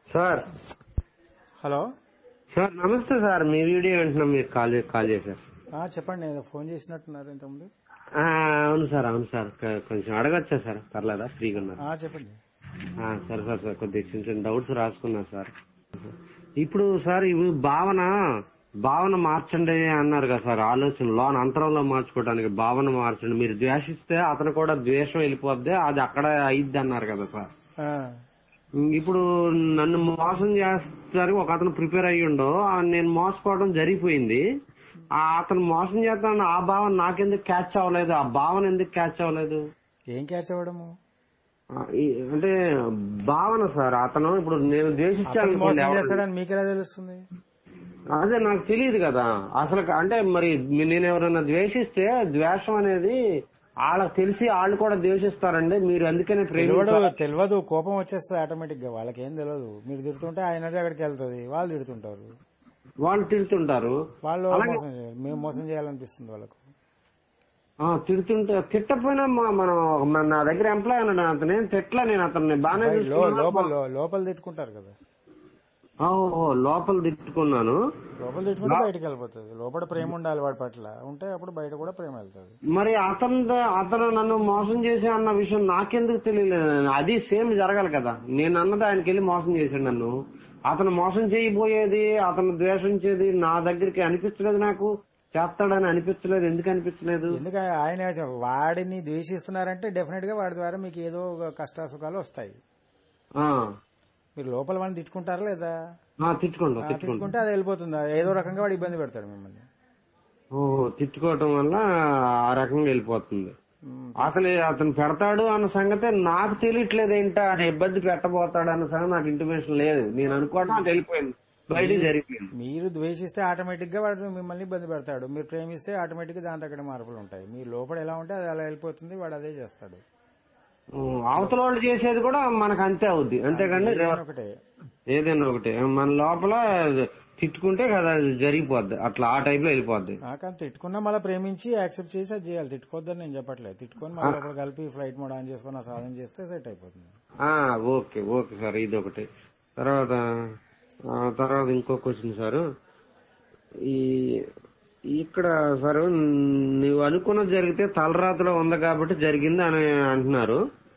Sir hello sir నమస్తే sir మీ video వింటున్నాం మీరు కాల్ కాల్ చేశారు ఆ, చెప్పండి ఏదో ఫోన్ చేసినట్టున్నారు ఇంతకుముందు ఆ, అవును సార్ అవును సార్ కొ- కొంచెం అడగచ్చా సార్ పర్లేదా ఫ్రీగా ఉన్నారు ఆ, చెప్పండి ఆ, సరే సార్ సార్ కొద్దిగా చిన్న చిన్న డౌట్స్ రాసుకున్నా సార్ ఇప్పుడు సార్ ఇవి భావన భావన మార్చండి అన్నారు కదా సార్ ఆలోచన లోన్ అంతరంలో మార్చుకోవడానికి భావన మార్చండి మీరు ద్వేషిస్తే అతను కూడా ద్వేషం వెళ్ళిపోద్ది అది అక్కడ అయిద్ది అన్నారు కదా సార్ ఆ, ఇప్పుడు నన్ను మోసం చేస్తారు ఒక అతను ప్రిపేర్ అయ్యిండో ఆ నేను మోసపోవడం జరిగిపోయింది ఆ అతను మోసం చేస్తాను ఆ భావన నాకెందుకు క్యాచ్ అవ్వలేదు ఆ భావన ఎందుకు క్యాచ్ అవ్వలేదు ఏం క్యాచ్ అవ్వడము ఆ, ఈ- అంటే భావన సార్ అతను ఇప్పుడు నేను ద్వేషించాను అతను మోసం అనుకోండి, చేస్తాడని మీకు ఎలా తెలుస్తుంది అదే నాకు తెలియదు కదా అసలు అంటే మరి నేను ఎవరైనా ద్వేషిస్తే ద్వేషం అనేది వాళ్ళకి తెలిసి వాళ్ళు కూడా ద్వేషిస్తారండి మీరు అందుకనే తెలియడు ప్రేమ తెలియదు కోపం వచ్చేస్తుంది ఆటోమేటిక్ గా వాళ్ళకి ఏం తెలియదు మీరు తిడుతుంటే ఆ ఎనర్జీ అక్కడికి వెళ్తుంది వాళ్ళు తిడుతుంటారు వాళ్ళు తిడుతుంటారు వాళ్ళు అలాగే- మోసం చేయాలి మేము మోసం చేయాలనిపిస్తుంది వాళ్ళకు ఆ, తిడుతుంటే తిట్టపోయినా మా- మనం మన- నా దగ్గర ఎంప్లాయ్ ఉన్నాడు అతను ఏం తిట్లా నేను అతన్ని బాగానే బయట లో- చూసుకున్నాను. లోపల లో- లోపల తిట్టుకుంటారు కదా ఆ, ఓహో లోపల తిట్టుకున్నాను లోపల తిట్టుకుంటే బయటకు వెళ్ళిపోతుంది లోపల ప్రేమ ఉండాలి వాడి పట్ల ఉంటే అప్పుడు బయట కూడా ప్రేమ వెళ్తుంది మరి అతను అతను నన్ను మోసం చేసే అన్న విషయం నాకెందుకు తెలియలేదు అది సేమ్ జరగాలి కదా నేను అన్నది ఆయనకి వెళ్ళి మోసం చేశాడు నన్ను అతను మోసం చేయబోయేది అతను ద్వేషించేది నా దగ్గరికి అనిపించలేదు నాకు చేస్తాడని అనిపించలేదు ఎందుకు అనిపించలేదు ఎందుకంటే ఆయన వాడిని ద్వేషిస్తున్నారంటే డెఫినెట్ గా వాడి ద్వారా మీకు ఏదో ఒక కష్ట సుఖాలు వస్తాయి ఆ, మీరు లోపల వాడిని తిట్టుకుంటారా లేదా ఆ, తిట్టుకుంటా ఆ, తిట్టుకుంటా తిట్టుకుంటే అది వెళ్ళిపోతుంది ఏదో రకంగా వాడు ఇబ్బంది పెడతాడు మిమ్మల్ని ఓహో తిట్టుకోవటం వల్ల ఆ రకంగా వెళ్ళిపోతుంది ఉమ్, అసలు అతను పెడతాడు అన్న సంగతే నాకు తెలియట్లేదు ఏంటో ఆయన ఇబ్బంది పెట్టబోతాడు అన్న సంగతి నాకు ఇంటిమేషన్ లేదు నేను అనుకోవడం నాకు వెళ్ళిపోయింది బయటికి జరిగిపోయింది మీరు ద్వేషిస్తే ఆటోమేటిక్ గా వాడు మిమ్మల్ని ఇబ్బంది పెడతాడు మీరు ప్రేమిస్తే ఆటోమేటిక్ గా దాని తగ్గ మార్పులు ఉంటాయి మీ లోపల ఎలా ఉంటే అది అలా వెళ్ళిపోతుంది వాడు అదే చేస్తాడు ఉం, అవతల వాళ్ళు చేసేది కూడా మనకు అంతే అవుద్ది అంతేకాని ఏదైనా ఒకటే ఏదైనా ఒకటి మన లోపల తిట్టుకుంటే కదా అది జరిగిపోద్ది అట్లా ఆ టైప్ లో వెళ్ళిపోద్ది కానీ తిట్టుకున్నా మళ్ళీ ప్రేమించి యాక్సెప్ట్ చేసి అది చేయాలి తిట్టుకోవద్దని నేను చెప్పట్లేదు తిట్టుకొని మళ్ళీ లోపల కలిపి ఫ్లైట్ మోడ్ ఆన్ చేసుకొని ఆ సాధన చేస్తే సెట్ అయిపోతుంది ఆ ఓకే ఓకే సార్ ఇది ఒకటి తర్వాత ఆ, తర్వాత ఇంకో క్వశ్చన్ సార్ ఈ ఇక్కడ సార్ నువ్వు అనుకున్నది జరిగితే తలరాతలో ఉంది కాబట్టి జరిగింది అని అంటున్నారు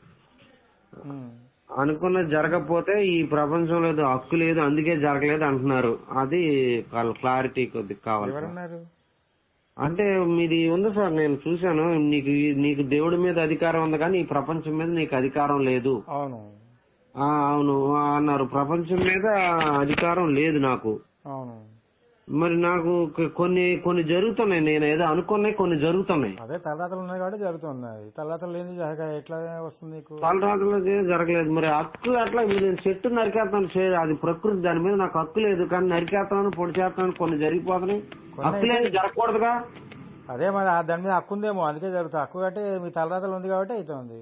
ఉమ్. అనుకున్నది జరగకపోతే ఈ ప్రపంచంలో ఏదో హక్కు లేదు అందుకే జరగలేదు అంటున్నారు అది క్లారిటీ కొద్దిగా కావాలి సార్. ఎవరన్నారు అంటే మీది ఉంది సార్ నేను చూశాను నీకు నీకు దేవుడి మీద అధికారం ఉంది కానీ ఈ ప్రపంచం మీద నీకు అధికారం లేదు అవును ఆ, అవును ఆ, అన్నారు ప్రపంచం మీద అధికారం లేదు నాకు అవును మరి నాకు కొ- కొన్ని కొన్ని జరుగుతున్నాయి నేను ఏదో అనుకున్నాయి కొన్ని జరుగుతున్నాయి అదే తలరాతలు ఉన్నాయి కాబట్టి జరుగుతున్నది తలరాతలు లేని జరగ- ఎట్లా వస్తుంది నీకు తలరాత్రులు జరగలేదు మరి హక్కు అట్లా ఇప్పుడు నేను చెట్టు నరికేస్తాను చే- అది ప్రకృతి దాని మీద నాకు హక్కు లేదు కానీ నరికేస్తాను పొడి చేస్తాను కొన్ని జరిగిపోతున్నాయి కొన్ని హక్కు లేదు జరగకూడదుగా అదే మరి ఆ దాని మీద హక్కు ఉందేమో అందుకే జరుగుతుంది హక్కు అంటే మీ తలరాతలు ఉంది కాబట్టి అవుతుంది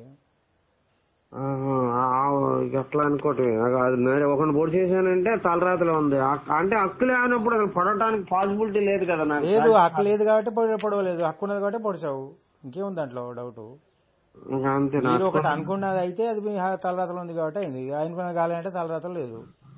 ఆహా, ఆ, ఇక అట్లా అనుకోవటమే అది నేను ఒకరిని పొడి చేశానంటే తలరాతలో ఉంది హక్కు- అంటే హక్కు లేనప్పుడు అసలు పడటానికి పాసిబిలిటీ లేదు కదా నాకు లేదు హక్కు లేదు కాబట్టి పొడ- పొడవలేదు హక్కు ఉన్నది కాబట్టి పొడిచావు ఇంకేముంది దాంట్లో డౌట్ ఇంకా అంతే మీరు నాకు ఒకటి అనుకున్నది అయితే అది మీ తలరాతలు ఉంది కాబట్టి అయింది అనుకున్నది కాలేదంటే తలరాతలు లేదు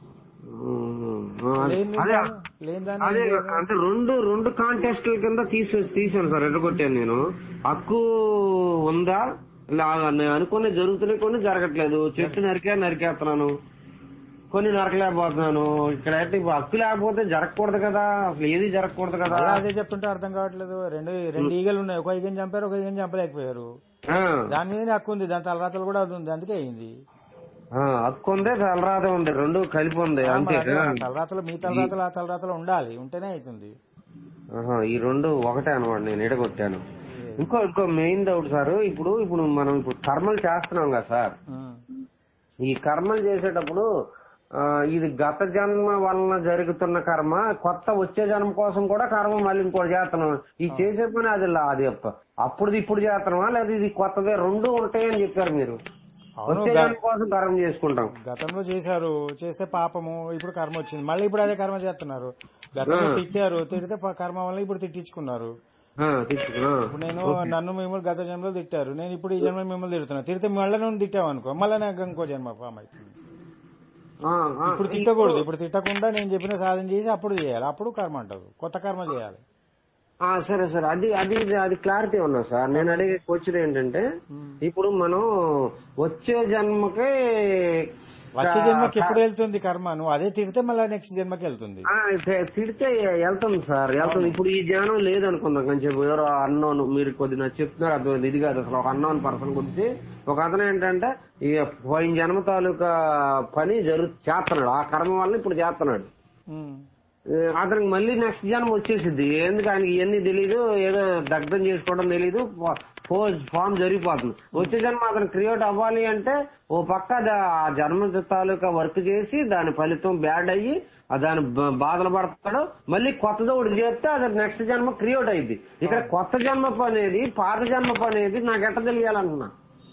లేని అదే దాన్ని- లేని దాన్ని అదే అంటే రెండు రెండు కాంటెస్ట్ల కింద తీసి తీసాను సార్ ఎడగొట్టాను నేను హక్కు ఉందా లా- నేను అనుకునే జరుగుతున్నాయి కొన్ని జరగట్లేదు చెట్టు నరికా నరికేస్తున్నాను కొన్ని నరకలేకపోతున్నాను ఇక్కడ అయితే ఇప్పుడు హక్కు లేకపోతే జరగకూడదు కదా అసలు ఏది జరగకూడదు కదా అలా అదే చెప్తుంటే అర్థం కావట్లేదు రెండు రెండు ఈగలు ఉన్నాయి ఒక ఈగని చంపారు ఒక ఈగని చంపలేకపోయారు ఆ, దాని మీదనే హక్కు ఉంది దాని తలరాతలు కూడా అది ఉంది అందుకే అయింది ఆ, హక్కు ఉంది తలరాత ఉంది రెండు కలిపి ఉంది అంతే మరి అదే తలరాతలు మీ తలరాతలు ఆ తలరాతలు ఉండాలి ఉంటేనే అవుతుంది ఆహా, ఈ రెండు ఒకటే అనమాట నేను ఎడగొట్టాను ఇంకో ఇంకో మెయిన్ డౌట్ సార్ ఇప్పుడు ఇప్పుడు మనం ఇప్పుడు కర్మలు చేస్తున్నాం కదా సార్ ఉం. ఈ కర్మలు చేసేటప్పుడు ఆ, ఇది గత జన్మ వలన జరుగుతున్న కర్మ కొత్త వచ్చే జన్మ కోసం కూడా కర్మ మళ్ళీ ఇంకోటి చేస్తున్నాం ఈ చేసే పని అది లా- అది అప్ప- అప్పుడుది ఇప్పుడు చేస్తున్నామా లేదా ఇది కొత్తదే రెండు ఉంటాయని చెప్పారు మీరు అవును వచ్చే గ- జన్మ కోసం కర్మ చేసుకుంటాం గతంలో చేశారు చేస్తే పాపము ఇప్పుడు కర్మ వచ్చింది మళ్ళీ ఇప్పుడు అదే కర్మ చేస్తున్నారు గతంలో ఆ. తిట్టారు తిడితే ప- కర్మ వల్ల ఇప్పుడు తిట్టించుకున్నారు ఆ, తీసుకు- ఆ. ఇప్పుడు నేను నన్ను మిమ్మల్ని గత జన్మలో తిట్టారు నేను ఇప్పుడు ఈ జన్మ మిమ్మల్ని తిడుతున్నా తిడితే మళ్ళీ నువ్వు తిట్టావు అనుకో మళ్ళీ నాకు ఇంకో జన్మ ఫామ్ అవుతుంది ఆ, ఆ, ఇప్పుడు తిట్టకూడదు ఇప్పుడు తిట్టకుండా నేను చెప్పిన సాధన చేసి అప్పుడు చేయాలి అప్పుడు కర్మ అంటదు కొత్త కర్మ చేయాలి ఆ, సరే సరే అది అది అది క్లారిటీ ఉన్నా సార్ నేను అడిగే క్వశ్చన్ ఏంటంటే ఇప్పుడు మనం వచ్చే జన్మకి వచ్చే జన్మకి ఎప్పుడు వెళ్తుంది కర్మ నువ్వు అదే తిడితే మళ్ళీ నెక్స్ట్ జన్మకి వెళ్తుంది ఆ, తి- తిడితే వెళ్తుంది సార్ వెళ్తుంది ఇప్పుడు ఈ జ్ఞానం లేదనుకుందాం కొంచెం ఎవరో అన్నోన్ మీరు కొద్దిగా చెప్తున్నారు అది ఇది కాదు అసలు ఒక అన్నోన్ పర్సన్ గురించి ఒక అతను ఏంటంటే ఈ పోయిన జన్మ తాలూకా పని జరుగు చేస్తున్నాడు ఆ కర్మ వల్ల ఇప్పుడు చేస్తున్నాడు ఉమ్. ఏ, అతనికి మళ్ళీ నెక్స్ట్ జన్మ వచ్చేసింది ఎందుకు ఆయనకి ఇవన్నీ తెలీదు ఏదో దగ్ధం చేసుకోవడం తెలీదు పోజ్ ఫామ్ జరిగిపోతుంది వచ్చే జన్మ అతను క్రియేట్ అవ్వాలి అంటే ఓ పక్క దా- ఆ జన్మ తాలూకా వర్క్ చేసి దాని ఫలితం బ్యాడ్ అయ్యి ఆ దాని బ- బాధలు పడతాడు మళ్ళీ కొత్తది ఒకటి చేస్తే అది నెక్స్ట్ జన్మ క్రియేట్ అయింది ఇక్కడ కొత్త జన్మ పనేది పాత జన్మ పనేది నాకు ఎట్ట తెలియాలనుకున్నా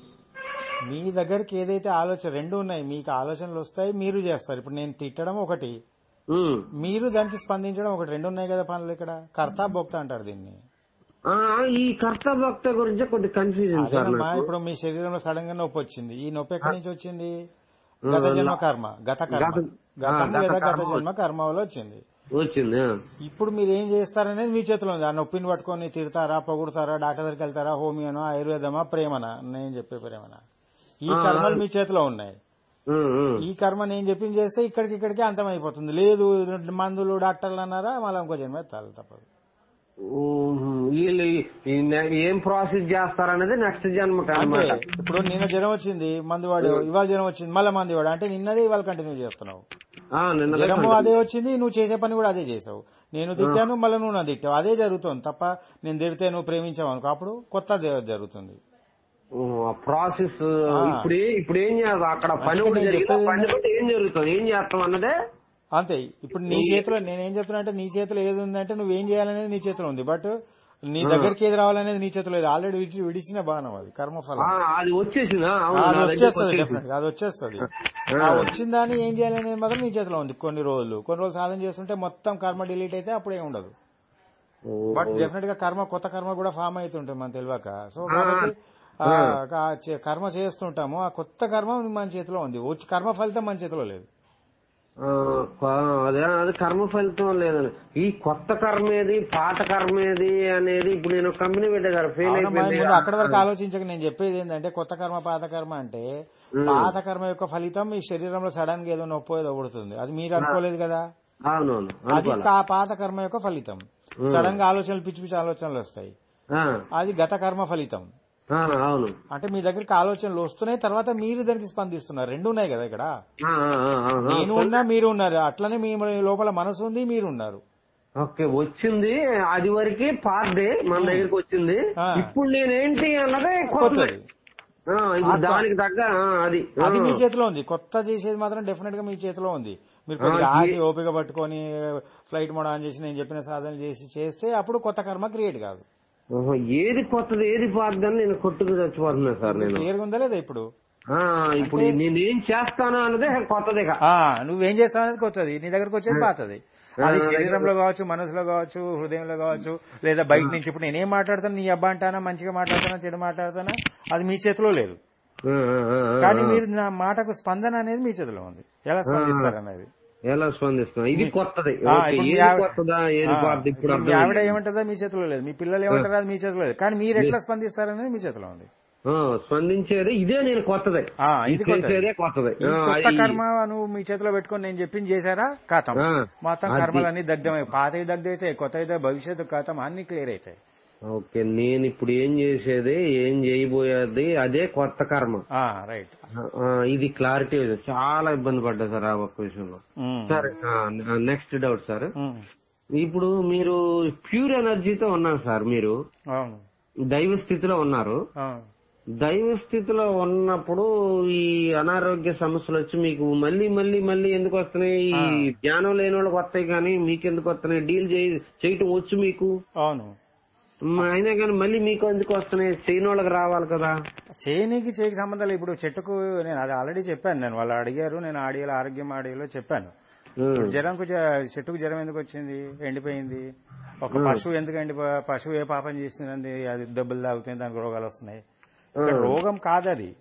మీ దగ్గరికి ఏదైతే ఆలోచన రెండు ఉన్నాయి మీకు ఆలోచనలు వస్తాయి మీరు చేస్తారు ఇప్పుడు నేను తిట్టడం ఒకటి ఉమ్. మీరు దానికి స్పందించడం ఒకటి రెండు ఉన్నాయి కదా పనులు ఇక్కడ కర్త భోక్త అంటారు దీన్ని ఆ, ఈ కర్తభక్త గురించి కొద్ది కన్ఫ్యూజన్ సార్ అదేనమ్మా నాకు. ఇప్పుడు మీ శరీరంలో సడన్ గా నొప్పి వచ్చింది ఈ నొప్పి ఎక్కడి నుంచి వచ్చింది గత జన్మ కర్మ గత కర్మ గత- గతం ఆ, గత లేదా గత కర్మ జన్మ కర్మ వల్ల వచ్చింది వచ్చింది ఆ. ఇప్పుడు మీరు ఏం చేస్తారనేది మీ చేతిలో ఉంది ఆ నొప్పిని పట్టుకొని తిడతారా పొగుడతారా డాక్టర్ దగ్గరికి వెళ్తారా హోమియోనో ఆయుర్వేదమా ప్రేమనా నేను చెప్పే ప్రేమనా ఈ ఆ, కర్మలు మీ చేతిలో ఉన్నాయి ఉమ్, ఉమ్. ఈ కర్మ నేను చెప్పింది చేస్తే ఇక్కడికి ఇక్కడికి అంతమైపోతుంది లేదు మందులు డాక్టర్లు అన్నారా మళ్ళీ ఇంకో జన్మ ఎత్తాలి తప్పదు ఊహు. వీళ్ళు ఈ- ఈ నె- ఏం ప్రాసెస్ చేస్తారనేది నెక్స్ట్ జన్మకి అంటే అనమాట ఇప్పుడు నిన్న జ్వరం వచ్చింది మందు వాడు ఇవాళ జ్వరం వచ్చింది మళ్ళీ మందు వాడు అంటే నిన్నదే ఇవాళ కంటిన్యూ చేస్తున్నావు ఆ, నిన్న జ్వరము అదే వచ్చింది నువ్వు చేసే పని కూడా అదే చేసావు నేను తిట్టాను మళ్ళీ నువ్వు నా తిట్టావు అదే జరుగుతుంది తప్ప నేను తిడితే నువ్వు ప్రేమించావు అనుకో అప్పుడు కొత్త దే- జరుగుతుంది ప్రాసెస్ ఆ. ఇప్పుడు ఏ- ఇప్పుడు ఏం చేయాలి అక్కడ పని అంటే ఒకటి నేను జరిగింది ఆ చెప్పేది పని బట్టి ఏం జరుగుతుంది ఏం చేస్తాం అన్నదే అంతే ఇప్పుడు నీ చేతిలో నేనేం చెప్తున్నా అంటే నీ చేతిలో ఏది ఉందంటే నువ్వేం చేయాలనేది నీ చేతిలో ఉంది బట్ నీ దగ్గరికి ఏది రావాలనేది నీ చేతిలో లేదు ఆల్రెడీ విడిచి విడిచిన బాణం అది కర్మఫలం ఆ, అది వచ్చేసిందా ఆ, అవును అది నా దగ్గరికి వచ్చేస్తుంది వచ్చేసింది. definitely గా, అది వచ్చేస్తుంది ఆ. ఆ వచ్చిన దాన్ని ఏం చేయాలనేది మాత్రం నీ చేతిలో ఉంది కొన్ని రోజులు కొన్ని రోజులు సాధన చేస్తుంటే మొత్తం కర్మ డిలీట్ అయితే అప్పుడే ఉండదు ఓ. బట్ డెఫినెట్ గా కర్మ కొత్త కర్మ కూడా ఫామ్ అవుతుంటుంది మనం తెలియక సో ఆ. కాబట్టి ఆ, ఆ. ఆ చే- కర్మ చేస్తుంటాము ఆ కొత్త కర్మ మన చేతిలో ఉంది వచ్చి కర్మ ఫలితం మన చేతిలో లేదు ఆ, క- అదే అది కర్మ ఫలితం లేదని ఈ కొత్త కర్మ ఏది పాత కర్మ ఏది అనేది ఇప్పుడు నేను కంపెనీ పెట్టే కదా ఫెయిల్ అవునమ్మా, అయిపోయింది ముందు అక్కడ వరకు ఆలోచించక నేను చెప్పేది ఏంటంటే కొత్త కర్మ పాత కర్మ అంటే ఉమ్. పాత కర్మ యొక్క ఫలితం మీ శరీరంలో సడన్ గా ఏదో నొప్పి ఏదో పుడుతుంది అది మీరు అనుకోలేదు కదా అవునవును అది అనుకోలే. కా- పాత కర్మ యొక్క ఫలితం ఉమ్. సడన్ గా ఆలోచనలు పిచ్చి పిచ్చి ఆలోచనలు వస్తాయి ఆ, అది గత కర్మ ఫలితం ఆ, అవును అంటే మీ దగ్గరికి ఆలోచనలు వస్తున్నాయి తర్వాత మీరు దానికి స్పందిస్తున్నారు రెండు ఉన్నాయి కదా ఇక్కడ ఆ, ఆ, ఆ, ఆ, ఆ. నేను ఉన్నా మీరు ఉన్నారు అట్లనే మీ లోపల మనసు ఉంది మీరు ఉన్నారు ఓకే వచ్చింది అది వరకే పార్ట్ డే మన దగ్గరికి వచ్చింది ఆ. ఇప్పుడు నేనేంటి అన్నదే కొత్తది. కొత్తది ఆ, ఇప్పుడు ఆ, దానికి తగ్గ ఆ, అది ఆ. అది మీ చేతిలో ఉంది కొత్త చేసేది మాత్రం డెఫినెట్ గా మీ చేతిలో ఉంది మీరు కొద్దిగా ఆ, ఆగి ఏ- ఓపిక పట్టుకొని ఫ్లైట్ మోడ్ ఆన్ చేసి నేను చెప్పిన సాధన చేసి చేస్తే అప్పుడు కొత్త కర్మ క్రియేట్ కాదు ఓహో, ఏది కొత్తది ఏది పాతది అని నేను కొట్టుకు చచ్చిపోతున్నా సార్ నేను క్లియర్గా ఉందా లేదా ఇప్పుడు ఆ, ఇప్పుడు నేనేం చేస్తాను అన్నదే కొత్తదే కా- ఆ నువ్వేం చేస్తావు అనేది కొత్తది నీ దగ్గరకు వచ్చేది పాతది అది శరీరంలో కావచ్చు మనసులో కావచ్చు హృదయంలో కావచ్చు లేదా బయట నుంచి ఇప్పుడు నేనేం మాట్లాడతాను నీ అబ్బా అంటానా మంచిగా మాట్లాడతానా చెడు మాట్లాడతానా అది మీ చేతిలో లేదు ఆ, ఆ, ఆ, ఆ. కానీ మీరు నా మాటకు స్పందన అనేది మీ చేతిలో ఉంది ఎలా స్పందిస్తారు అనేది ఎలా స్పందిస్తున్నా ఇది కొత్తది ఆ, ఓకే, ఇప్పుడు మీ ఏది ఆవిడ- కొత్తదా ఏది ఆ, పాతది ఇప్పుడు ఇప్పుడు మీ అర్థమైంది. ఆవిడ ఏమంటుందో మీ చేతిలో లేదు మీ పిల్లలు ఏమంటారో అది మీ చేతిలో లేదు కానీ మీరు ఎట్లా స్పందిస్తారనేది మీ చేతిలో ఉంది ఆ, స్పందించేది ఇదే నేను కొత్తదే ఆ, ఇది కొత్తది. చేసేదే కొత్తదే ఈ ఆ, కొత్త అది- కర్మ నువ్వు మీ చేతిలో పెట్టుకొని నేను చెప్పింది చేశారా కాతం ఆ, మొత్తం అది- కర్మలన్నీ దగ్ధమై పాతవి దగ్ధైతాయి కొత్త అయితే భవిష్యత్తు కాతం అన్ని క్లియర్ అవుతాయి ఓకే నేను ఇప్పుడు ఏం చేసేది ఏం చేయబోయేది అదే కొత్త కర్మ ఆ, రైట్ ఆ, ఇది క్లారిటీ చాలా ఇబ్బంది పడ్డా సార్ ఆ ఒక్క విషయంలో ఉమ్. సరే నెక్స్ట్ డౌట్ సార్ ఉమ్. ఇప్పుడు మీరు ప్యూర్ ఎనర్జీతో ఉన్నారు సార్ మీరు అవును దైవ స్థితిలో ఉన్నారు అవును. దైవ స్థితిలో ఉన్నప్పుడు ఈ అనారోగ్య సమస్యలు వచ్చి మీకు మళ్ళీ మళ్ళీ మళ్ళీ ఎందుకు వస్తున్నాయి ఈ జ్ఞానం లేని వాళ్ళకి వస్తాయి కానీ మీకు ఎందుకు వస్తున్నాయి డీల్ చేయటం వచ్చు మీకు అవును మ్, అయినా కానీ మళ్ళీ మీకు ఎందుకు వస్తున్నాయి చేయని వాళ్ళకి రావాలి కదా చేయనీకి చేయకి సంబంధం లేదు ఇప్పుడు చెట్టుకు నేను అది ఆల్రెడీ చెప్పాను నేను వాళ్ళు అడిగారు నేను ఆడియోలో ఆరోగ్యం ఆడియోలో చెప్పాను ఉమ్, ఇప్పుడు జ్వరంకు జ- చెట్టుకు జ్వరం ఎందుకు వచ్చింది ఎండిపోయింది ఒక పశువు ఎందుకు ఎండిపో పశువు ఏ పాపం చేసిందండి అది దెబ్బలు తాగుతుంది దానికి రోగాలు వస్తున్నాయి ఇక్కడ రోగం కాదు అది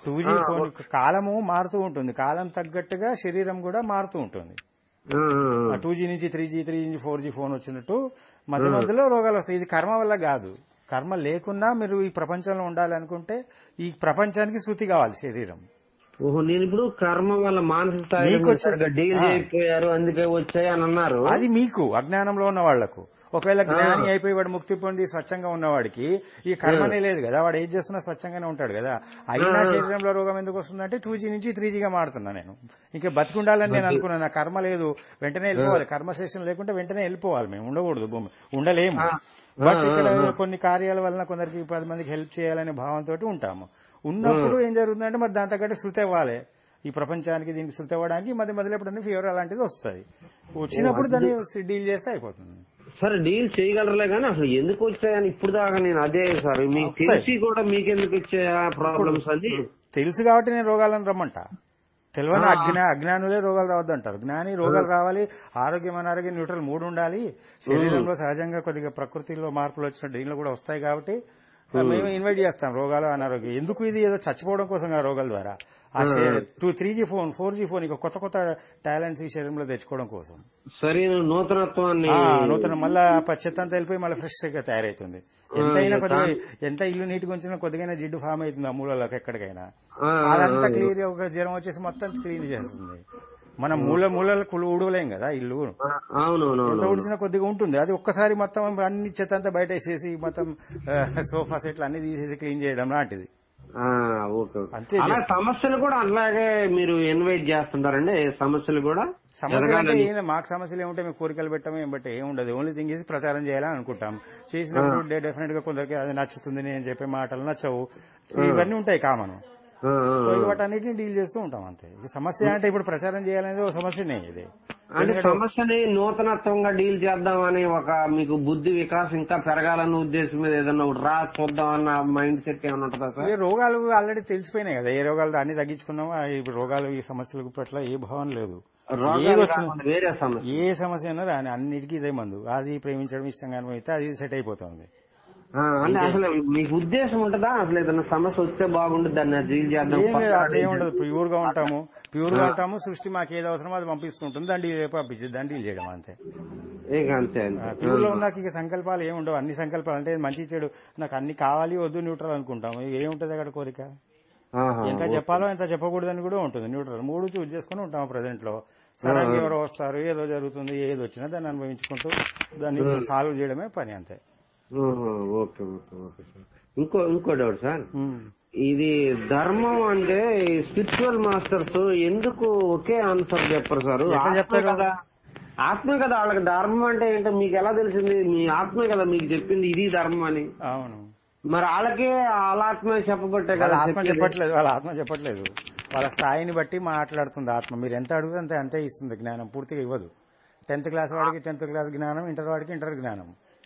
టూ జీ ఆ, ఫోన్ కాలము మారుతూ ఉంటుంది కాలం తగ్గట్టుగా శరీరం కూడా మారుతూ ఉంటుంది ఆ, ఆ, టూ జీ నుంచి త్రీ జీ త్రీ నుంచి ఫోర్ జీ ఫోన్ వచ్చినట్టు మధ్య మధ్యలో రోగాలు వస్తాయి ఇది కర్మ వల్ల కాదు కర్మ లేకున్నా మీరు ఈ ప్రపంచంలో ఉండాలనుకుంటే ఈ ప్రపంచానికి శృతి కావాలి శరీరం ఓహో నేను ఇప్పుడు కర్మ వల్ల మానసిక స్థాయి మీకు వచ్చే- డీల్ ఆ. చేయకపోయారు అందుకే వచ్చాయి అని అన్నారు అది మీకు అజ్ఞానంలో ఉన్న వాళ్లకు ఒకవేళ జ్ఞాని అయిపోయి వాడు ముక్తి పొంది స్వచ్ఛంగా ఉన్నవాడికి ఈ కర్మనే లేదు కదా వాడు ఏం చేస్తున్నా స్వచ్ఛంగానే ఉంటాడు కదా అయినా శరీరంలో రోగం ఎందుకు వస్తుందంటే టూ జీ నుంచి త్రీ జీగా మారుతున్నా నేను ఇంకా బతికుండాలని నేను అనుకున్నాను నా కర్మ లేదు వెంటనే వెళ్ళిపోవాలి కర్మ శేషం లేకుంటే వెంటనే వెళ్ళిపోవాలి మేము ఉండకూడదు భూమి ఉండలేము ఆ. బట్ ఆ, ఇక్కడ ఆ, ఆ. కొన్ని కార్యాల వలన కొందరికి పది మందికి హెల్ప్ చేయాలనే భావంతో ఉంటాము ఉన్నప్పుడు ఏం జరుగుతుందంటే మరి దాని తగ్గట్టు శృతి ఇవ్వాలి ఈ ప్రపంచానికి దీనికి శృతి ఇవ్వడానికి మధ్య మధ్యలో ఎప్పుడైనా ఫీవర్ అలాంటిది వస్తుంది వచ్చినప్పుడు దాన్ని డీల్ చేస్తే అయిపోతుంది సరే డీల్ చేయగలరులే కానీ అసలు ఎందుకు వచ్చాయని ఇప్పుడు దాకా నేను అదే సార్ మీకు వస్తాయి. తెలిసి కూడా మీకెందుకు వచ్చాయా ప్రాబ్లమ్స్ అని తెలుసు కాబట్టి నేను రోగాలను రమ్మంట తెలియని ఆ. అజ్ఞా అజ్ఞానులే రోగాలు రావద్దు అంటారు జ్ఞాని రోగాలు రావాలి ఆరోగ్యం అనారోగ్యం న్యూట్రల్ మూడు ఉండాలి శరీరంలో సహజంగా కొద్దిగా ప్రకృతిలో మార్పులు వచ్చినట్టు దీనిలో కూడా వస్తాయి కాబట్టి మేము ఇన్వైట్ చేస్తాం రోగాలు అనారోగ్యం ఎందుకు ఇది ఏదో చచ్చిపోవడం కోసం ఆ రోగాల ద్వారా ఆ two three G phone four G phone ఇక కొత్త కొత్త టాలెంట్స్ ఈ శరీరంలో తెచ్చుకోవడం కోసం సరైన నూతనత్వాన్ని ఆ, నూతన మళ్ళా పచ్చత్తంతా వెళ్ళిపోయి మళ్ళీ ఫ్రెష్ గా తయారైతుంది ఎంతైనా ఇంకా కొద్దిగా ఎంత ఇల్లు నీట్గా ఉంచినా కొద్దిగా జిడ్డు ఫామ్ అవుతుంది ఆ మూలలోకి ఎక్కడికైనా ఆ, అదంతా ఆ, క్లియర్ ఒక జ్వరం వచ్చేసి మొత్తం క్లీన్ చేస్తుంది మనం మూల మూలలు కులు ఊడవలేం కదా ఇల్లు ఆ, అవునవునవును ఎంత ఉడిచినా కొద్దిగా ఉంటుంది అది ఒక్కసారి మొత్తం అన్ని చెత్త అంతా బయట వేసేసి మొత్తం సోఫా సెట్లు అన్ని తీసేసి క్లీన్ చేయడం లాంటిది ఆ, ఓకే ఓకే. అంతే అలా సమస్యలు కూడా అలాగే మీరు ఇన్వైట్ చేస్తుంటారండి సమస్యలు కూడా సమస్యలు అంటే ఎదగాలని. ఏం మాకు సమస్యలు ఏముంటాయి మేము కోరికలు పెట్టాము ఏం బట్టి ఏం ఉండదు ఓన్లీ థింగ్ ఇది ప్రచారం చేయాలని అనుకుంటాం చేసినప్పుడు డెఫినెట్ గా కొందరికి అది నచ్చుతుంది నేను చెప్పే మాటలు నచ్చవు సో ఇవన్నీ ఉంటాయి కామన్ ఆ, ఆ, సో ఆ. వాటన్నిటిని డీల్ చేస్తూ ఉంటాం అంతే ఈ సమస్య అంటే ఇప్పుడు ప్రచారం చేయాలనేది ఒక సమస్యనే ఇది అంటే సమస్యని నూతనత్వంగా డీల్ చేద్దామని ఒక మీకు బుద్ధి వికాసం ఇంకా పెరగాలన్న ఉద్దేశం మీద ఏదన్నా ఒకటి రా చూద్దాం అన్న మైండ్ సెట్ ఏమైనా ఉంటుందా సార్ ఈ రోగాలు ఆల్రెడీ తెలిసిపోయినాయి కదా ఏ రోగాలు అన్ని తగ్గించుకున్నామో ఆ ఈ రోగాలు ఈ సమస్యల పట్ల ఏ భావం లేదు ఏది రోగాలు వచ్చినా కాకుండా వేరే సమస్య ఏ సమస్య అయినా రాని అన్నిటికీ ఇదే మందు అది ప్రేమించడం ఇష్టంగా అనుభవిస్తే అది సెట్ అయిపోతుంది ఆ, అంటే అసలు మీకు ఉద్దేశం ఉంటుందా అసలు ఏదైనా సమస్య వస్తే బాగుంటుంది దాన్ని డీల్ చేద్దాం ఏం లేదు అసలు ఏం ఉండదు ప్యూర్ గా ఉంటాము ప్యూర్ గా ఉంటాము సృష్టి మాకు ఏది అవసరమో అది పంపిస్తుంటుంది దాన్ని పంపించి దాన్ని డీల్ చేయడం అంతే ఇక అంతే అంతే ప్యూర్ లో ఉన్నాక ఇక సంకల్పాలు ఏమి ఉండవు అన్ని సంకల్పాలు అంటే మంచి చెడు నాకు అన్ని కావాలి వద్దు న్యూట్రల్ అనుకుంటాము ఇక ఏముంటది అక్కడ కోరిక ఆహా. ఎంత చెప్పాలో ఎంత చెప్పకూడదని కూడా ఉంటుంది న్యూట్రల్ మూడు చూస్ చేసుకుని ఉంటాం ప్రజెంట్ లో సడన్ గా ఎవరో వస్తారు ఏదో జరుగుతుంది ఏది వచ్చినా దాన్ని అనుభవించుకుంటూ దాన్ని సాల్వ్ చేయడమే పని అంతే ఆహా, ఓకే ఓకే ఓకే సార్ ఇంకో ఇంకో డౌట్ సార్ ఉమ్. ఇది ధర్మం అంటే స్పిరిచువల్ మాస్టర్స్ ఎందుకు ఒకే ఆన్సర్ చెప్పరు సార్ ఎట్లా ఆత్మ చెప్తారు? కదా ఆత్మ కదా వాళ్ళకి ధర్మం అంటే ఏంటో మీకు ఎలా తెలిసింది మీ ఆత్మే కదా మీకు చెప్పింది ఇది ధర్మం అని అవును మరి వాళ్ళకే వాళ్ళ ఆత్మ చెప్పబట్టే వాళ్ళ కదా ఆత్మ చెప్పేది. చెప్పట్లేదు వాళ్ళ ఆత్మ చెప్పట్లేదు వాళ్ళ స్థాయిని బట్టి మాట్లాడుతుంది ఆత్మ మీరు ఎంత అడిగితే అంతే అంతే ఇస్తుంది జ్ఞానం పూర్తిగా ఇవ్వదు టెన్త్ క్లాస్ వాడికి టెన్త్ క్లాస్ జ్ఞానం ఇంటర్ వాడికి ఇంటర్ జ్ఞానం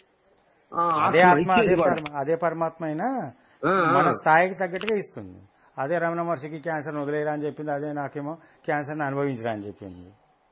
ఆ, అదే ఆత్మ ఇచ్చేది అదే కూడా. పరమ అదే పరమాత్మ అయినా ఆ, ఆ. మన స్థాయికి తగ్గట్టుగా ఇస్తుంది అదే రమణ మహర్షికి క్యాన్సర్ వదిలేరా అని చెప్పింది అదే నాకేమో క్యాన్సర్ అనుభవించరా అని చెప్పింది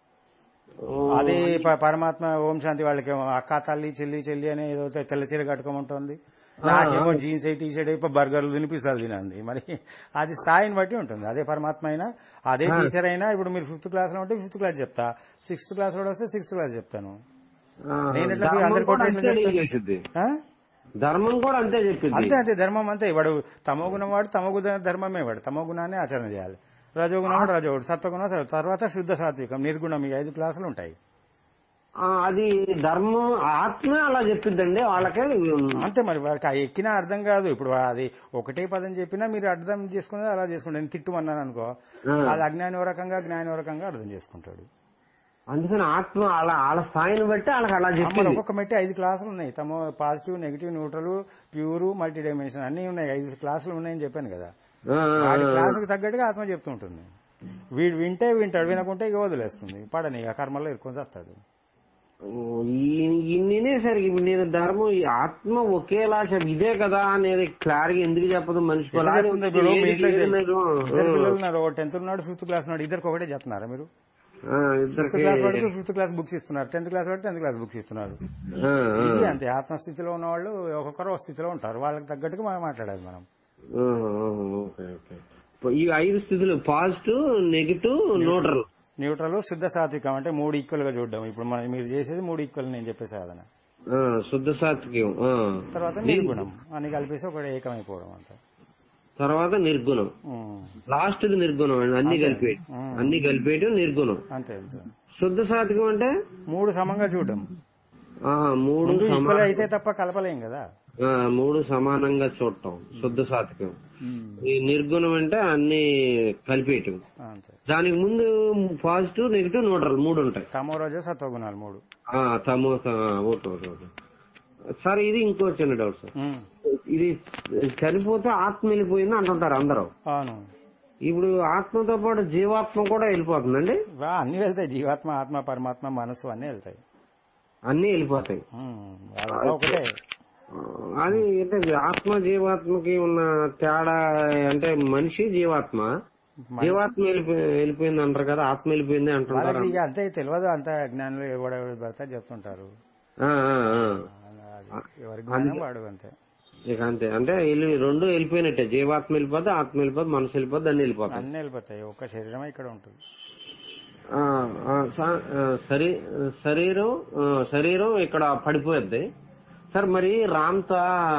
ఓ, అదే ప- పరమాత్మ ఓం శాంతి వాళ్ళకేమో అక్క తల్లి చెల్లి చెల్లి అని ఏదో తెల్ల చీర కట్టుకోమంటుంది నాకేమో జీన్స్ అయి టీ షర్ట్ అయిపో బర్గర్లు తినిపిస్తారు తినంది మరి అది స్థాయిని బట్టి ఉంటుంది అదే పరమాత్మ అయినా అదే ఆ. టీచర్ అయినా ఇప్పుడు మీరు ఫిఫ్త్ క్లాస్ లో ఉంటే ఫిఫ్త్ క్లాస్ చెప్తా సిక్స్త్ క్లాస్ లో వస్తే సిక్స్త్ క్లాస్ చెప్తాను ఆహా. నేను ఎట్లా ధర్మం అందరి కూడా కొట్టు ఎట్లా అంతే చెప్తాను? చేసిద్ది ఆ? ధర్మం కూడా అంతే చెప్పింది అంతే అంతే ధర్మం అంతే వాడు తమో గుణం వాడు తమో గుణ ధర్మమే వాడు తమో గుణాన్ని ఆచరణ చేయాలి రజోగుణం వాడు రజోగుడు సత్వగుణం సత్వ- తర్వాత శుద్ధ సాత్వికం నిర్గుణం ఈ ఐదు క్లాసులు ఉంటాయి ఆ, అది ధర్మం ఆత్మ అలా చెప్పిద్దండి వాళ్ళకే అంతే మరి వాడికి ఆ ఎక్కినా అర్థం కాదు ఇప్పుడు అది ఒకటే పదం చెప్పినా మీరు అర్థం చేసుకునేది అలా చేసుకుంటారు నేను తిట్టుమన్నాను అనుకో ఆ. అది అజ్ఞాని ఓ రకంగా జ్ఞాని ఓ రకంగా అర్థం చేసుకుంటాడు అందుకని ఆత్మ వాళ్ళ వాళ్ళ స్థాయిని బట్టి వాళ్ళకి అలా మరి చెప్పింది ఒక్కొక్క మెట్టి ఐదు క్లాసులు ఉన్నాయి తమ positive negative neutral pure multi dimension అన్ని ఉన్నాయి ఐదు క్లాసులు ఉన్నాయని చెప్పాను కదా ఆ, ఆ, వాడి ఆ. క్లాసుకు తగ్గట్టుగా ఆత్మ చెప్తూ ఉంటుంది వీడు వింటే వింటాడు వినకుంటే ఇక వదిలేస్తుంది పడని ఆ కర్మలో ఇరుకొని వస్తాడు ఓ, ఈ- ఇన్ని సరికి నేను ధర్మం ఈ ఆత్మ ఒకేలా చెప్ ఇదే కదా అనేది క్లారిటీ ఎందుకు చెప్పదు మనిషి ఎట్లా చెప్తుంది ఇప్పుడు మీ ఇంట్లో ఏది ఇద్దరు లేదు. ఇద్దరు పిల్లలు ఉన్నారు టెన్త్ ఉన్నాడు ఫిఫ్త్ క్లాస్ ఉన్నాడు ఇద్దరికి ఒకటే చెప్తున్నారా మీరు ఆ, ఫిఫ్త్ ఇద్దరికి క్లాస్ వాడికి ఫిఫ్త్ క్లాస్ బుక్స్ ఇస్తున్నారు టెన్త్ క్లాస్ వాడికి టెన్త్ క్లాస్ బుక్స్ ఇస్తున్నారు ఆ, ఆ. ఇది అంతే ఆత్మస్థితిలో ఉన్న వాళ్ళు ఒక్కొక్కరు ఒక స్థితిలో ఉంటారు వాళ్ళకి తగ్గట్టుగా మనం మాట్లాడాలి మనం ఆహా, ఆహా, ఓకే ఓకే ఈ ఐదు స్థితులు పాజిటివ్ నెగిటివ్ న్యూట్రల్ న్యూట్రల్ శుద్ధ సాత్వికం అంటే మూడు ఈక్వల్ గా చూడడం ఇప్పుడు మనం మీరు చేసేది మూడు ఈక్వల్ నేను చెప్పే సాధన ఆ, శుద్ధ సాత్వికం ఆ. తర్వాత నిర్గుణం అన్ని కలిపేసి ఒకటి ఏకమైపోవడం అంత తర్వాత నిర్గుణం లాస్ట్ ది నిర్గుణం అండి అన్ని కలిపేటి ఉమ్. అన్ని కలిపేటి నిర్గుణం అంతే అంతే శుద్ధ సాత్వికం అంటే మూడు సమంగా చూడడం ఆ, మూడు ముందు సమా- ఈక్వల్ అయితే తప్ప కలపలేం కదా ఆ, మూడు సమానంగా చూడటం శుద్ధ సాత్వికం ఈ నిర్గుణం అంటే అన్ని కలిపేయటం అంతే దానికి ముందు పాజిటివ్ నెగిటివ్ న్యూట్రల్ మూడు ఉంటాయి తమో రోజు సత్వగుణాలు మూడు ఆ, తమో స- ఓకే ఓకే ఓకే సార్ ఇది ఇంకో చిన్న డౌట్ సార్ ఉమ్. ఇది చనిపోతే ఆత్మ వెళ్ళిపోయింది అంటుంటారు అందరూ అవును ఇప్పుడు ఆత్మతో పాటు జీవాత్మ కూడా వెళ్ళిపోతుందండి వా, అన్ని వెళ్తాయి జీవాత్మ ఆత్మ పరమాత్మ మనసు అన్ని వెళ్తాయి అన్ని వెళ్ళిపోతాయి ఉమ్. అదంతా ఒకటే ఆ, అది అంటే ఆత్మ జీవాత్మకి ఉన్న తేడా అంటే మనిషి జీవాత్మ జీవాత్మ వెళ్ళిపోయి వెళ్ళిపోయింది అంటారు కదా ఆత్మ వెళ్ళిపోయింది అంటుంటారు వాళ్ళకి ఇక అంతే తెలియదు అంత జ్ఞానులు ఎవడ పడతా చెప్తుంటారు ఆ, ఆ, ఆ. అది ఎవరి జ్ఞానం వాడు అంతే ఇక అంతే అంటే వెళ్ళి రెండు వెళ్ళిపోయినట్టే జీవాత్మ వెళ్ళిపోద్ది ఆత్మ వెళ్ళిపోద్ది మనసు వెళ్ళిపోద్ది అన్ని వెళ్ళిపోతాయి అన్ని వెళ్ళిపోతాయి ఒక్క శరీరమే ఇక్కడ ఉంటుంది ఆ, ఆ, స- ఆ, శరీ శరీరం ఆ, శరీరం ఇక్కడ పడిపోద్ది సార్ మరి రామ్తా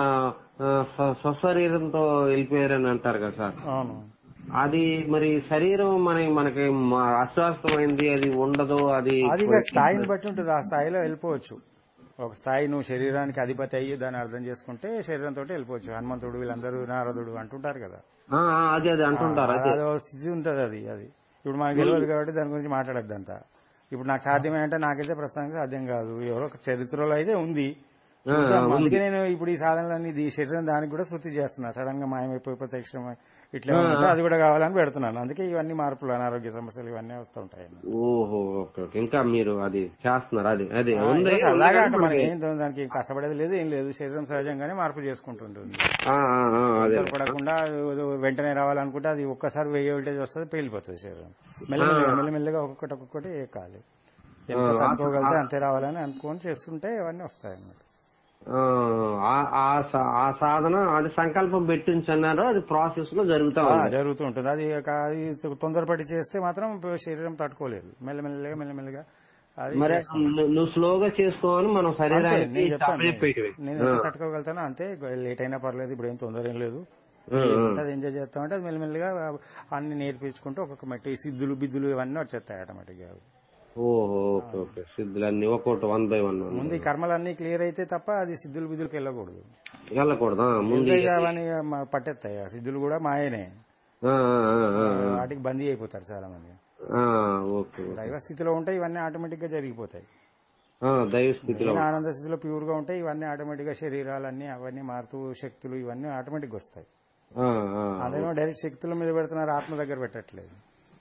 ఆ, స్వ- స్వశరీరంతో వెళ్ళిపోయారని అంటారు కదా సార్ అవును అది మరి శరీరం మన మనకి మ- అస్వాస్థమైంది అది ఉండదు అది అది ఇక స్థాయిని బట్టి ఉంటుంది ఆ స్థాయిలో వెళ్ళిపోవచ్చు ఒక స్థాయి నువ్వు శరీరానికి అధిపతి అయ్యి దాన్ని అర్థం చేసుకుంటే శరీరంతో వెళ్ళిపోవచ్చు హనుమంతుడు వీళ్ళందరూ నారదుడు అంటుంటారు కదా ఆ, ఆ, అది అది అంటుంటారు అదే అదో స్థితి ఉంటుంది అది అది ఇప్పుడు మనకు తెలియదు కాబట్టి దాని గురించి మాట్లాడద్దు అంతా ఇప్పుడు నాకు సాధ్యమే అంటే నాకైతే ప్రస్తుతానికి సాధ్యం కాదు ఎవరో ఒక చరిత్రలో అయితే ఉంది చూద్దాం. ఉంది. అందుకే నేను ఇప్పుడు ఈ సాధనలన్నీ ఈ శరీరం దానికి కూడా శృతి చేస్తున్నా సడన్ గా మాయమైపోయి ప్రత్యక్షమై ఇట్లా ఆ, ఉంటే ఆ. అది కూడా కావాలని పెడుతున్నాను అందుకే ఇవన్నీ మార్పులు అనారోగ్య సమస్యలు ఇవన్నీ వస్తుంటాయి ఓహో ఓకే ఓకే ఇంకా మీరు అది చేస్తున్నారు అది అది ఆ, ఉంది ఇదో సరదాగా అంటే మనకి మనకి- ఏం తో- దానికి ఏం కష్టపడేది లేదు ఏం లేదు శరీరం సహజంగానే మార్పు చేసుకుంటుంటుంది ఆ, ఆ, ఆ, అదే పడకుండా వెంటనే రావాలనుకుంటే అది ఒక్కసారి వెయ్యి వోల్టేజ్ వస్తుంది పేలిపోతుంది శరీరం మెల్లమెల్లగా ఆ. మెల్లమెల్లగా ఒక్కొక్కటి ఒక్కొక్కటి ఎక్కాలి ఎంత ఆ, తట్టుకోగలితే ఆ- అంతే రావాలని అనుకొని చేస్తుంటే అవన్నీ వస్తాయి అన్నమాట ఆ, ఆ- ఆ సా- ఆ సాధన అది సంకల్పం పెట్టించన్నారు అది ప్రాసెస్ లో జరుగుతా ఆ, ఉంది జరుగుతూ ఉంటుంది అది ఒక- అది తొందరపడి చేస్తే మాత్రం శరీరం తట్టుకోలేదు మెల్లమెల్లగా మెల్లమెల్లగా అది మరి చేస్తుంది. ను- నువ్వు స్లోగా చేసుకోవాలి మనం అంతే, శరీరానికి నేను చెప్తాను చెప్పేటివి. నేను ఎంత తట్టుకోగలుగుతానో అంతే లేట్ అయినా పర్లేదు ఇప్పుడు ఏం తొందర ఏం లేదు ఆ, ఆ. అది ఎంజాయ్ చేస్తామంటే అది మెల్లమెల్లగా అన్ని నేర్పించుకుంటూ ఒక్కొక్క మట్టి ఈ సిద్ధులు బిద్దులు ఇవన్నీ వచ్చేస్తాయి ఆటోమేటిక్ గా ఓహో ఓకే ఓకే సిద్ధులన్నీ ఒక్కొక్కటి వన్ బై వన్ ముందు ఈ కర్మలన్నీ క్లియర్ అయితే తప్ప అది సిద్ధులు బిద్దులకు వెళ్ళకూడదు వెళ్ళకూడదా ముందు వెళ్తే ఇక అవన్నీ మా- పట్టేస్తాయి ఆ సిద్ధులు కూడా మాయనే ఆ, ఆ, ఆ, ఆ, వాటికి బందీ అయిపోతారు చాలా మంది ఆ, ఓకే ఓకే. దైవ స్థితిలో ఉంటే ఇవన్నీ ఆటోమేటిక్ గా జరిగిపోతాయి ఆ, దైవ స్థితిలో నేను ఆనంద స్థితిలో ప్యూర్ గా ఉంటే ఇవన్నీ ఆటోమేటిక్ గా శరీరాలన్నీ అవన్నీ మారుతూ శక్తులు ఇవన్నీ ఆటోమేటిక్ గా వస్తాయి ఆ, ఆ, అదేమో డైరెక్ట్ శక్తుల మీద పెడుతున్నారు ఆత్మ దగ్గర పెట్టట్లేదు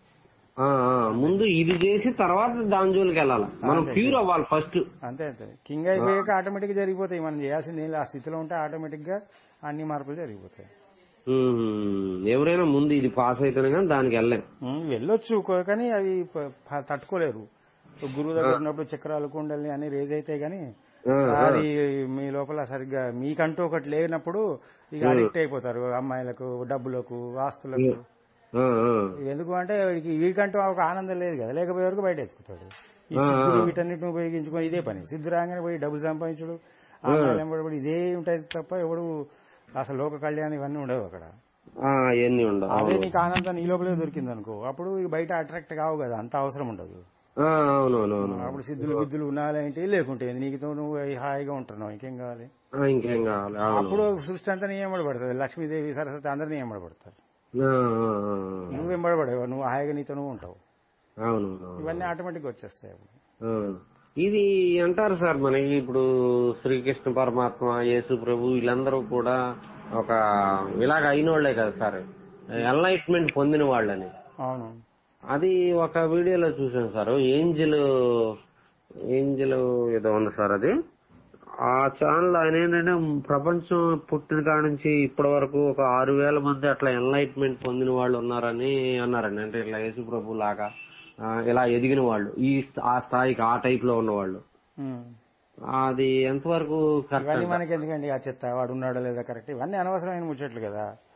ఆ, ఆ, ముందు ఇది చేసి తర్వాత దాని జోలికి వెళ్ళాలి మనం అంతే. ప్యూర్ అవ్వాలి ఫస్ట్ అంతే అంతే కింగ్ అయిపోయాక ఆటోమేటిక్ గా జరిగిపోతాయి మనం చేయాల్సింది ఏం లేదు. ఆ స్థితిలో ఉంటే ఆటోమేటిక్ గా అన్ని మార్పులు జరిగిపోతాయి ఎవరైనా ముందు ఇది పాస్ అయితేనే కానీ దానికి వెళ్ళాం ఉమ్, వెళ్ళొచ్చు కో- కానీ అవి ప- ప- తట్టుకోలేరు గురువు దగ్గర ఉన్నప్పుడు చక్రాలు కుండల్ని అన్ని రేజ్ అయితే గానీ ఆ, ఆ. అది మీ లోపల సరిగ్గా మీకంటూ ఒకటి లేనప్పుడు ఇక అడిక్ట్ అయిపోతారు అమ్మాయిలకు డబ్బులకు ఆస్తులకు ఆ, ఆ. ఎందుకు అంటే వీడికి వీడికంటూ ఒక ఆనందం లేదు కదా లేకపోయే వరకు బయట ఎత్తుకుతాడు ఈ ఆ, సిద్ధులు ఆ. వీటన్నిటిని ఉపయోగించుకొని ఇదే పని సిద్ధు రాగానే పోయి డబ్బులు సంపాదించుడు అమ్మాయిలు వెంబడి ఇదే ఉంటుంది తప్ప ఎవడు అసలు లోక కళ్యాణం ఇవన్నీ ఉండవు అక్కడ ఆ, అవన్నీ ఉండవు అదే అవును. నీకు ఆనందం నీ లోపలే దొరికింది అనుకో అప్పుడు ఇక బయట అట్రాక్ట్ కావు కదా అంత అవసరం ఉండదు ఆ, అవునవునవును అప్పుడు సిద్ధులు బిద్దులు ఉన్నాయంటే లేకుంటే నీకుతో నువ్వు హాయిగా ఉంటున్నావు ఇంకేం కావాలి ఆ, ఇంకేం కావాలి అవును. అప్పుడు సృష్టి అంతా నియమడి పడుతుంది లక్ష్మీదేవి సరస్వతి అందరు నియమడి పడతారు ఆ, ఆ, ఆ, నువ్వు వెంబడబడేవు నువ్వు హాయిగా నీతో నువ్వు ఉంటావు అవును అవును. ఇవన్నీ ఆటోమేటిక్ వచ్చేస్తాయి అప్పుడు ఆ. ఇది అంటారు సార్ మనకి ఇప్పుడు శ్రీకృష్ణ పరమాత్మ యేసు ప్రభు వీళ్ళందరూ కూడా ఒక ఇలాగ అయిన వాళ్లే కదా సార్ ఎన్లైట్మెంట్ పొందిన వాళ్ళని అవును అది ఒక వీడియోలో చూసాను సార్ ఏంజిల్ ఏంజిల్ ఏదో ఉంది సార్ అది ఆ ఛానల్ ఆయన ఏంటంటే ప్రపంచం పుట్టిన కాడ నుంచి ఇప్పటి వరకు ఒక ఆరు వేల మంది అట్లా ఎన్లైట్మెంట్ పొందిన వాళ్ళు ఉన్నారని అన్నారండి అంటే ఇట్లా యేసు ప్రభు లాగా ఆ, ఇలా ఎదిగిన వాళ్ళు ఈ స్థ- ఆ స్థాయికి ఆ టైప్ లో ఉన్న వాళ్ళు ఉమ్. అది ఎంతవరకు ఇవన్నీ కరెక్ట్ మనకి ఎందుకండి ఆ చెత్త వాడు ఉన్నాడో లేదా కరెక్ట్ ఇవన్నీ అనవసరమైన ముచ్చట్లు కదా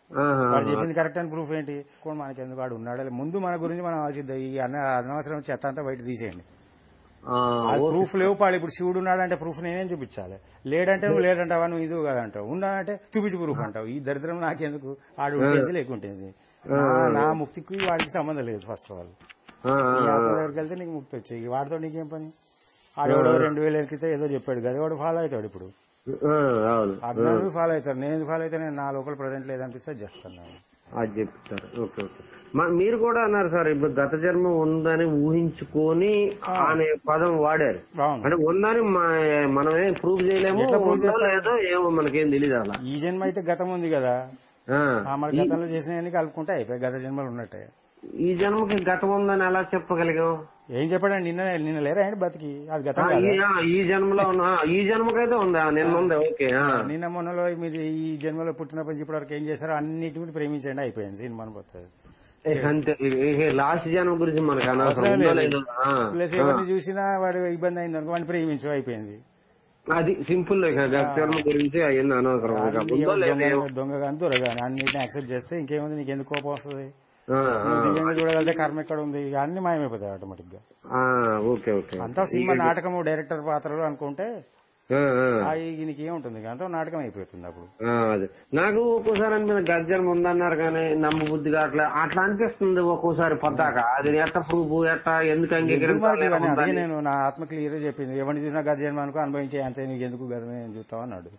ఆహా, వాడు చెప్పింది కరెక్ట్ అని ప్రూఫ్ ఏంటి కూడా మనకి ఎందుకు వాడు ఉన్నాడా లే- ముందు మన గురించి మనం ఆలోచిద్దాం ఈ అన్న అనవసరం చెత్త అంతా బయట తీసేయండి ఆ, ఆ ఓకే. ప్రూఫ్ లేవు పాడు ఇప్పుడు శివుడు ఉన్నాడంటే ప్రూఫ్ నేనేం చూపించాలి లేడంటే నువ్వు లేడంటావా నువ్వు ఇది కదంటావు ఉన్నాడంటే చూపించు ప్రూఫ్ అంటావు ఈ దరిద్రం నాకెందుకు ఆడు ఉండేది లేకుంటేది నా- నా ముక్తికి వాడికి సంబంధం లేదు ఫస్ట్ ఆఫ్ ఆల్ ఆ, ఆ, నీ ఆత్మ ఆ. దగ్గరికి వెళ్తే నీకు ముక్తి వచ్చాయి వాడితో నీకేం పని ఆడెవడో రెండు వేల క్రితం ఏదో చెప్పాడు కదా వాడు ఫాలో అవుతాడు ఇప్పుడు ఆ, అవును అజ్ఞానులు ఫాలో అవుతారు నేను ఫాలో అయితే నేను నా లోపల ప్రజెంట్ లేదనిపిస్తే అది చేస్తాను అది చెప్తారు ఓకే ఓకే మ- మీరు కూడా అన్నారు సార్ ఇప్పుడు గత జన్మ ఉందని ఊహించుకొని అనే పదం వాడారు అవును అంటే ఉందని మ- మనమే ప్రూవ్ చేయలేము ఎట్లా prove ఉందో చేస్తాం? లేదో ఏమో మనకేం తెలియదు అలా ఈ జన్మ అయితే గతం ఉంది కదా ఆ. ఆ మరి గతంలో చేసినవన్నీ కలుపుకుంటే అయిపోయి గత జన్మలు ఉన్నట్టే ఈ జన్మకి గతం ఉందని ఎలా చెప్పగలిగాం ఏం చెప్పాడండి నిన్న నిన్న లేరా అండి బతికి అది ఆ, గతం ఈ కదా ఆ, ఈ జన్మలో ఉన్న ఆ, ఈ జన్మకైతే ఉందా నిన్న ఉంది ఓకే ఆ. నిన్న మొన్నలో మీరు ఈ జన్మలో పుట్టినప్పటి నుంచి ఇప్పటివరకు ఏం చేశారో అన్నిటి గురించి ప్రేమించండి అయిపోయింది సినిమా పోతుంది ఏ, అంతే లాస్ట్ జన్మ గురించి మనకు అనవసరం అవసరం ఉందో లేదు. లేదో ఆ, ప్లస్ ఆ. ఎవరిని చూసినా వాడు ఇబ్బంది అయింది అనుకో వాడిని ప్రేమించు అయిపోయింది అది సింపుల్ ఇక గత జన్మ గురించి అయ్యింది అనవసరం ఇక అన్ని ఉందో లేదో ఏమో. దొంగ దొంగ కానీ దొరగాని అన్నిటిని యాక్సెప్ట్ చేస్తే ఇంకేముంది నీకు ఎందుకు కోపం వస్తుంది ఆ, ఆ. నువ్వు దివ్యంగా చూడగలిగితే కర్మ ఎక్కడ ఉంది ఇక అన్ని మాయమైపోతాయి ఆటోమేటిక్ గా ఆ, ఓకే ఓకే అంతా సినిమా నాటకము డైరెక్టర్ పాత్రలు అనుకుంటే ఆ, ఆ. ఆ ఈయనకి ఏముంటుంది అంతా నాటకం అయిపోతుంది అప్పుడు ఆ, అదే నాకు ఒక్కోసారి అనిపిస్తుంది గర్జన ఉందన్నారు కానీ నమ్మబుద్ధి అట్లా అట్లా అనిపిస్తుంది ఒక్కోసారి పొద్దాక అది ఎట్ట ప్రూఫ్ ఎట్ట ఎందుకు ఎందుకు మనకి ఇవన్నీ? అదే అంగీకరించాలి నేను నా ఆత్మ క్లియర్ చెప్పింది ఎవరిని చూసినా గత జన్మ అనుకో అనుభవించే అంతే నీకు ఎందుకు గతమే అని చూస్తావు అన్నాడు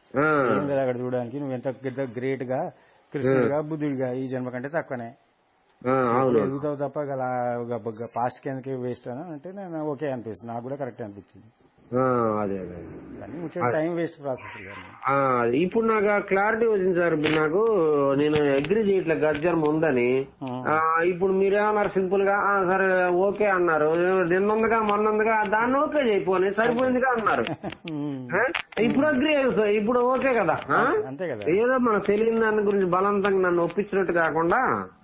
ఏం కదా అక్కడ చూడడానికి నువ్వు ఎంత పెద్ద గ్రేట్ గా కృష్ణుడిగా బుద్ధుడిగా ఈ జన్మ కంటే తక్కువనే అవును ఎదుగుతావు తప్ప పాస్ట్ కిందకి వేస్ట్ అని అంటే నేను ఓకే అనిపిస్తుంది నాకు కూడా కరెక్ట్ అనిపించింది ఆ, అదే అదే కానీ ముచ్చట టైం వేస్ట్ ప్రాసెస్ కానీ ఆ, అదే. ఇప్పుడు నాకు క్లారిటీ వచ్చింది సార్ ఇప్పుడు నాకు నేను అగ్రి చేయట్లే గర్జన ఉందని ఆ, ఇప్పుడు మీరేమన్నారు సింపుల్ గా ఆ, సరే ఓకే అన్నారు నిన్నుందిగా మొన్నందుగా దాన్ని ఓకే చేయపోని సరిపోయిందిగా అన్నారు ఆ? ఇప్పుడు అగ్రి ఇప్పుడు ఓకే కదా ఆ? అంతే కదా ఏదో మనకు తెలియని దాని గురించి బలవంతంగా నన్ను ఒప్పించినట్టు కాకుండా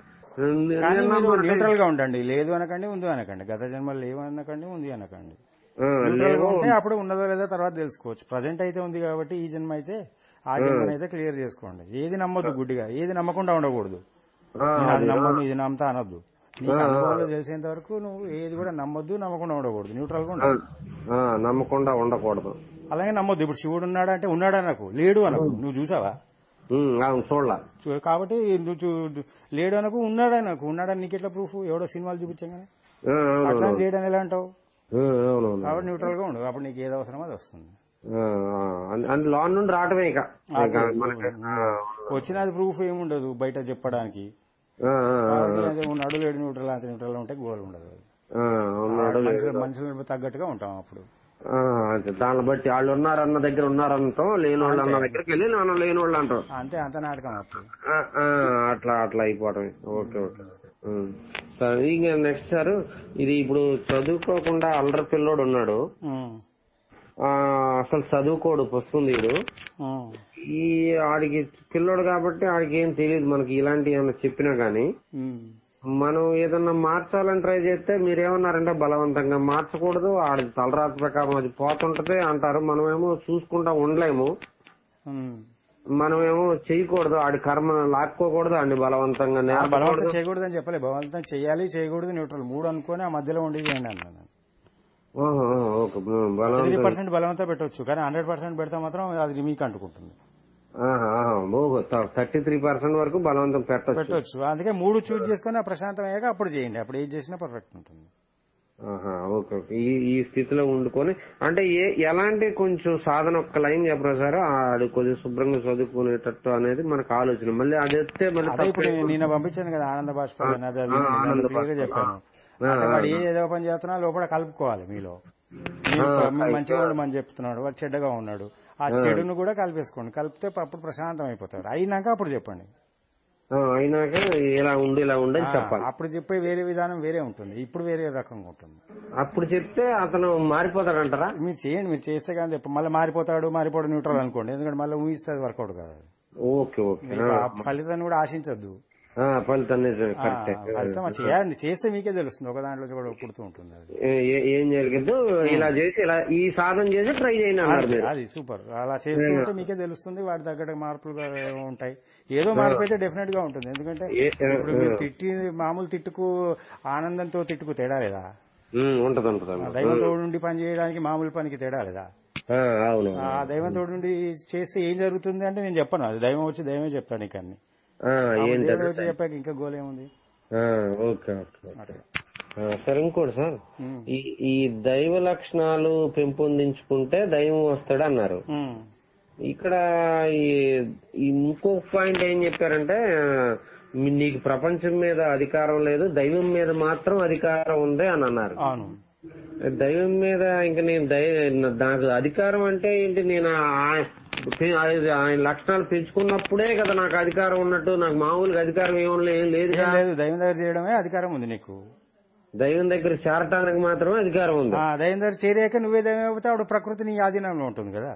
కానీ నిన్న మీరు మొన్న- న్యూట్రల్ గా ఉండండి లేదు అనకండి ఉంది అనకండి గత జన్మలు లేవు అనకండి ఉంది అనకండి ఆ, న్యూట్రల్ గా లేవు. ఉంటే అప్పుడు ఉన్నదో లేదో తర్వాత తెలుసుకోవచ్చు ప్రజెంట్ అయితే ఉంది కాబట్టి ఈ జన్మ అయితే ఆ జన్మని అయితే క్లియర్ చేసుకోండి ఏది నమ్మొద్దు గుడ్డిగా ఏది నమ్మకుండా ఉండకూడదు ఆ, నేను అది అది. నమ్మను ఇది నమ్ముతా అనొద్దు నీకు అనుభవంలో తెలిసేంత వరకు నువ్వు ఏది కూడా నమ్మొద్దు నమ్మకుండా ఉండకూడదు న్యూట్రల్ గా ఆ, ఉండాలి ఆ, నమ్మకుండా ఉండకూడదు అలాగే నమ్మొద్దు ఇప్పుడు శివుడు ఉన్నాడా అంటే ఉన్నాడా అనకు లేడు అనకు నువ్వు చూసావా ఉమ్, అవును చూడాల చూ- కాబట్టి నువ్వు చూ- లేడు అనకు ఉన్నాడా అనకు ఉన్నాడని నీకు ఎట్లా ప్రూఫ్ ఎవడో సినిమాలు చూపించగానే ఆ, అవును, అట్లా అవును. లేడని ఎలా అంటావు ఆ, అవునవును కాబట్టి న్యూట్రల్ గా ఉండు అప్పుడు నీకు ఏది అవసరమో అది వస్తుంది ఆ, ఆ, అన్- అన్ లోన్ నుండి రావటమే ఇక ఇక అదే. మనకి ఆ, వచ్చినది ప్రూఫ్ ఏముండదు బయట చెప్పడానికి ఆ, ఆ, ఆ, కాబట్టి అదే ఉన్నాడు లేడు న్యూట్రల్ అంత న్యూట్రల్ ఉంటే గోల్ ఉండదు ఆ, ఉన్నాడు మనుషులు మనుషులకు తగ్గట్టుగా ఉంటాం అప్పుడు ఆ, అంతే. దాన్ని బట్టి వాళ్ళు ఉన్నారన్న దగ్గర ఉన్నారంటాం లేని వాళ్ళు అన్న దగ్గరికి వెళ్ళి నాన్న లేని వాళ్ళు అంటాం అంతే అంత నాటకం అప్పుడు ఆ, ఆ, అట్లా అట్లా అయిపోవటమే ఓకే ఓకే ఉమ్. సరే ఇంకా నెక్స్ట్ సార్ ఇది ఇప్పుడు చదువుకోకుండా అల్లరి పిల్లోడు ఉన్నాడు ఉమ్, ఆ, అసలు చదువుకోడు పుస్తకం తీయడు ఉమ్, ఈ ఆడికి పిల్లోడు కాబట్టి ఆడికి ఏం తెలియదు మనకి ఇలాంటి ఏమైనా చెప్పినా గానీ ఉమ్. మనం ఏదన్నా మార్చాలని ట్రై చేస్తే మీరేమన్నారంటే బలవంతంగా మార్చకూడదు ఆడి తలరాత ప్రకారం అది పోతుంటది అంటారు మనమేమో చూసుకుంటా ఉండలేము ఉమ్. మనమేమో చేయకూడదు ఆడి కర్మ లాక్కోకూడదు ఆడిని బలవంతంగా ఆ నేర్పకూడదు. బలవంతం చేయకూడదు అని చెప్పలే బలవంతం చేయాలి చేయకూడదు న్యూట్రల్ మూడు అనుకొని ఆ మధ్యలో ఉండి చేయండి అన్నాను ఓహో, ఓహో, ఓకే ఉమ్, త్రీ బలవంతం పర్సెంట్ బలవంతం పెట్టొచ్చు కానీ హండ్రెడ్ పర్సెంట్ పెడితే మాత్రం అది మీకు అంటుకుంటుంది థర్టీ త్రీ పర్సెంట్ వరకు బలవంతం పెట్టచ్చు పెట్టొచ్చు అందుకే మూడు చూజ్ చేసుకొని ఆ ప్రశాంతం అయ్యాక అప్పుడు చేయండి అప్పుడు ఏది చేసినా పర్ఫెక్ట్ ఉంటుంది ఓకే ఓకే ఈ ఈ స్థితిలో ఉండుకొని అంటే ఏ ఎలాంటి కొంచెం సాధన ఒక్క లైన్ చెప్పరా సార్ ఆడు కొద్దిగా శుభ్రంగా చదువుకునేటట్టు అనేది మనకు ఆలోచన మళ్ళీ అది వస్తే మళ్ళీ అదే ఇప్పుడు తప్పే. నేను పంపించాను కదా ఆనంద భాష అది ఆ, ఆనంద క్లియర్ బాష్పాలు. చెప్పాను ఆ, అంటే ఆ. వాడు ఏ ఏదో పని చేస్తున్నా లోపల కలుపుకోవాలి మీలో మీరు ఆ, మీరు కరెక్ట్. మంచిగా ఉండమని చెప్తున్నాడు వాడు చెడ్డగా ఉన్నాడు ఆ చెడును కూడా కలిపేసుకోండి కలిపితే అప్పుడు ప్రశాంతం అయిపోతారు అయినాక అప్పుడు చెప్పండి ఆ, అయినాక ఇలా ఉండి ఇలా ఉండి అని ఆ, చెప్పాలి అప్పుడు చెప్పే వేరే విధానం వేరే ఉంటుంది ఇప్పుడు వేరే రకంగా ఉంటుంది అప్పుడు చెప్తే అతను మారిపోతాడంటారా మీరు చేయండి మీరు చేస్తే కానీ చెప్ప- మళ్ళీ మారిపోతాడు మారిపోడు న్యూట్రల్ అనుకోండి ఎందుకంటే మళ్ళీ ఊహిస్తే అది వర్కౌట్ కాదు ఓకే ఓకే మీకు ఆ ఫలితాన్ని కూడా ఆశించద్దు ఆ, ఆ, ఫలితం నిజమే ఆ, కరెక్టే ఫలితం అది చేయాలి చేస్తే మీకే తెలుస్తుంది ఒక దాంట్లో కూడా పుడుతూ ఉంటుంది అది ఏ- ఏ- ఏం జరిగద్దు ఇలా చేసి ఇలా ఈ సాధన చేసి ట్రై చేయండి అన్నారు అది- మీరు అది సూపర్ అలా చేస్తుంటే మీకే తెలుస్తుంది వాటి తగ్గట్టు మార్పులు ఉంటాయి ఏదో మార్పు అయితే డెఫినెట్ గా ఉంటుంది ఎందుకంటే ఏ- ఏ- ఇప్పుడు మీరు తిట్టి మామూలు తిట్టుకు ఆనందంతో తిట్టుకు తేడా లేదా ఉమ్, ఉంటది ఉంటది ఆ ఉంటది. దైవం తోడు నుండి పని చేయడానికి మామూలు పనికి తేడా లేదా ఆ, అవును ఆ దైవం తోడు నుండి చేస్తే ఏం జరుగుతుంది అంటే నేను చెప్పను అది దైవం వచ్చి దైవమే చెప్తాను నీకు అన్ని ఆ, అప్పుడు ఏంటి దేవుడు అది? వచ్చి చెప్పాక ఇంకా గోల్ ఏముంది ఆ, ఓకే ఓకే ఓకే. అట్లా. ఆ, సరే ఇంకోటి సార్ ఉమ్. ఈ ఈ దైవ లక్షణాలు పెంపొందించుకుంటే దైవం వస్తాడు అన్నారు ఉమ్. ఇక్కడ ఈ ఈ ఇంకో పాయింట్ ఏం చెప్పారంటే ఆ, మీ- నీకు ప్రపంచం మీద అధికారం లేదు దైవం మీద మాత్రం అధికారం ఉంది అని అన్నారు అవును దైవం మీద ఇంకా నేను దై నాకు అధికారం అంటే ఏంటి నేను ఆ- పె- అది- ఆయన లక్షణాలు పెంచుకున్నప్పుడే కదా నాకు అధికారం ఉన్నట్టు నాకు మామూలుగా అధికారం ఏం లే- ఏం లేదు ఏం లేదు దైవం దగ్గర చేయడమే అధికారం ఉంది నీకు దైవం దగ్గర చేరటానికి మాత్రమే అధికారం ఉంది ఆ దైవం దగ్గర చేరాక నువ్వే దైవం అయిపోతే అప్పుడు ప్రకృతి నీ ఆధీనంలో ఉంటుంది కదా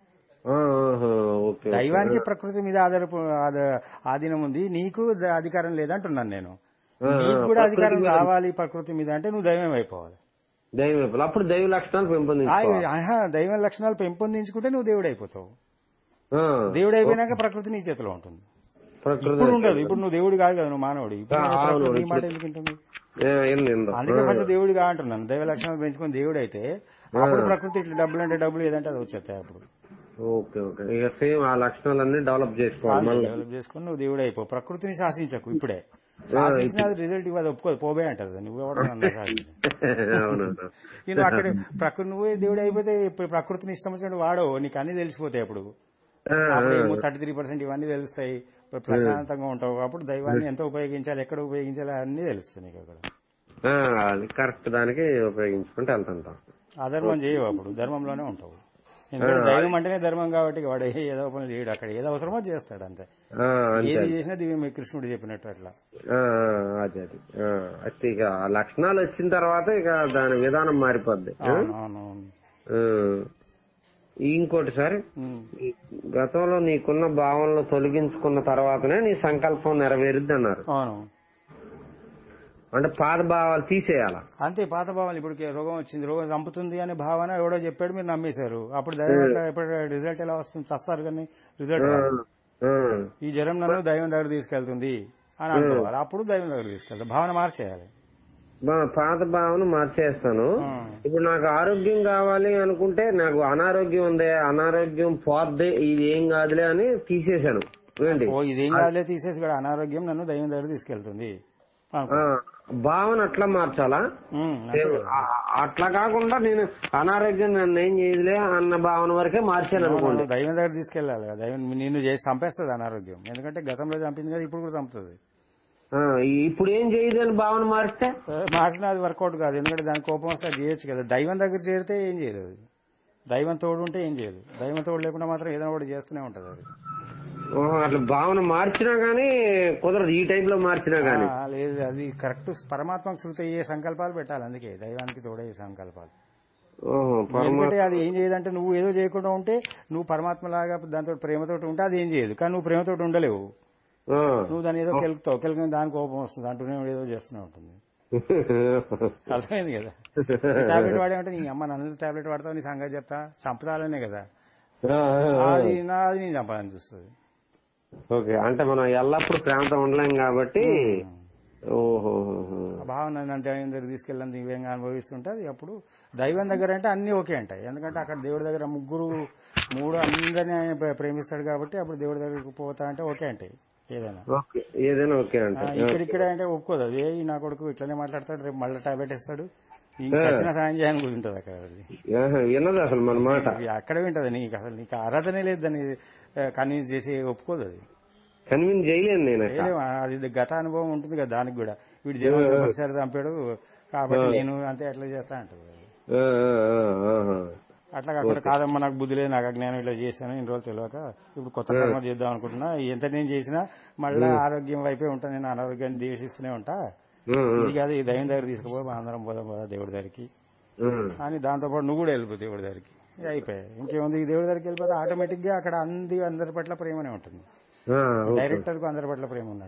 ఆ, ఆహా, ఓకే దైవానికి ప్రకృతి మీద ఆధారపు ఆధ- ఆధీనం ఉంది నీకు ద- అధికారం లేదంటున్నాను నేను ఆ, నీకు కూడా ప్రకృతి అధికారం మీద- కావాలి ప్రకృతి మీద అంటే నువ్వు దైవం అయిపోవాలి దైవం వైపు అప్పుడు దైవ లక్షణాలు ఆ, పెంపొందించుకోవాలి ఆహా, దైవం లక్షణాలు పెంపొందించుకుంటే నువ్వు దేవుడు అయిపోతావు ఆ, దేవుడు అయిపోయినాక ప్రకృతి నీ చేతిలో ఉంటుంది ప్రకృతి ఇప్పుడు ఉండదు ఇప్పుడు నువ్వు దేవుడు కాదు కదా నువ్వు మానవుడు ఇప్పుడు ఆ, అవును, ప్రకృతి నీ మాట ఇప్పుడు- ఎందుకు ఉంటుంది ఏ, ఏంది, ఏందో. అందుకే ఆ, ఫస్ట్ దేవుడు కా అంటున్నాను దైవ లక్షణాలు పెంచుకొని దేవుడు అయితే అప్పుడు ప్రకృతి ఇట్లా డబ్బులు అంటే డబ్బులు ఏదంటే అది వచ్చేస్తాయి అప్పుడు ఓకే ఓకే ఇక సేమ్ ఆ లక్షణాలన్నీ డెవలప్ చేసుకోవాలి మళ్ళీ డెవలప్ చేసుకుని నువ్వు దేవుడు అయిపో ప్రకృతిని శాసించకు ఇప్పుడే శాసించిన రిజల్ట్ ఇవ్వదు ఒప్పుకోదు పోబే అంటది నువ్వు ఎవరు నన్ను శాసించు అవును నేను అక్కడ ప్రకృతి నువ్వే దేవుడు అయిపోతే ఇప్పుడు ప్రకృతిని ఇష్టం వచ్చినట్టు వాడవు నీకు అన్ని తెలిసిపోతాయి అప్పుడు ఆ, అప్పుడు థర్టీ త్రీ పర్సెంట్ ఇవన్నీ తెలుస్తాయి ఇప్పుడు ప్రశాంతంగా ఉంటావు అప్పుడు దైవాన్ని ఎంత ఉపయోగించాలి ఎక్కడ ఉపయోగించాలి అన్ని తెలుస్తాయి నీకు అక్కడ ఆ, అది కరెక్ట్ దానికి ఉపయోగించుకుంటే వెళ్తుంటాం అధర్మం చేయవు అప్పుడు ధర్మంలోనే ఉంటావు ఎందుకంటే దైవం అంటేనే ధర్మం కాబట్టి వాడు ఏదో పనులు చేయడు అక్కడ ఏదో అవసరమో చేస్తాడు అంతే ఆ, అంతే ఏది చేసినా దివ్యం కృష్ణుడు చెప్పినట్టు అట్లా ఆ, అదే అది ఆ, అయితే ఇక ఆ లక్షణాలు వచ్చిన తర్వాత ఇక దాని విధానం మారిపోద్ది ఆ? అవును అవును అవును. ఆ. ఇంకోటి సార్ ఉమ్. ఈ గతంలో నీకున్న భావనలు తొలగించుకున్న తర్వాతనే నీ సంకల్పం నెరవేరుద్ది అన్నారు అవును అంటే పాత భావాలు తీసేయాల అంతే పాత భావాలు ఇప్పుడు రోగం వచ్చింది రోగం చంపుతుంది అనే భావన ఎవడో చెప్పాడు మీరు నమ్మేశారు అప్పుడు దైవం ఎట్లా ఎప్పుడు రిజల్ట్ ఎలా వస్తుంది చస్తారు కానీ రిజల్ట్ రాదు. ఈ జ్వరం నన్ను దైవం దగ్గర తీసుకెళ్తుంది అని అనుకోవాలి అప్పుడు దైవం దగ్గర తీసుకెళ్తాం భావన మార్చేయాలి పాత భావన మార్చేస్తాను ఆ. ఇప్పుడు నాకు ఆరోగ్యం కావాలి అనుకుంటే నాకు అనారోగ్యం ఉంది అనారోగ్యం పోద్ది ఇది ఏం కాదులే అని తీసేశాను ఏంటి ఓ ఇదేం కాదులే తీసేసి కూడా అనారోగ్యం నన్ను దైవం దగ్గర తీసుకెళ్తుంది అనుకో. ఆ, భావన అట్లా మార్చాలా ఉమ్, అంతే కదా. ఆ- అట్లా కాకుండా నేను అనారోగ్యం నన్ను ఏం చేయదులే అన్న భావన వరకే మార్చాను అనుకోండి అవును, దైవం దగ్గర తీసుకెళ్ళాలి కదా దైవం నిన్ను చేసి చంపేస్తుంది అనారోగ్యం ఎందుకంటే గతంలో చంపింది కదా ఇప్పుడు కూడా చంపుతుంది ఆ, ఇప్పుడు ఏం చేయదు అని భావన మారిస్తే మార్చినా అది వర్కౌట్ కాదు ఎందుకంటే దాని కోపం వస్తే అది చేయొచ్చు కదా దైవం దగ్గర చేరితే ఏం చేయదు అది దైవం తోడు ఉంటే ఏం చేయదు దైవం తోడు లేకుండా మాత్రం ఏదైనా ఒకటి చేస్తూనే ఉంటది అది ఓహో, అట్లా భావన మార్చినా గానీ కుదరదు ఈ టైప్ లో మార్చినా గానీ ఆ, లేదు అది కరెక్ట్ పరమాత్మకు శృతి అయ్యే సంకల్పాలు పెట్టాలి అందుకే దైవానికి తోడయ్యే సంకల్పాలు ఓహో, పరమా- ఎందుకంటే అది ఏం చేయదంటే నువ్వు ఏదో చేయకుండా ఉంటే నువ్వు పరమాత్మలాగా దాంతో ప్రేమతోటి ఉంటే అది ఏం చేయదు కానీ నువ్వు ప్రేమతోటి ఉండలేవు ఆ. నువ్వు దాన్ని ఏదో కెలుకుతావు కెలుకుని దాని కోపం వస్తుంది అంటూనే ఏదో చేస్తూనే ఉంటుంది అర్థమైంది కదా టాబ్లెట్ వాడేమంటే నీ అమ్మ నన్ను టాబ్లెట్ వాడతావు నీ సంగతి చెప్తా చంపుతాలనే కదా ఆ, ఆ, ఆ. అది నా అది నేను చంపాలని చూస్తుంది ఓకే అంటే మనం ఎల్లప్పుడు ప్రేమతో ఉండలేం కాబట్టి ఓహో ఆ భావన నన్ను దైవం దగ్గర తీసుకెళ్ళని దివ్యంగా అనుభవిస్తుంటే అది అప్పుడు దైవం దగ్గర అంటే అన్ని ఓకే అంటాయి ఎందుకంటే అక్కడ దేవుడి దగ్గర ముగ్గురు మూడు అందరినీ ఆయన ప్రే- ప్రేమిస్తాడు కాబట్టి అప్పుడు దేవుడి దగ్గరికి పోతా అంటే ఓకే అంటాయి ఏదైనా ఓకే ఏదైనా ఓకే ఆ, అంటే ఇక్కడిక్కడ అంటే ఒప్పుకోదు అది ఏ ఈ నా కొడుకు ఇట్లనే మాట్లాడతాడు రేపు మళ్ళీ టాబ్లెట్ ఇస్తాడు ఇంక చచ్చిన సాయం చేయని కూర్చుంటది అక్కడ అది ఆహా, విన్నది అసలు మన మాట ఇది అక్కడ వింటది నీకు అసలు నీకు ఆరాధనే లేదు దాన్ని కన్విన్స్ చేసి ఒప్పుకోదు అది కన్విన్స్ చేయలేను నేను అక్కడ. చేయలేము అది గత అనుభవం ఉంటుంది కదా దానికి కూడా వీడు జీవన ఒకసారి చంపాడు కాబట్టి నేను అంతే అట్లా చేస్తా అంటది అది. ఆ, ఆ, ఆ, ఆహా. అట్లా కాకుండా కాదమ్మా నాకు బుద్ధి లేదు నాకు అజ్ఞానం ఇట్లా చేశాను ఇన్ని రోజులు తెలియక ఇప్పుడు కొత్త కర్మ చేద్దాం అనుకుంటున్నా ఎంత నేను చేసినా మళ్ళీ ఆరోగ్యం వైపే ఉంటా నేను అనారోగ్యాన్ని ద్వేషిస్తూనే ఉంటా ఆ, ఆ, ఇది కాదు ఈ దైవం దగ్గర తీసుకుపోయి మన అందరం పోదాం పోదా దేవుడి దగ్గరికి ఆ. అని దాంతోపాటు నువ్వు కూడా వెళ్ళిపో దేవుడి దగ్గరికి ఇక అయిపోయాయి ఇంకేముంది ఈ దేవుడి దగ్గరికి వెళ్ళిపోతే ఆటోమేటిక్ గా అక్కడ అంది అందరి పట్ల ప్రేమనే ఉంటుంది ఆ, ఓకే. డైరెక్టర్ కు అందరి పట్ల ప్రేమ ఉన్నట్టు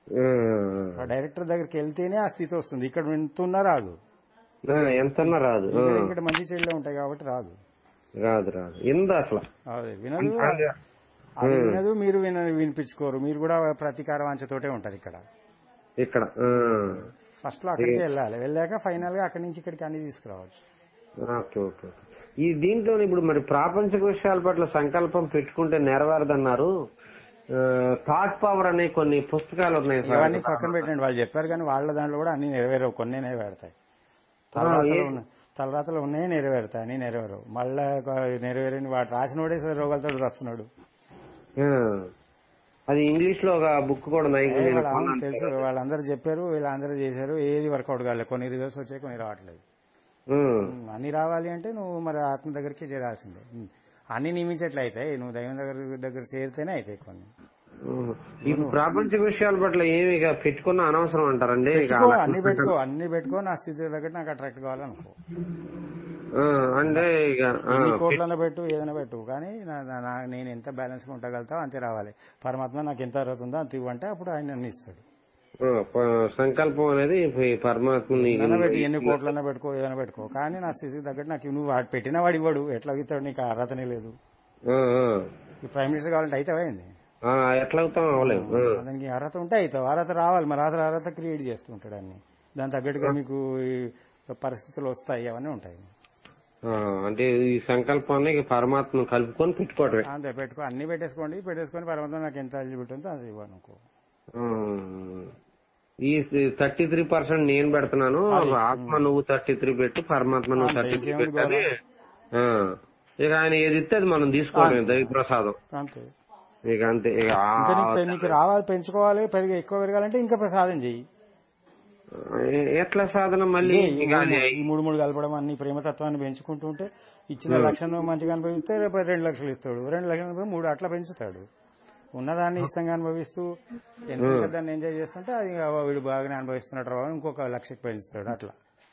ఆ, ఆ డైరెక్టర్ దగ్గరికి వెళ్తేనే ఆ స్థితి వస్తుంది ఇక్కడ వింటున్నా రాదు ఆ, ఎంతన్నా రాదు ఆ, ఇక్కడ ఇక్కడ మంచి చెడులే ఉంటాయి కాబట్టి రాదు రాదు రాదు ఇంద అసలు అదే వినదు అది వినదు మీరు విన వినిపించుకోరు మీరు కూడా ప్రతీకార వాంఛతోటే ఉంటారు ఇక్కడ ఇక్కడ ఆ, ఫస్ట్ లో అక్కడికి వెళ్ళాలి వెళ్ళాక ఫైనల్ గా అక్కడి నుంచి ఇక్కడికి అన్ని తీసుకురావచ్చు ఓకే ఓకే ఈ దీంట్లో ఇప్పుడు మరి ప్రాపంచిక విషయాల పట్ల సంకల్పం పెట్టుకుంటే నెరవేరదన్నారు థాట్ పవర్ అనే కొన్ని పుస్తకాలు ఉన్నాయి సార్ ఇవన్నీ పక్కన పెట్టండి వాళ్ళు చెప్పారు కానీ వాళ్ళ దాంట్లో కూడా అన్ని నెరవేరవు కొన్ని నెరవేరుతాయి తలరాతలు ఏ- ఉన్న- తలరాతలు ఉన్నాయి నెరవేరుతాయి అన్ని నెరవేరవు మళ్ళా ఒక నెరవేరని వాడు రాసిన వాడే రోగాలతో వస్తున్నాడు ఆ, అది ఇంగ్లీష్ లో ఒక బుక్ కూడా ఉంది ఏ నేను వాళ్ళ అవును కొన్నాను. తెలుసు వాళ్ళందరూ చెప్పారు వీళ్ళందరూ చేశారు ఏది వర్కౌట్ కాలేదు కొన్ని రిజల్ట్స్ వచ్చాయి కొన్ని రావట్లేదు ఉమ్, ఉమ్, అన్ని రావాలి అంటే నువ్వు మరి ఆత్మ దగ్గరికి చేరాల్సిందే ఉమ్, అన్ని నియమించట్లు అవుతాయి నువ్వు దైవం దగ్గర దగ్గర చేరితేనే అవుతాయి కొన్ని ఉమ్. ఇప్పుడు ప్రాపంచిక విషయాల పట్ల ఏమి ఇక పెట్టుకున్న అనవసరం అంటారండి ఇక పెట్టుకో అలా అన్ని పెట్టుకో అన్ని పెట్టుకో నా స్థితి తగ్గట్టు నాకు అట్రాక్ట్ కావాలనుకో ఆ, అంటే ఇక ఆ, ఎన్ని కోట్లన్నా పెట్టు ఏదైనా పెట్టు కానీ నా- నా- నా- నేను ఎంత బ్యాలెన్స్ గా ఉండగలుగుతావు అంతే రావాలి పరమాత్మ నాకు ఎంత అర్హత ఉందో అంత ఇవ్వంటే అప్పుడు ఆయన అన్ని ఇస్తాడు ఆ, ప- సంకల్పం అనేది ఈ పరమాత్మని ఏదైనా పెట్టి ఎన్ని కోట్లన్నా పెట్టుకో ఏదైనా పెట్టుకో కానీ నా స్థితికి తగ్గట్టు నాకు నువ్వు వాడు పెట్టిన వాడు ఇవ్వడు ఎట్లా ఇస్తాడు నీకు ఆ అర్హతనే లేదు ఆ, ఆ. ఈ ప్రైమ్ మినిస్టర్ కావాలంటే అయితే అయింది ఆ, ఎట్లా అవుతాం అవ్వలేదు ఆ. దానికి అర్హత ఉంటే అవుతావు అర్హత రావాలి మరి అర్హత అర్హత క్రియేట్ చేస్తూ ఉంటాడు అన్ని దాని తగ్గట్టుగా మీకు ఈ పరిస్థితులు వస్తాయి అవన్నీ ఉంటాయి ఆ, అంటే ఈ సంకల్పాన్ని ఇక పరమాత్మను కలుపుకొని పెట్టుకోవటమే అంతే పెట్టుకో అన్ని పెట్టేసుకోండి పెట్టేసుకొని పరమాత్మ నాకు ఎంత ఎలిజిబిలిటీ ఉందో అది ఇవ్వను అనుకో ఆ. ఈ థర్టీ త్రీ పర్సెంట్ నేను పెడుతున్నాను ఆత్మ నువ్వు థర్టీ త్రీ పెట్టు పరమాత్మ నువ్వు అంతే, థర్టీ త్రీ ఇంకేముంది పెట్టని ఆ. ఇక ఆయన ఏది ఇస్తే అది మనం తీసుకోవడమే దైవ ప్రసాదం అంతే ఇక అంతే ఇక ఆ- ఇంకా నీకు పె- నీకు రావాలి పెంచుకోవాలి పెరిగి ఎక్కువ పెరగాలంటే ఇంకా సాధన చెయ్యి ఎ- ఎట్లా సాధన మళ్ళీ ఈ ఇక అది మూడు- ఈ మూడు మూడు కలపడం అన్ని ప్రేమతత్వాన్ని పెంచుకుంటూ ఉంటే ఇచ్చిన లక్షను మంచిగా అనుభవిస్తే రేపు రెండు లక్షలు ఇస్తాడు రెండు లక్షలు అనుభవి మూడు అట్లా పెంచుతాడు ఉన్నదాన్ని ఇష్టంగా అనుభవిస్తూ ఎంత దాన్ని ఎంజాయ్ చేస్తుంటే అది ఇక వీడు బాగానే అనుభవిస్తున్నాడు రా అని ఇంకొక లక్షకి పెంచుతాడు అట్లా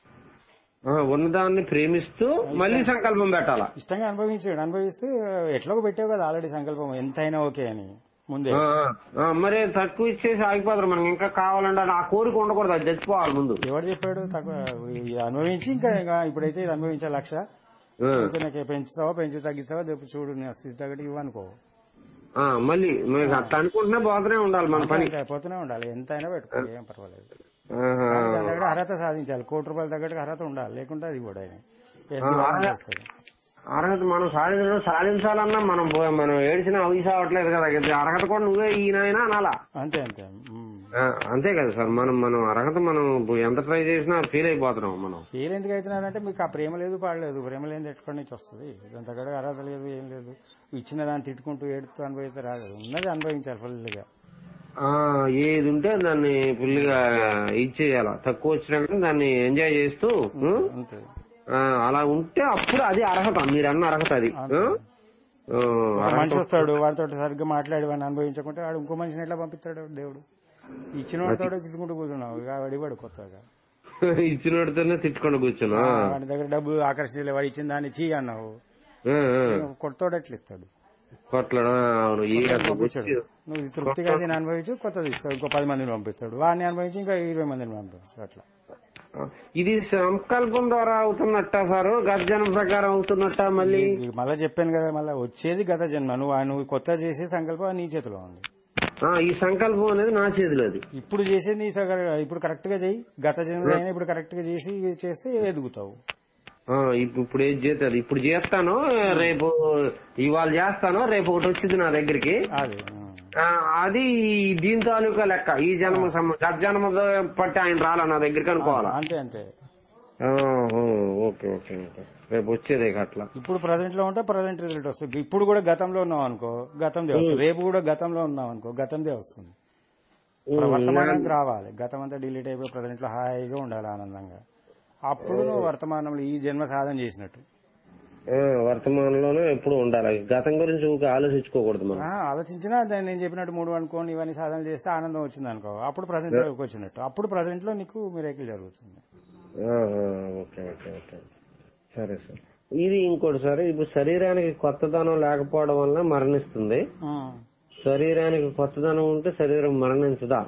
ఆ, ఉన్నదాన్ని ప్రేమిస్తూ మళ్ళీ సంకల్పం పెట్టాలా ఇష్టంగా అనుభవించాడు అనుభవిస్తే ఎట్లా పెట్టావు కదా ఆల్రెడీ సంకల్పం ఎంతైనా ఓకే అని ముందే ఆ, ఆ, మరి తక్కువ ఇచ్చేసి ఆగిపోతారు మనకి ఇంకా కావాలంటే ఆ కోరిక ఉండకూడదు అది చచ్చిపోవాలి ముందు ఎవడు చెప్పాడు తక్కువ ఇది అనుభవించి ఇంకా ఇంకా ఇప్పుడైతే ఇది అనుభవించే లక్ష ఆ, ఇంకా నాకు పెంచుతావా పెంచు తగ్గిస్తావా చెప్పు చూడు నీ స్థితి తగ్గట్టు ఇవ్వనుకో ఆ, మళ్ళీ మరి అట్లా అనుకుంటూనే పోతూనే ఉండాలి మన పని అయిపోతూనే ఉండాలి ఎంతైనా పెట్టుకో ఏం పర్వాలేదు ఆహా. కానీ దాని దగ్గర అర్హత సాధించాలి కోటి రూపాయల తగ్గట్టు అర్హత ఉండాలి లేకుంటే అది కూడా ఆయన ఎంత ఆ, బాగా అర్హత- చేస్తాడు. అర్హత మనం సాధించడం సాధించాలన్నా మనం పో- మనం ఏడిచినా అవి సావట్లేదు కదా ఇది అర్హత కూడా నువ్వే ఈయన అనాలా అంతే అంతే ఉమ్. ఆ, అంతే కదా సార్ మనం మనం అర్హత మనం ఎంత ట్రై చేసినా ఫెయిల్ అయిపోతున్నాం మనం ఫెయిల్ ఎందుకు అవుతున్నారంటే మీకు ఆ ప్రేమ లేదు పాడలేదు ప్రేమ లేని ఎక్కడి నుంచి వస్తుంది దాని తగ్గట్టు అర్హత లేదు ఏం లేదు ఇచ్చిన దాన్ని తిట్టుకుంటూ ఏడుతూ అనుభవిస్తే రాదు ఉన్నది అనుభవించాలి ఫుల్గా ఆ ఏది ఉంటే దాన్ని ఫుల్ గా ఇచ్చేయాల తక్కువ వచ్చినా కానీ దాన్ని ఎంజాయ్ చేస్తూ ఉం? అంతే ఆ, అలా ఉంటే అప్పుడు అది అర్హత మీరు అన్న అర్హత అది అంతే. ఉం? ఆ, ఒక అర్హత మనిషి వస్తాడు వాడితో సరిగ్గా మాట్లాడి వాడిని అనుభవించకుంటే వాడు ఇంకో మనిషిని ఎట్లా పంపిస్తాడు దేవుడు ఇచ్చిన వాడితో తిట్టుకుంటూ కూర్చున్నావు ఇక వాడి వాడు కొత్తగా ఇచ్చినోడితోనే తిట్టుకొని కూర్చున్నా వాడి దగ్గర డబ్బులు ఆకర్షించలే వాడు ఇచ్చిన దాన్ని చీ అన్నావు కొత్తోడు ఎట్లా ఇస్తాడు కొట్లాడు అవును ఈ అసలు పంపించాడు వచ్చి- నువ్వు తృప్తిగా దీన్ని అనుభవించు కొత్తది ఇస్తాడు ఇంకో పది మందిని పంపిస్తాడు వాడిని అనుభవించి ఇంకా ఇరవై మందిని పంపిస్తాడు అట్లా ఇది సంకల్పం ద్వారా అవుతున్నట్ట సారు గర్జనం ప్రకారం అవుతున్నట్ట మళ్ళీ ఇది మళ్ళా చెప్పాను కదా మళ్ళీ వచ్చేది గత జన్మ నువ్వు ఆ- నువ్వు కొత్త చేసే సంకల్పం నీ చేతిలో ఉంది ఆ, ఈ సంకల్పం అనేది నా చేతిలో అది ఇప్పుడు చేసేది నీ సగ- ఇప్పుడు కరెక్ట్ గా చెయ్యి గత జన్మలో అయినా ఇప్పుడు కరెక్ట్ గా చేసి చేస్తే ఎదుగుతావు ఆ, ఇప్పు- ఇప్పుడు ఏది చేస్తుంది ఇప్పుడు చేస్తాను రేపు ఇవాళ చేస్తాను రేపు ఒకటి వచ్చింది నా దగ్గరికి అదే ఆ. ఆ, అది దీని తాలూకా లెక్క ఈ జన్మ సమ- గత జన్మ పట్టి ఆయన రాలా నా దగ్గరికి అనుకోవాలా అంతే అంతే ఆ, ఓ, ఓకే ఓకే ఓకే రేపు వచ్చేదే ఇక అట్లా ఇప్పుడు ప్రజెంట్ లో ఉంటే ప్రజెంట్ రిజల్ట్ వస్తుంది ఇప్పుడు కూడా గతంలో ఉన్నావు అనుకో గతందే వస్తుంది రేపు కూడా గతంలో ఉన్నావు అనుకో గతందే వస్తుంది ఇప్పుడు వర్తమానానికి రావాలి గతం అంతా డిలీట్ అయిపోయి ప్రజెంట్ లో హాయిగా ఉండాలి ఆనందంగా అప్పుడు నువ్వు వర్తమానంలో ఈ జన్మ సాధన చేసినట్టు ఆ, వర్తమానంలోనే ఎప్పుడు ఉండాలి గతం గురించి ఊరికే ఆలోచించుకోకూడదు మనం ఆ, ఆలోచించినా దాన్ని నేను చెప్పినట్టు మూడు అనుకోని ఇవన్నీ సాధన చేస్తే ఆనందం వచ్చింది అనుకో అప్పుడు ప్రజెంట్ లోకి వచ్చినట్టు అప్పుడు ప్రజెంట్ లో నీకు మిరేకిల్ జరుగుతుంది ఆ, ఆ, ఓకే ఓకే ఓకే సరే సార్ ఇది ఇంకోటి సార్ ఇప్పుడు శరీరానికి కొత్తదనం లేకపోవడం వల్ల మరణిస్తుంది ఆ, శరీరానికి కొత్తదనం ఉంటే శరీరం మరణించదా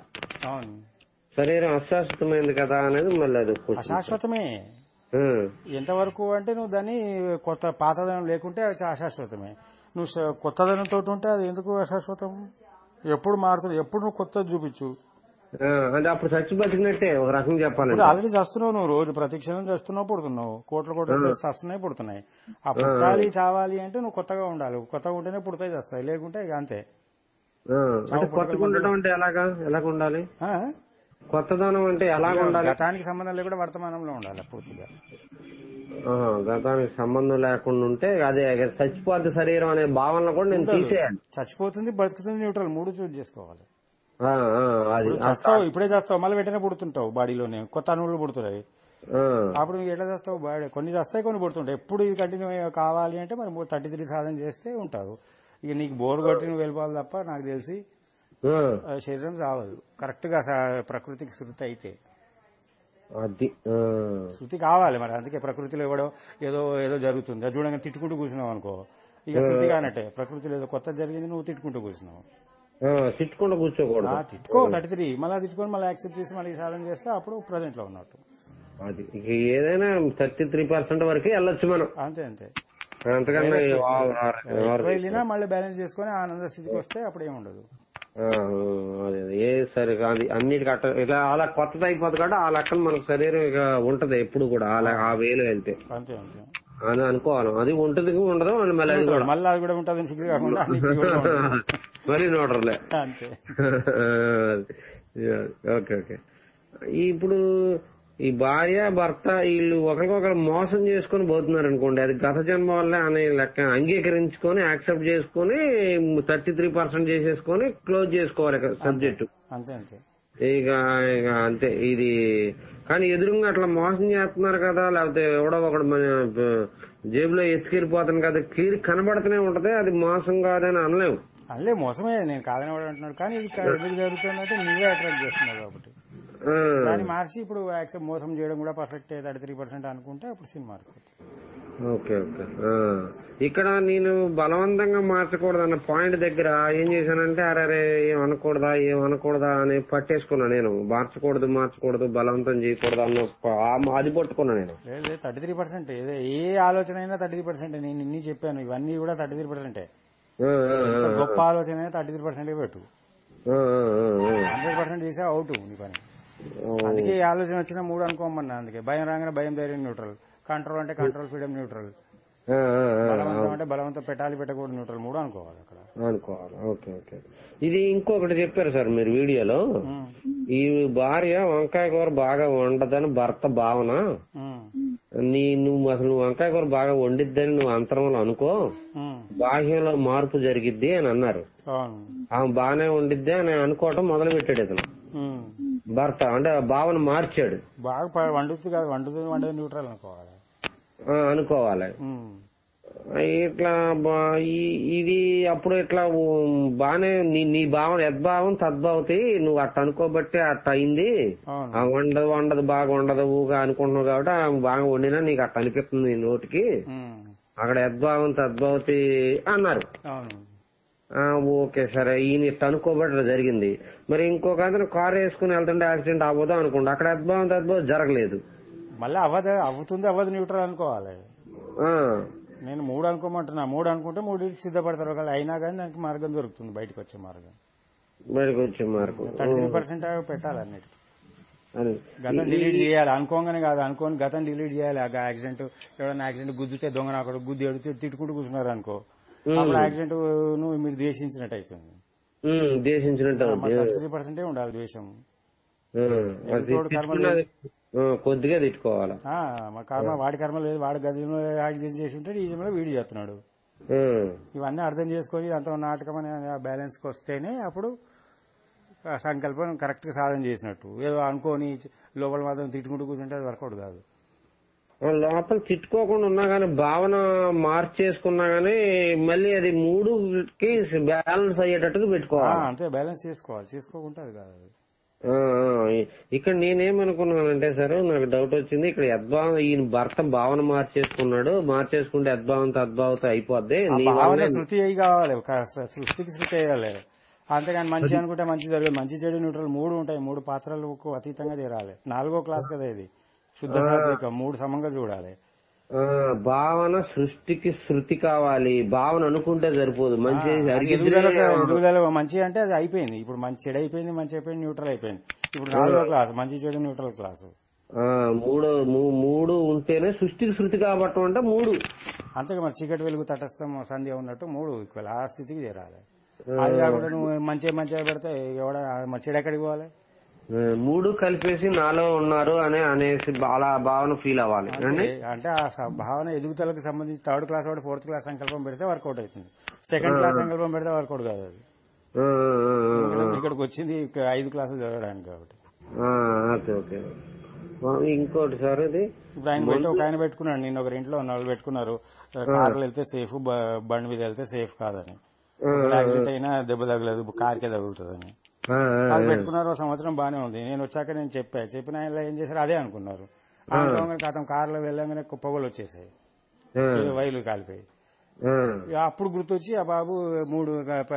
అవును శరీరం అశాశ్వతమైంది కదా అనేది మళ్ళీ అది క్వశ్చన్. అశాశ్వతమే ఆ, ఎంతవరకు అంటే నువ్వు దాన్ని కొత్త పాతదనం లేకుంటే అది అశాశ్వతమే నువ్వు స- కొత్తదనంతో ఉంటే అది ఎందుకు అశాశ్వతం ఎప్పుడు మారుతుంది ఎప్పుడు నువ్వు కొత్తది చూపించు ఆ, అంటే అప్పుడు చచ్చి బతికినట్టే ఒక రకంగా ఇప్పుడు చెప్పాలంటే ఆల్రెడీ చేస్తున్నావు నువ్వు రోజు ప్రతి క్షణం చేస్తున్నావు పుడుతున్నావు కోట్ల కోట్ల వస్తున్నాయి పుడుతున్నాయి ఆ పుట్టాలి చావాలి అంటే నువ్వు కొత్తగా ఉండాలి కొత్తగా ఉంటేనే పుడతాయి చేస్తాయి లేకుంటే ఇక అంతే ఆ, అంటే కొత్తగా ఉండటం అంటే ఎలాగా ఎలాగ ఉండాలి ఆ? కొత్తదనం అంటే ఎలాగ ఉండాలి గతానికి సంబంధం లేకుండా వర్తమానంలో ఉండాలి పూర్తిగా ఆహా, గతానికి సంబంధం లేకుండా ఉంటే అదే చచ్చిపోద్ది శరీరం అనే భావన కూడా నేను తీసేయాలి చచ్చిపోతుంది బతుకుతుంది న్యూట్రల్ మూడు చూజ్ చేసుకోవాలి ఆ, ఆ, అది ఇప్పుడు చేస్తావు ఇప్పుడే చేస్తావు మళ్ళీ వెంటనే పుడుతుంటావు బాడీలోనే కొత్త అణువులు పుడుతున్నాయి ఆ, అప్పుడు నువ్వు ఎట్లా చేస్తావు బాడీ కొన్ని చేస్తాయి కొన్ని పుడుతుంటాయి ఎప్పుడు ఇది కంటిన్యూ కావాలి అంటే మరి థర్టీ త్రీ సాధన చేస్తే ఉంటావు ఇక నీకు బోర్ కొట్టి నువ్వు వెళ్ళిపోవాలి తప్ప నాకు తెలిసి ఆ, ఆ శరీరం రావదు కరెక్ట్ గా సా- ప్రకృతికి శృతి అయితే అది ఆ, శృతి కావాలి మరి అందుకే ప్రకృతిలో ఇవ్వడం ఏదో ఏదో జరుగుతుంది అది చూడంగా తిట్టుకుంటూ కూర్చున్నావు అనుకో ఇక శృతి కానట్టే ప్రకృతిలో ఏదో కొత్త జరిగింది నువ్వు తిట్టుకుంటూ కూర్చున్నావు ఆ, తిట్టుకుంటూ కూర్చోకూడదు ఆ, తిట్టుకో థర్టీ త్రీ మళ్ళీ తిట్టుకొని మళ్ళీ యాక్సెప్ట్ చేసి మళ్ళీ సాధన చేస్తే అప్పుడు ప్రజెంట్ లో ఉన్నట్టు అది ఇక ఏదైనా థర్టీ త్రీ పర్సెంట్ వరకు వెళ్ళొచ్చు మనం అంతే అంతే అంతకన్నా ఈ వా- ఎక్కువ వెళ్ళినా మళ్ళీ బ్యాలెన్స్ చేసుకొని ఆనంద స్థితికి వస్తే అప్పుడు ఏముండదు ఆ, అదే అదే. ఏ సరే కాదు అన్నిటికీ అట్ట ఇలా అలా కొత్తది అయిపోతుంది కాబట్టి ఆ లెక్కన మనకు శరీరం ఇక ఉంటది ఎప్పుడు కూడా ఆ లె- ఆ వేలు వెళ్తే అంతే అంతే అని అనుకోవాలి అది ఉంటుంది ఉండదు అని మళ్ళీ అది కూడా మళ్ళీ అది కూడా ఉంటుంది ఫిక్స్ కాకుండా అన్నిటికీ కూడా ఉంటుంది. మరీ నోటర్లే అంతే ఓకే ఓకే ఇప్పుడు ఈ భార్య భర్త వీళ్ళు ఒకరికొకరు మోసం చేసుకుని పోతున్నారు అనుకోండి అది గత జన్మ వల్లే అనే లెక్క అంగీకరించుకొని యాక్సెప్ట్ చేసుకొని థర్టీ త్రీ పర్సెంట్ చేసేసుకొని క్లోజ్ చేసుకోవాలి సబ్జెక్టు అంతే అంతే ఇక ఇక అంతే ఇది కానీ ఎదురుగా అట్లా మోసం చేస్తున్నారు కదా లేకపోతే ఎవడో ఒకడు మన జేబులో ఎత్తుకెళ్ళిపోతాను కదా క్లియర్ కనబడుతూనే ఉంటది అది మోసం కాదని అనలేము అందులో మోసమే నేను కాదని వాడు అంటున్నాడు కానీ ఇది క- ఎందుకు జరుగుతుందంటే నువ్వే అట్రాక్ట్ చేస్తున్నావు కాబట్టి ఆ, దాన్ని మార్చి ఇప్పుడు యాక్సెప్ట్ మోసం చేయడం కూడా పర్ఫెక్ట్ థర్టీ త్రీ పర్సెంట్ అనుకుంటే అప్పుడు సినిమా ఓకే ఓకే ఆ. ఇక్కడ నేను బలవంతంగా మార్చకూడదు అన్న పాయింట్ దగ్గర ఏం చేశానంటే అరే అరే ఏం అనకూడదా ఏం అనకూడదా అని పట్టేసుకున్నా నేను మార్చకూడదు మార్చకూడదు బలవంతం చేయకూడదు అన్న ప- ఆ- అది పట్టుకున్నా నేను లేదు లేదు థర్టీ త్రీ పర్సెంట్ ఏదే ఏ ఆలోచన అయినా థర్టీ త్రీ పర్సెంట్ నేను ఇన్ని చెప్పాను ఇవన్నీ కూడా థర్టీ త్రీ పర్సెంటే ఆ, ఆ, ఆ, గొప్ప ఆలోచన అయినా థర్టీ త్రీ పర్సెంట్ పెట్టు ఆ, ఆ, ఆ, ఆ. హండ్రెడ్ పర్సెంట్ చేసే అవుట్ నీ పని ఓ. అందుకే ఈ ఆలోచన వచ్చినా మూడు అనుకోమన్నా అందుకే భయం రాగానే భయం ధైర్యం న్యూట్రల్ కంట్రోల్ అంటే కంట్రోల్ ఫ్రీడమ్ న్యూట్రల్ ఆ, ఆ, ఆ, బలవంతం అంటే బలవంతం పెట్టాలి పెట్టకూడదు న్యూట్రల్ మూడు అనుకోవాలి అక్కడ అనుకోవాలి ఓకే ఓకే ఇది ఇంకొకటి చెప్పారు సార్ మీరు వీడియోలో ఉమ్, ఈ భార్య వంకాయ కూర బాగా వండదని భర్త భావన ఉమ్, నీ నువ్వు అసలు నువ్వు వంకాయ కూర బాగా వండిద్దని నువ్వు అంతరంలో అనుకో ఉమ్, బాహ్యంలో మార్పు జరిగిద్ది అని అన్నారు అవును ఆమె బాగానే వండిద్ది అని అనుకోవటం మొదలు పెట్టాడు ఇతను ఉమ్. భర్త అంటే ఆ భావన మార్చాడు బాగా ప- వండుతుంది కాదు వండుతుంది వండేది న్యూట్రల్ అనుకోవాలి ఆ, అనుకోవాలి ఉమ్, ఇట్లా బా- ఈ- ఇది అప్పుడు ఇట్లా ఉ- బానే నీ నీ భావన యద్భావం తద్భావతి నువ్వు అట్ట అనుకోబట్టి అట్ట అయింది అవును ఆ వండదు వండదు బాగా వండదు ఊగా అనుకుంటున్నావు కాబట్టి ఆమె బాగా వండినా నీకు అట్ట అనిపిస్తుంది నీ నోటికి ఉమ్, అక్కడ యద్భావం తద్భావతి అన్నారు అవును ఆ, ఓకే సరే ఈయన ఇట్ట అనుకోబట్టి ఇట్లా జరిగింది మరి ఇంకొక అతను కారు వేసుకుని వెళ్తుంటే యాక్సిడెంట్ అవ్వదు అనుకోండి అక్కడ యద్భావం తద్భావం జరగలేదు మళ్ళీ అవ్వదు అవుతుంది అవ్వదు న్యూట్రల్ అనుకోవాలి ఆ, నేను మూడు అనుకోమంటున్నా మూడు అనుకుంటే మూడింటికి సిద్ధపడతారు ఒకవేళ అయినా కానీ దానికి మార్గం దొరుకుతుంది బయటకు వచ్చే మార్గం బయటకు వచ్చే మార్కు థర్టీ త్రీ పర్సెంట్ పెట్టాలి అన్నిటి అని. గతం డిలీట్ చేయాలి అనుకోగానే కాదు అనుకోని గతం డిలీట్ చేయాలి ఆ యాక్సిడెంట్ ఎవరైనా యాక్సిడెంట్ గుద్దితే దొంగన అక్కడ గుద్ది ఎడితే తిట్టుకుంటూ కూర్చున్నారు అనుకో ఉమ్. అప్పుడు యాక్సిడెంట్ నువ్వు మీరు ద్వేషించినట్టు అవుతుంది ఉమ్, ఉద్దేశించినట్టు అవుద్ది. థర్టీ త్రీ పర్సెంటే ఉండాలి ద్వేషం ఉమ్, అది ఎవరితోడు కర్మ తిట్టుకున్నది, ఉమ్, కొద్దిగా తిట్టుకోవాలి ఆ, మా కర్మ వాడి కర్మ లేదు వాడి గదిలో యాక్సిడెంట్ చేసి ఉంటే ఈ జన్మలో వీడి చేస్తున్నాడు ఉమ్, ఇవన్నీ అర్థం చేసుకొని అంత నాటకం అనే బ్యాలెన్స్ కి వస్తేనే అప్పుడు ఆ సంకల్పం కరెక్ట్ గా సాధన చేసినట్టు ఏదో అనుకోని లోపల మాత్రం తిట్టుకుంటూ కూర్చుంటే అది వర్కౌట్ కాదు లోపల తిట్టుకోకుండా ఉన్నా గానీ భావన మార్చేసుకున్నా గానీ మళ్ళీ అది మూడుకి బ్యాలెన్స్ అయ్యేటట్టుగా ఆ, పెట్టుకోవాలి అంతే బ్యాలెన్స్ చేసుకోవాలి చేసుకోకుంటే అది కాదు అది ఆ, ఆ, ఇక్కడ నేనేమనుకున్నానంటే సార్ నాకు డౌట్ వచ్చింది ఇక్కడ యద్భావం ఈయన భర్త భావన మార్చేసుకున్నాడు మార్చేసుకుంటే యద్భావం తద్భావంతో అయిపోద్ది ఆ నీ భావన వల్లే- శృతి అయి కావాలి ఒక సృష్టికి శృతి అయ్యాలి అంతేగాని మంచి అనుకుంటే మంచి జరగదు మంచి చెడు న్యూట్రల్ మూడు ఉంటాయి మూడు పాత్రలకు అతీతంగా చేరాలి నాలుగో క్లాస్ కదా ఇది శుద్ధ సాత్వికం మూడు సమంగా చూడాలి ఆ, భావన సృష్టికి శృతి కావాలి భావన అనుకుంటే సరిపోదు మంచి అది అరిగిద్రే ఎదుగుదల ఎదుగుదల మంచి అంటే అది అయిపోయింది ఇప్పుడు మంచి చెడు అయిపోయింది మంచి అయిపోయింది న్యూట్రల్ అయిపోయింది ఇప్పుడు నాలుగో క్లాస్ మంచి చెడు న్యూట్రల్ క్లాస్ ఆ, మూడు మూ- మూడు ఉంటేనే సృష్టికి శృతి కాబట్టం అంటే మూడు అంతేగా మరి చీకటి వెలుగు తటస్థం సంధ్య ఉన్నట్టు మూడు ఈక్వల్ ఆ స్థితికి చేరాలి అది కాకుండా నువ్వు మంచిగా మంచిగా పెడితే ఎవడ మరి చెడు ఎక్కడికి పోవాలి ఆ, మూడు కలిపేసి నాలో ఉన్నారు అనే అనేసి అలా భావన ఫీల్ అవ్వాలి అండి అంటే ఆ స- భావన ఎదుగుదలకు సంబంధించి థర్డ్ క్లాస్ వాడు ఫోర్త్ క్లాస్ సంకల్పం పెడితే వర్కౌట్ అవుతుంది సెకండ్ క్లాస్ సంకల్పం పెడితే వర్కౌట్ కాదు అది ఆ, ఆ, ఆ, ఆ. ఇక్కడికి వచ్చింది ఇక ఐదు క్లాసులు చదవడానికి కాబట్టి ఆ, ఓకే ఓకే ఆ, ఇంకోటి సార్ ఇది ఇప్పుడు ఆయన పెట్టి ఒక ఆయన పెట్టుకున్నాడు నేను ఒకరి ఇంట్లో ఉన్న వాళ్ళు పెట్టుకున్నారు కార్లు వెళ్తే సేఫ్ బండి మీద వెళ్తే సేఫ్ కాదని ఆ, యాక్సిడెంట్ అయినా దెబ్బ తగలేదు కార్కే తగులుతుందని ఆ, ఆ, అది పెట్టుకున్నారు ఒక సంవత్సరం బానే ఉంది నేను వచ్చాక నేను చెప్పా చెప్పిన ఆయన ఏం చేశారు అదే అనుకున్నారు అనుకోగానే కాతం కార్లో వెళ్ళగానే పొగలు వచ్చేసాయి ఆ, ఏదో వైర్లు కాలిపోయి ఆ, ఇక అప్పుడు గుర్తొచ్చి ఆ బాబు మూడు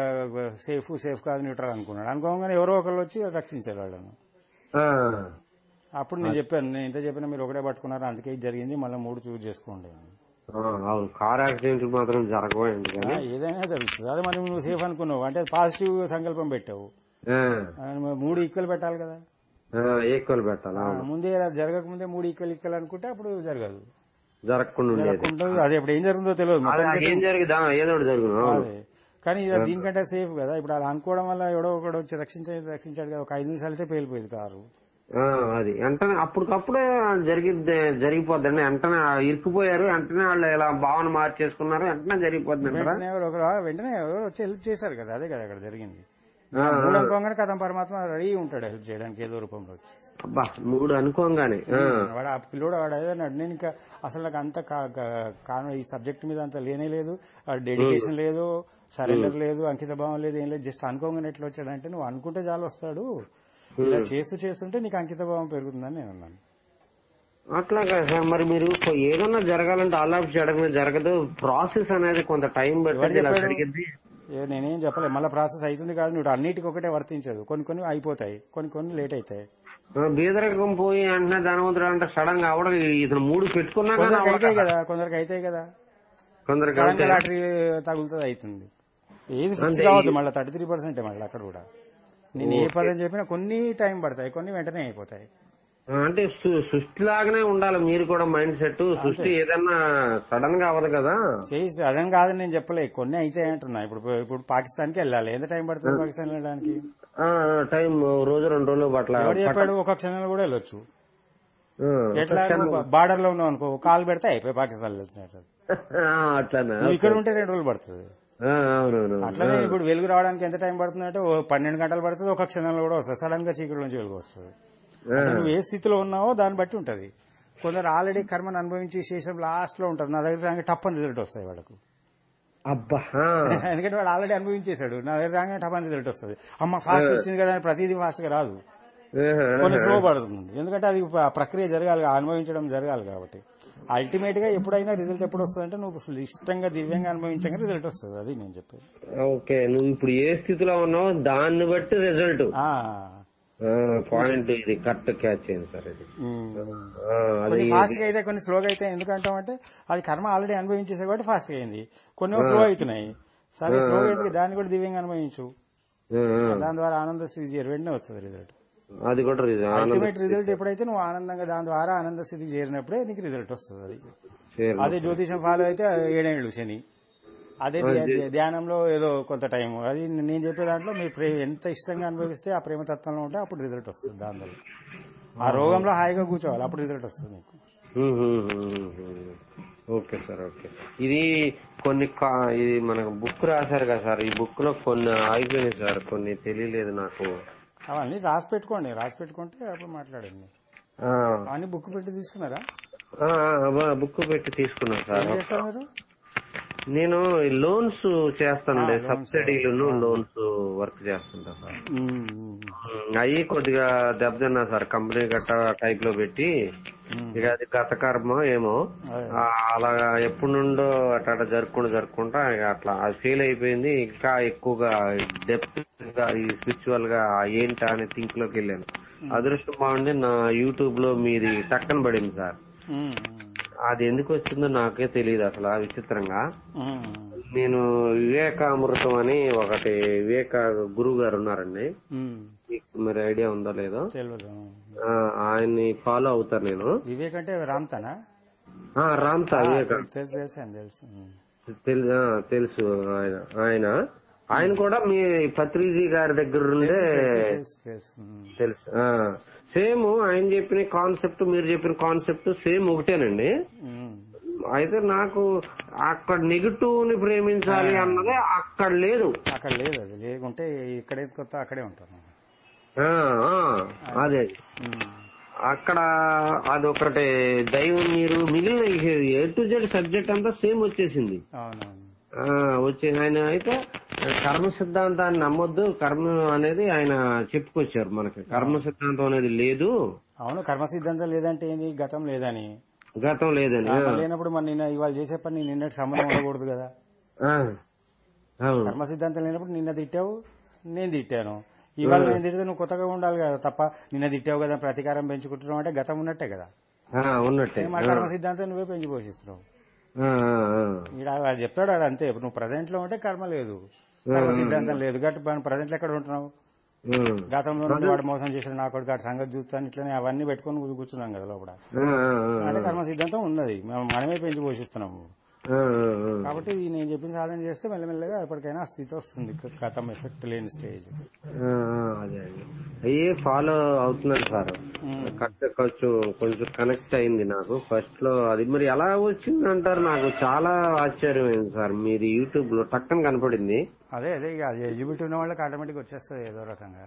సేఫ్ సేఫ్ కాదు న్యూట్రల్ అనుకున్నాడు అనుకోగానే ఎవరో ఒకళ్ళు వచ్చి రక్షించారు వాళ్ళను ఆ. అప్పుడు నేను చెప్పాను నేను ఇంత చెప్పినా మీరు ఒకటే పట్టుకున్నారు అందుకే ఇది జరిగింది మళ్ళీ మూడు చూస్ చేసుకోండి ఆ, అవును కార్ యాక్సిడెంట్ మాత్రం జరగబోయింది ఆ, కానీ ఏదైనా జరుగుతుంది అదే మరి నువ్వు సేఫ్ అనుకున్నావు అంటే పాజిటివ్ సంకల్పం పెట్టావు ఆ, ఆ, మరి మూడు ఈక్వల్ పెట్టాలి కదా ఆ, ఈక్వల్ పెట్టాలి ఆ, అవును ముందే ఇలా జరగక ముందే మూడు ఈక్వల్ ఈక్వల్ అనుకుంటే అప్పుడు జరగదు జరగకుండా ఉండేది జరగకుండా అది ఇప్పుడు ఏం జరుగుతుందో తెలియదు అది మొత్తం నాకు ఏం జరిగిందా ఏదో ఒకటి జరుగును అవును అదే కానీ ఇది దీనికంటే సేఫ్ కదా ఇప్పుడు అలా అనుకోవడం వల్ల ఎవడో ఒకడు వచ్చి రక్షించ రక్షించాడు కదా ఒక ఐదు నిమిషాలు అయితే పేలిపోయింది కారు ఆ, అది వెంటనే అప్పటికప్పుడే జరిగిద్ది జరిగిపోద్దండి వెంటనే ఇరుక్కుపోయారు వెంటనే వాళ్ళు ఇలా భావన మార్చేసుకున్నారు వెంటనే జరిగిపోద్ది అంటారా వెంటనే ఎవరో ఒకరు వెంటనే ఎవరో వచ్చి హెల్ప్ చేశారు కదా అదే కదా అక్కడ జరిగింది ఆ, మూడు అనుకోగానే కథం పరమాత్మ రెడీ ఉంటాడు హెల్ప్ చేయడానికి ఏదో రూపంలో వచ్చి అబ్బా మూడు అనుకోగానే ఆ, వాడు ఆ పిల్లోడు వాడు అదే అన్నాడు నేను ఇంకా అసలు నాకు అంత కా- కా- కాను ఈ సబ్జెక్ట్ మీద అంత లేనే లేదు డెడికేషన్ లేదు సరెండర్ లేదు అంకిత భావం లేదు ఏం లేదు జస్ట్ అనుకోగానే ఎట్లా వచ్చాడంటే నువ్వు అనుకుంటే చాలు వస్తాడు ఇలా చేస్తూ చేస్తుంటే నీకు అంకిత భావం పెరుగుతుందని నేను అన్నాను అట్లా కాదు సార్ మరి మీరు కొ- ఏదన్నా జరగాలంటే ఆల్ ఆఫ్ జరగమే జరగదు ప్రాసెస్ అనేది కొంత టైం ఎవరు పడుతుంది ఇలా చెప్పాడు? జరిగిద్ది ఏ నేనేం చెప్పలేదు మళ్ళీ ప్రాసెస్ అవుతుంది కాదు నువ్వు అన్నిటికి ఒకటే వర్తించదు కొన్ని కొన్ని అయిపోతాయి కొన్ని కొన్ని లేట్ అవుతాయి ఆ, బీదరకం పోయి వెంటనే ధనవంతుడు అంటే సడన్ గా అవడం ఇతను మూడు పెట్టుకున్నా కానీ కొందరికి అవ్వదు అవుతాయి కదా. కదా కొందరికి అవుతాయి కదా కొందరికి సడన్ అవుతాయి. లాటరీ తగులుతుంది అవుతుంది ఏది ఫిక్స్ అంతే. కావద్దు మళ్ళీ థర్టీ త్రీ పర్సెంట్ మళ్ళీ అక్కడ కూడా నేను ఏ పదం చెప్పినా కొన్ని టైం పడతాయి కొన్ని వెంటనే అయిపోతాయి ఆ, అంటే సు- సృష్టి లాగానే ఉండాలి మీరు కూడా మైండ్ సెట్ సృష్టి ఏదన్నా సడన్ గా అవ్వదు కదా చేయి అదని కాదని నేను చెప్పలే కొన్ని అయితే అంటున్నా ఇప్పుడు ఇప్పుడు పాకిస్తాన్ కి వెళ్ళాలి ఎంత టైం పడుతుంది పాకిస్తాన్ వెళ్ళడానికి ఆ, ఆ, టైం రోజు రెండు రోజులు పట్ల ఎవడు చెప్పాడు ఒక క్షణంలో కూడా వెళ్ళొచ్చు ఆ, ఎట్లా బార్డర్ లో ఉన్నావు అనుకో కాల్ పెడితే అయిపోయి పాకిస్తాన్ వెళ్తున్నట్టు ఆ, అట్లానా నువ్వు ఇక్కడ ఉంటే రెండు రోజులు పడుతుంది ఆ, అవునవును అట్లనే ఇప్పుడు వెలుగు రావడానికి ఎంత టైం పడుతుంది అంటే ఓ పన్నెండు గంటలు పడుతుంది ఒక క్షణంలో కూడా వస్తుంది సడన్ గా చీకటి నుంచి వెలుగు వస్తుంది ఆ, అంటే నువ్వు ఏ స్థితిలో ఉన్నావో దాన్ని బట్టి ఉంటది కొందరు ఆల్రెడీ కర్మను అనుభవించి శేషం లాస్ట్ లో ఉంటారు నా దగ్గర రాగానే టప్ అని రిజల్ట్ వస్తాయి వాళ్ళకు అబ్బా ఆ, ఎందుకంటే వాడు ఆల్రెడీ అనుభవించేశాడు నా దగ్గర రాగానే టప్ అని రిజల్ట్ వస్తుంది అమ్మ ఫాస్ట్ వచ్చింది కదా అని ప్రతిదీ ఫాస్ట్ గా రాదు ఆహా, కొన్ని స్లో పడుతుంది ఎందుకంటే అది ప- ప్రక్రియ జరగాలి అనుభవించడం జరగాలి కాబట్టి అల్టిమేట్ గా ఎప్పుడైనా రిజల్ట్ ఎప్పుడు వస్తుందంటే నువ్వు ఇష్టంగా దివ్యంగా అనుభవించగా రిజల్ట్ వస్తుంది అది నేను చెప్పేది ఓకే నువ్వు ఇప్పుడు ఏ స్థితిలో ఉన్నావో దాన్ని బట్టి రిజల్ట్ ఆ, పాయింట్ ఇది కరెక్ట్ క్యాచ్ అయింది సార్ ఇది ఉమ్. ఆ, అది కొన్ని ఫాస్ట్ గా అయితే కొన్ని స్లోగా అయితే ఎందుకంటామంటే అది కర్మ ఆల్రెడీ అనుభవించేసే కాబట్టి ఫాస్ట్ గా అయింది కొన్ని స్లో అవుతున్నాయి సరే స్లో అయింది దాన్ని కూడా దివ్యంగా అనుభవించు ఆ, ఆ, దాని ద్వారా ఆనంద స్థితి చేరు వెంటనే వస్తుంది రిజల్ట్ అది కూడా రిజ- ఆనంద అల్టిమేట్ రిజల్ట్ ఎప్పుడైతే నువ్వు ఆనందంగా దాని ద్వారా ఆనంద స్థితికి చేరినప్పుడే నీకు రిజల్ట్ వస్తుంది అది చేరు. అదే జ్యోతిషం ఫాలో అయితే ఏడేళ్ళు శని అదే ధ్యా- ధ్యానంలో ఏదో కొంత టైం అది నేను చెప్పే దాంట్లో మీరు ప్రే- ఎంత ఇష్టంగా అనుభవిస్తే ఆ ప్రేమ తత్వంలో ఉంటే అప్పుడు రిజల్ట్ వస్తుంది దానిలో ఆ రోగంలో హాయిగా కూర్చోవాలి అప్పుడు రిజల్ట్ వస్తుంది నీకు um, um, um, um. Okay sir okay ఇది కొన్ని కా- ఇది మనకు బుక్ రాశారు కదా సార్ ఈ బుక్ లో కొన్ని ఆగిపోయినాయి సార్ కొన్ని తెలియలేదు నాకు అవన్నీ రాసి పెట్టుకోండి రాసి పెట్టుకుంటే అప్పుడు మాట్లాడండి ఆ, అవన్నీ బుక్ పెట్టి తీసుకున్నారా ఆ, ఆ, బుక్ పెట్టి తీసుకున్నాం సార్ ఏం చేస్తారు మీరు నేను లోన్స్ చేస్తానండి ఆ, loans. సబ్సిడీలను లోన్స్ వర్క్ చేస్తుంటా సార్ ఉమ్, ఉమ్, అయ్యి కొద్దిగా దెబ్బతిన్నా సార్ కంపెనీ గట్ట టైప్ లో పెట్టి ఉమ్. ఇక అది గత కర్మ ఏమో అదే. ఆ, అలా ఎప్పటి నుండో అట్లా అట్లా జరుపుకుంటూ జరుపుకుంటా ఇక అట్లా అది ఫెయిల్ అయిపోయింది ఇంకా ఎక్కువగా డెప్త్ గా ఈ స్పిరిచువల్ గా ఏంటా అని థింక్ లోకి వెళ్ళాను అదృష్టం బాగుండి నా యూట్యూబ్ లో మీది టక్కన పడింది సార్ ఉమ్, అది ఎందుకు వచ్చిందో నాకే తెలియదు అసలు ఆ విచిత్రంగా ఉమ్, నేను వివేకామృతం అని ఒకటి వివేక గురువు గారు ఉన్నారండి ఉమ్. మీకు మరి ఐడియా ఉందో లేదో తెలియదు ఆ, ఆయన్ని ఫాలో అవుతాను నేను వివేక్ అంటే రామ్తానా ఆ, రామ్తా వివేక తెలుసు తెలుసు అని తెలుసు ఉమ్. తెలు- ఆ, తెలుసు ఆయన ఆయన ఆయన కూడా మీ పత్రిజీ గారి దగ్గర ఉండే తెలుసు తెలుసు ఉమ్. తెలుసు సేమ్ ఆయన చెప్పిన కాన్సెప్ట్ మీరు చెప్పిన కాన్సెప్ట్ సేమ్ ఒకటేనండి ఉమ్. అయితే నాకు అక్కడ నెగిటివ్ ని ప్రేమించాలి అన్నదే అక్కడ లేదు అక్కడ లేదు అది లేకుంటే ఇక్కడే కొత్త అక్కడే ఉంటాను ఆ, ఆ, అదే ఉమ్. అక్కడ అదొకటి దైవం మీరు మిగిలిన ఏ టు జెడ్ సబ్జెక్ట్ అంతా సేమ్ వచ్చేసింది అవునవును ఆ, వచ్చి ఆయన అయితే కర్మ సిద్ధాంతాన్ని నమ్మొద్దు కర్మ అనేది ఆయన చెప్పుకొచ్చారు మనకి కర్మ సిద్ధాంతం అనేది లేదు అవును కర్మ సిద్ధాంతం లేదంటే ఏంది గతం లేదని గతం లేదని ఆ, మరి లేనప్పుడు మరి నిన్న ఇవాళ చేసే పని నిన్నటి సంబంధం ఉండకూడదు కదా ఆ, అవును కర్మ సిద్ధాంతం లేనప్పుడు నిన్న తిట్టావు నేను తిట్టాను ఇవాళ నేను తిడితే నువ్వు కొత్తగా ఉండాలి కదా తప్ప నిన్న తిట్టావు కదా ప్రతీకారం పెంచుకుంటున్నావు అంటే గతం ఉన్నట్టే కదా ఆ, ఉన్నట్టే మా కర్మ సిద్ధాంతం నువ్వే పెంచి పోషిస్తున్నావు ఆ, ఆ, ఆ. ఈడ అది చెప్తాడు ఆడు అంతే నువ్వు ప్రజెంట్ లో ఉంటే కర్మ లేదు కర్మ సిద్ధాంతం లేదు గట్టి ప్రజెంట్ లో ఎక్కడ ఉంటున్నావు ఉమ్. గతంలో నుండి వాడు మోసం చేసిన నా కొడుకు ఆడు సంగతి చూస్తాను ఇట్లనే అవన్నీ పెట్టుకొని కూర్చు- కూర్చున్నాం కదా లోపల ఆ, ఆ, ఆ. అంటే కర్మ సిద్ధాంతం ఉన్నది మేము మనమే పెంచి పోషిస్తున్నాము ఆ, ఆ, ఆ. కాబట్టి ఇది నేను చెప్పిన సాధన చేస్తే మెల్లమెల్లగా ఎప్పటికైనా ఆ స్థితి వస్తుంది క- గతం ఎఫెక్ట్ లేని స్టేజ్ ఆ, ఆ, అదే అదే అయ్యే ఫాలో అవుతున్నాను సార్ కరెక్ట్ కొంచెం కొంచెం కనెక్ట్ అయింది నాకు ఫస్ట్ లో అది మరి ఎలా వచ్చింది అంటారు నాకు చాలా ఆశ్చర్యమైంది సార్ మీది యూట్యూబ్ లో టక్కన కనపడింది అదే అదే ఇక అది ఎలిజిబిలిటీ ఉన్న వాళ్ళకి ఆటోమేటిక్ వచ్చేస్తుంది ఏదో రకంగా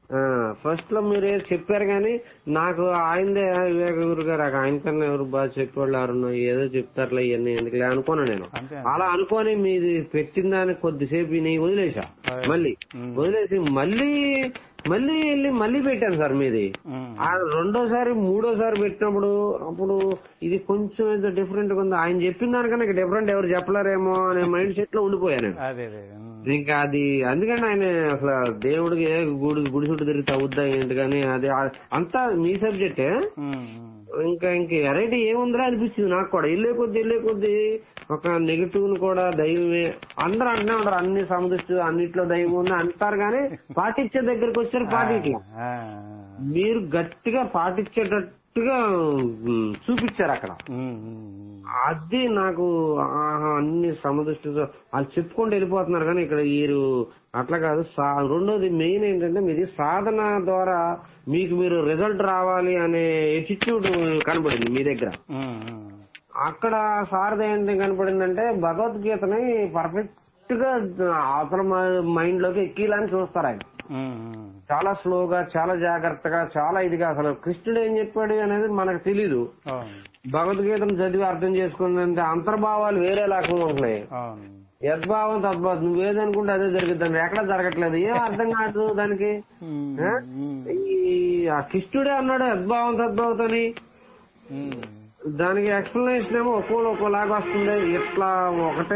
ఫస్ట్ లో మీరు ఏదో చెప్పారు కానీ నాకు ఆయనదే వివేక గురు గారు ఆయన కన్నా ఎవరు బాగా చెప్పేవాళ్ళు ఎవరు ఏదో చెప్తారులే ఇవన్నీ ఎందుకులే అనుకున్నా నేను అంతే అలా అనుకొని మీది పెట్టిన దాన్ని కొద్దిసేపు నీ వదిలేసా అదే. మళ్ళీ ఉమ్. వదిలేసి మళ్ళీ మళ్ళీ వెళ్ళి మళ్ళీ పెట్టాను సార్ మీది ఉమ్. ఆ రెండోసారి మూడోసారి పెట్టినప్పుడు అప్పుడు ఇది కొంచెం ఏదో డిఫరెంట్ గా ఉంది ఆయన చెప్పిన దానికన్నా డిఫరెంట్ ఎవరు చెప్పలేరేమో అనే మైండ్ సెట్ లో ఉండిపోయాను నేను. అదే అదే ఉమ్. ఇంకా అది అందుకని ఆయన అసలు దేవుడికి ఏ గుడి గుడి చుట్టూ తిరిగి అవుద్దా ఏంటి కానీ అది ఆ- అంతా మీ సబ్జెక్టే ఉమ్, ఉమ్. ఇంకా ఇంక వెరైటీ ఏముందిరా అనిపించింది నాకు కూడా వెళ్ళే కొద్ది వెళ్ళే కొద్ది ఒక నెగిటివ్ ని కూడా దైవమే అందరూ అంటున్నా ఉంటారు అన్ని సమదృష్టి అన్నిట్లో దైవం ఉంది అంటారు కానీ పాటించే దగ్గరికి వచ్చారు పాటిట్లా ఆ, మీరు గట్టిగా పాటించేటట్టుగా ఉమ్, చూపించారు అక్కడ ఉమ్, ఉమ్, అది నాకు ఆహా, అన్ని సమదృష్టితో వాళ్ళు చెప్పుకుంటూ వెళ్ళిపోతున్నారు కానీ ఇక్కడ వీరు అట్లా కాదు సా- రెండోది మెయిన్ ఏంటంటే మీది సాధన ద్వారా మీకు మీరు రిజల్ట్ రావాలి అనే ఎటిట్యూడ్ కనబడింది మీ దగ్గర ఉమ్, ఉమ్. అక్కడ సారథి ఏంటి కనపడిందంటే భగవద్గీతని పర్ఫెక్ట్ గా అవతల మైండ్ లోకి ఎక్కిలని చూస్తారు ఆయన ఉమ్, ఉమ్. చాలా స్లోగా చాలా జాగ్రత్తగా చాలా ఇదిగా అసలు కృష్ణుడు ఏం చెప్పాడు అనేది మనకు తెలీదు అవును భగవద్గీతను చదివి అర్థం చేసుకున్నంత అంతర్భావాలు వేరే లాగా ఉంటున్నాయి అవును యద్భావం తద్భావం నువ్వేదనుకుంటే అదే జరుగుతుంది ఎక్కడ జరగట్లేదు ఏం అర్థం కాదు దానికి ఉమ్, ఆ? ఉమ్, ఈ ఆ కృష్ణుడే అన్నాడు యద్భావం తద్భావతని ఉమ్. దానికి ఎక్స్ప్లెనేషన్ ఏమో ఒక్కోలు ఒక్కోలాగా వస్తుంది ఇట్లా ఒకటే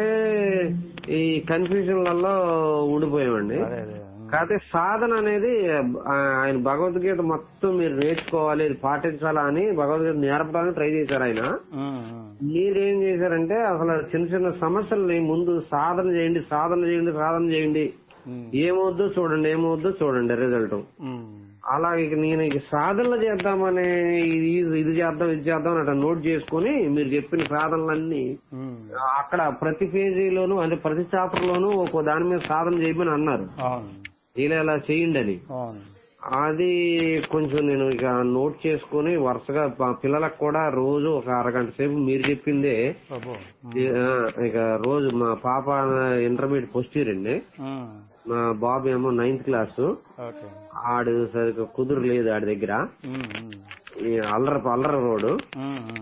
ఈ కన్ఫ్యూజన్లలో ఉండిపోయామండి అదే అదే ఉమ్. కాకపోతే సాధన అనేది ఆ, ఆయన భగవద్గీత మొత్తం మీరు నేర్చుకోవాలి ఇది పాటించాలా అని భగవద్గీత నేర్పడానికి ట్రై చేశారు ఆయన ఉమ్, ఉమ్. మీరేం చేశారంటే అసలు చిన్న చిన్న సమస్యల్ని ముందు సాధన చేయండి సాధన చేయండి సాధన చేయండి ఉమ్, ఏమవుద్దో చూడండి ఏమవుద్దో చూడండి రిజల్ట్ ఉమ్. అలా ఇక నేను ఇక సాధనలు చేద్దామని ఇది ఇది చేద్దాం ఇది చేద్దాం అని అట్లా నోట్ చేసుకుని మీరు చెప్పిన సాధనలన్నీ ఉమ్. అక్కడ ప్రతి పేజీలోను అంటే ప్రతి చాప్టర్ లోను ఒక దాని మీద సాధన చేయమని అన్నారు అవును ఇలా ఇలా చేయండి అని అవును అది కొంచెం నేను ఇక నోట్ చేసుకుని వరుసగా మా పిల్లలకు కూడా రోజు ఒక అరగంట సేపు మీరు చెప్పిందే అబ్బో ఆ, ఇక రోజు మా పాప ఇంటర్మీడియట్ ఫస్ట్ ఇయర్ అండి ఉమ్. మా బాబు ఏమో నైన్త్ క్లాస్ ఓకే ఆడు సరిగ్గా కుదురు లేదు ఆడి దగ్గర ఉమ్, ఉమ్. ఈ అల్లర అల్లర రోడ్డు ఉమ్, ఉమ్.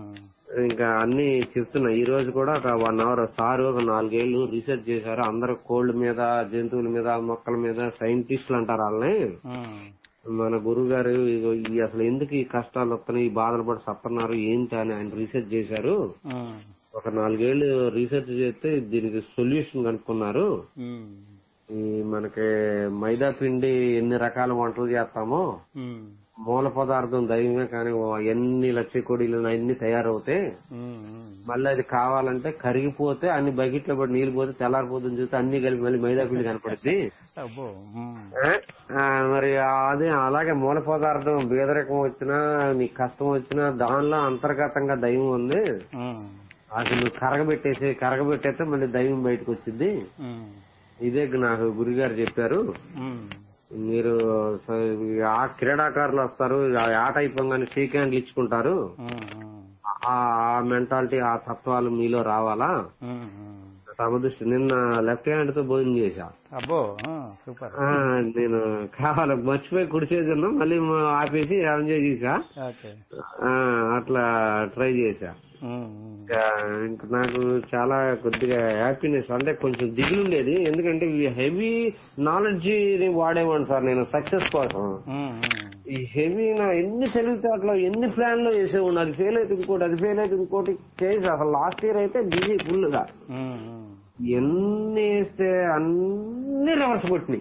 ఇంకా అన్ని చెప్తున్నా ఈ రోజు కూడా ఒక వన్ అవర్ సార్ ఒక నాలుగేళ్లు రీసెర్చ్ చేశారు అందరు కోళ్ల మీద జంతువుల మీద మొక్కల మీద సైంటిస్టులు అంటారు వాళ్ళని ఉమ్, మన గురువు గారు ఇగో ఈ అసలు ఎందుకు ఈ కష్టాలు వస్తున్నాయి ఈ బాధలు పడి సత్తన్నారు ఏంటి అని ఆయన రీసెర్చ్ చేశారు ఉమ్, ఒక నాలుగేళ్లు రీసెర్చ్ చేస్తే దీనికి సొల్యూషన్ కనుక్కున్నారు ఉమ్, ఈ మనకి మైదా పిండి ఎన్ని రకాల వంటలు చేస్తామో ఉమ్, మూల పదార్థం దైవమే కానీ ఓ ఎన్ని లక్ష కోడీలు అన్ని తయారవుతాయి ఉమ్, ఉమ్. మళ్ళీ అది కావాలంటే కరిగిపోతే అన్ని బకెట్లో పడి నీళ్లు పోతే తెల్లారిపోతుంది చూస్తే అన్ని కలిపి మళ్ళీ మైదా పిండి కనపడుద్ది అబ్బో ఉమ్, ఆ, ఆ, మరి అదే అలాగే మూల పదార్థం బీదరికం వచ్చినా నీకు కష్టం వచ్చినా దానిలో అంతర్గతంగా దైవం ఉంది ఉమ్, అది నువ్వు కరగబెట్టేసి కరగబెట్టేస్తే మళ్ళీ దైవం బయటకు వచ్చింది ఉమ్, ఇదే నాకు గురుగారు చెప్పారు ఉమ్, మీరు స- ఆ క్రీడాకారులు వస్తారు ఆ ఆట అయిపోగానే షేక్ హ్యాండ్లు ఇచ్చుకుంటారు ఉమ్, ఉమ్, ఆ మెంటాలిటీ ఆ తత్వాలు మీలో రావాలా ఉమ్, ఉమ్. సమదృష్టి నిన్న లెఫ్ట్ హ్యాండ్ తో భోజనం చేశా అబ్బో ఆ, సూపర్ ఆ, నేను కావాలి మర్చిపోయి కుడిసేది ఉన్నా మళ్ళీ మ- ఆపేసి ఎంజాయ్ చేసా ఓకే ఆ, అట్లా ట్రై చేశా ఉమ్, ఉమ్, ఇంకా ఇంకా నాకు చాలా కొద్దిగా హ్యాపీనెస్ అంటే కొంచెం దిగులు ఉండేది ఎందుకంటే ఈ హెవీ నాలెడ్జ్ వాడేవాడిని సార్ నేను సక్సెస్ కోసం ఉమ్, ఉమ్. ఈ హెవీ నా ఎన్ని తెలివితేటలో ఎన్ని ప్లాన్ లో వేసేవాడిని అది ఫెయిల్ అయితే ఇంకోటి అది ఫెయిల్ అయితే ఇంకోటి చేసి అసలు లాస్ట్ ఇయర్ అయితే బిజీ ఫుల్ గా ఉమ్, ఉమ్. ఎన్ని వేస్తే అన్ని రివర్స్ కొట్టినాయి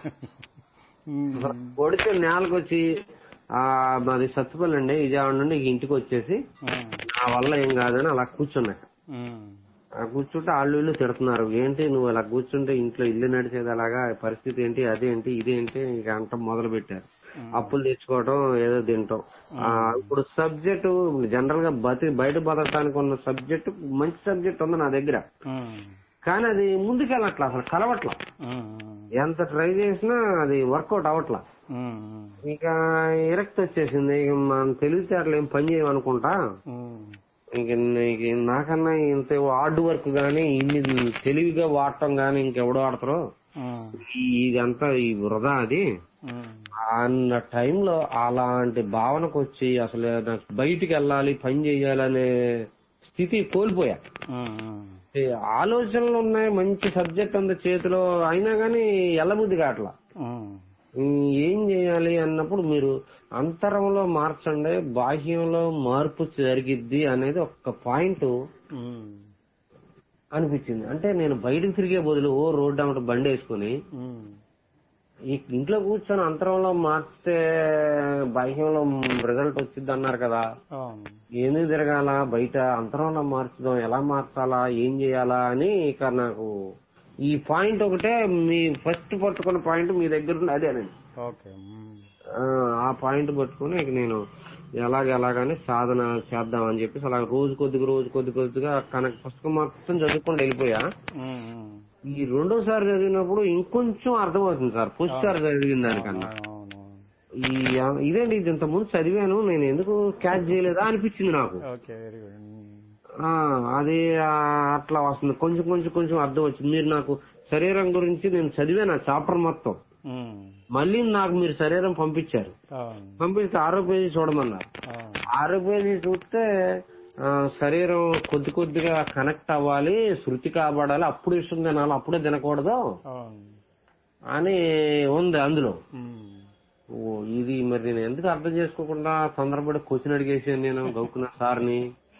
ఉమ్, అసలు కొడితే నేలకు వచ్చి ఆ మాది సత్తుపల్లి అండి విజయవాడ నుండి ఇంటికి వచ్చేసి ఉమ్, నా వల్ల ఏం కాదని అలా కూర్చున్నా ఉమ్, ఆ కూర్చుంటే వాళ్ళు వీళ్ళు తిడుతున్నారు ఏంటి నువ్వు అలా కూర్చుంటే ఇంట్లో ఇల్లు నడిచేది అలాగా పరిస్థితి ఏంటి అదేంటి ఇదేంటి ఇక అంట మొదలు పెట్టారు అప్పులు తెచ్చుకోవడం ఏదో తింటాం ఆ, ఇప్పుడు సబ్జెక్టు జనరల్ గా బతి బయట బతకడానికి ఉన్న సబ్జెక్ట్ మంచి సబ్జెక్ట్ ఉంది నా దగ్గర ఉమ్, కానీ అది ముందుకెళ్ళట్లా అసలు కలవట్లా ఉమ్, ఎంత ట్రై చేసినా అది వర్కౌట్ అవ్వట్లా ఉమ్, ఉమ్, ఇక ఇరక్ట్ వచ్చేసింది ఇక మనం తెలివితేటలు ఏం పని చేయమనుకుంటా ఉమ్, ఇంక నీకు నాకన్నా ఇంత హార్డ్ వర్క్ గానీ ఇన్ని తెలివిగా వాడటం గానీ ఇంకెవడో ఆడతారో ఉమ్, ఈ- ఇదంతా ఈ వృధా అది ఉమ్, అన్న టైంలో అలాంటి భావనకు వచ్చి అసలు నాకు బయటికి వెళ్ళాలి పని చేయాలనే స్థితి కోల్పోయా ఉమ్, ఉమ్. ఈ ఆలోచనలు ఉన్నాయి మంచి సబ్జెక్ట్ ఉంది చేతిలో అయినా గానీ ఎల్లబుద్ధి కావట్లా ఉమ్, ఈ ఏం చేయాలి అన్నప్పుడు మీరు అంతరంలో మార్చండి బాహ్యంలో మార్పు జరిగిద్ది అనేది ఒక పాయింట్ ఉమ్, అనిపించింది అంటే నేను బయటకు తిరిగే బదులు ఓ రోడ్డు అమ్మట బండి వేసుకుని ఉమ్, ఈ ఇంట్లో కూర్చొని అంతరంలో మార్చితే బాహ్యంలో రిజల్ట్ వచ్చింది అన్నారు కదా అవును ఎందుకు తిరగాల బయట అంతరంలో మార్చడం ఎలా మార్చాలా ఏం చేయాలా అని ఇక నాకు ఈ పాయింట్ ఒకటే మీ ఫస్ట్ పట్టుకున్న పాయింట్ మీ దగ్గర ఉంది అదేనండి ఓకే ఉమ్, ఆ, ఆ పాయింట్ పట్టుకుని ఇక నేను ఎలాగ ఎలాగని సాధన చేద్దామని చెప్పేసి అలా రోజు కొద్దిగా రోజు కొద్ది కొద్దిగా కనెక్ట్ పుస్తకం మొత్తం చదువుకొని వెళ్ళిపోయా ఉమ్, ఉమ్. ఈ రెండోసారి చదివినప్పుడు ఇంకొంచెం అర్థమవుతుంది సార్ ఫస్ట్ సారి చదివిన దానికన్నా అవును, అవును. ఈ ఇదేంటి ఇది ఇంత ముందు చదివాను నేను ఎందుకు క్యాచ్ చేయలేదా అనిపించింది నాకు ఓకే వెరీ గుడ్ ఉమ్, ఆ అది ఆ, అట్లా వస్తుంది కొంచెం కొంచెం కొంచెం అర్థం వచ్చింది మీరు నాకు శరీరం గురించి నేను చదివాను ఆ చాప్టర్ మొత్తం ఉమ్, మళ్ళీ నాకు మీరు శరీరం పంపించారు అవును పంపిస్తే ఆరో పేజీ చూడమన్నారు అవును ఆరో పేజీ చూస్తే ఆ, శరీరం కొద్ది కొద్దిగా కనెక్ట్ అవ్వాలి శృతి కాబడాలి అప్పుడు ఇష్టం తినాలి అప్పుడే తినకూడదు అవును అని ఉంది అందులో ఉమ్, ఓ ఇది మరి నేను ఎందుకు అర్థం చేసుకోకుండా తొందరపడి క్వశ్చన్ అడిగేసాను నేను గౌకున్న సార్ని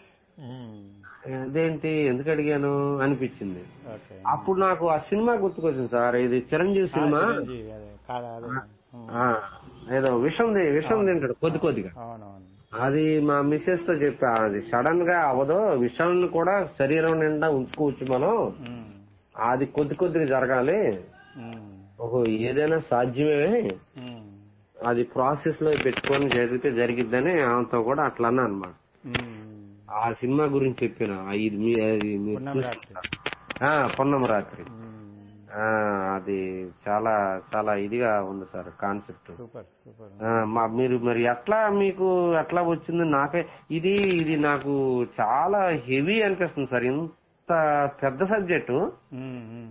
ఉమ్, అదేంటి ఎందుకు అడిగాను అనిపించింది ఓకే అప్పుడు నాకు ఆ సినిమా గుర్తుకొచ్చింది సార్ ఇది చిరంజీవి సినిమా చిరంజీవి, అదే కాదా అదే ఉమ్, ఆ, ఏదో విషం తి- విషం తింటాడు కొద్ది కొద్దిగా అవునవును అది మా మిస్సెస్ తో చెప్పా అది సడన్ గా అవదు విషాన్ని కూడా శరీరం నిండా ఉంచుకోవచ్చు మనం ఉమ్, అది కొద్ది కొద్దిగా జరగాలి ఉమ్, ఓహో ఏదైనా సాధ్యమే ఉమ్, అది ప్రాసెస్ లో పెట్టుకొని జరిగితే జరిగిద్దని ఆమెతో కూడా అట్లా అన్నా అనమాట ఉమ్. ఆ సినిమా గురించి చెప్పిన ఆ ఇది మీ అది మీరు పున్నమి రాత్రి. ఆ, పున్నమ రాత్రి ఉమ్, ఆ, అది చాలా చాలా ఇదిగా ఉంది సార్ కాన్సెప్ట్ సూపర్ సూపర్ ఆ, మా- మీరు మరి ఎట్లా మీకు ఎట్లా వచ్చింది నాకే ఇది ఇది నాకు చాలా హెవీ అనిపిస్తుంది సార్ ఇంత పెద్ద సబ్జెక్టు ఉమ్, ఉమ్.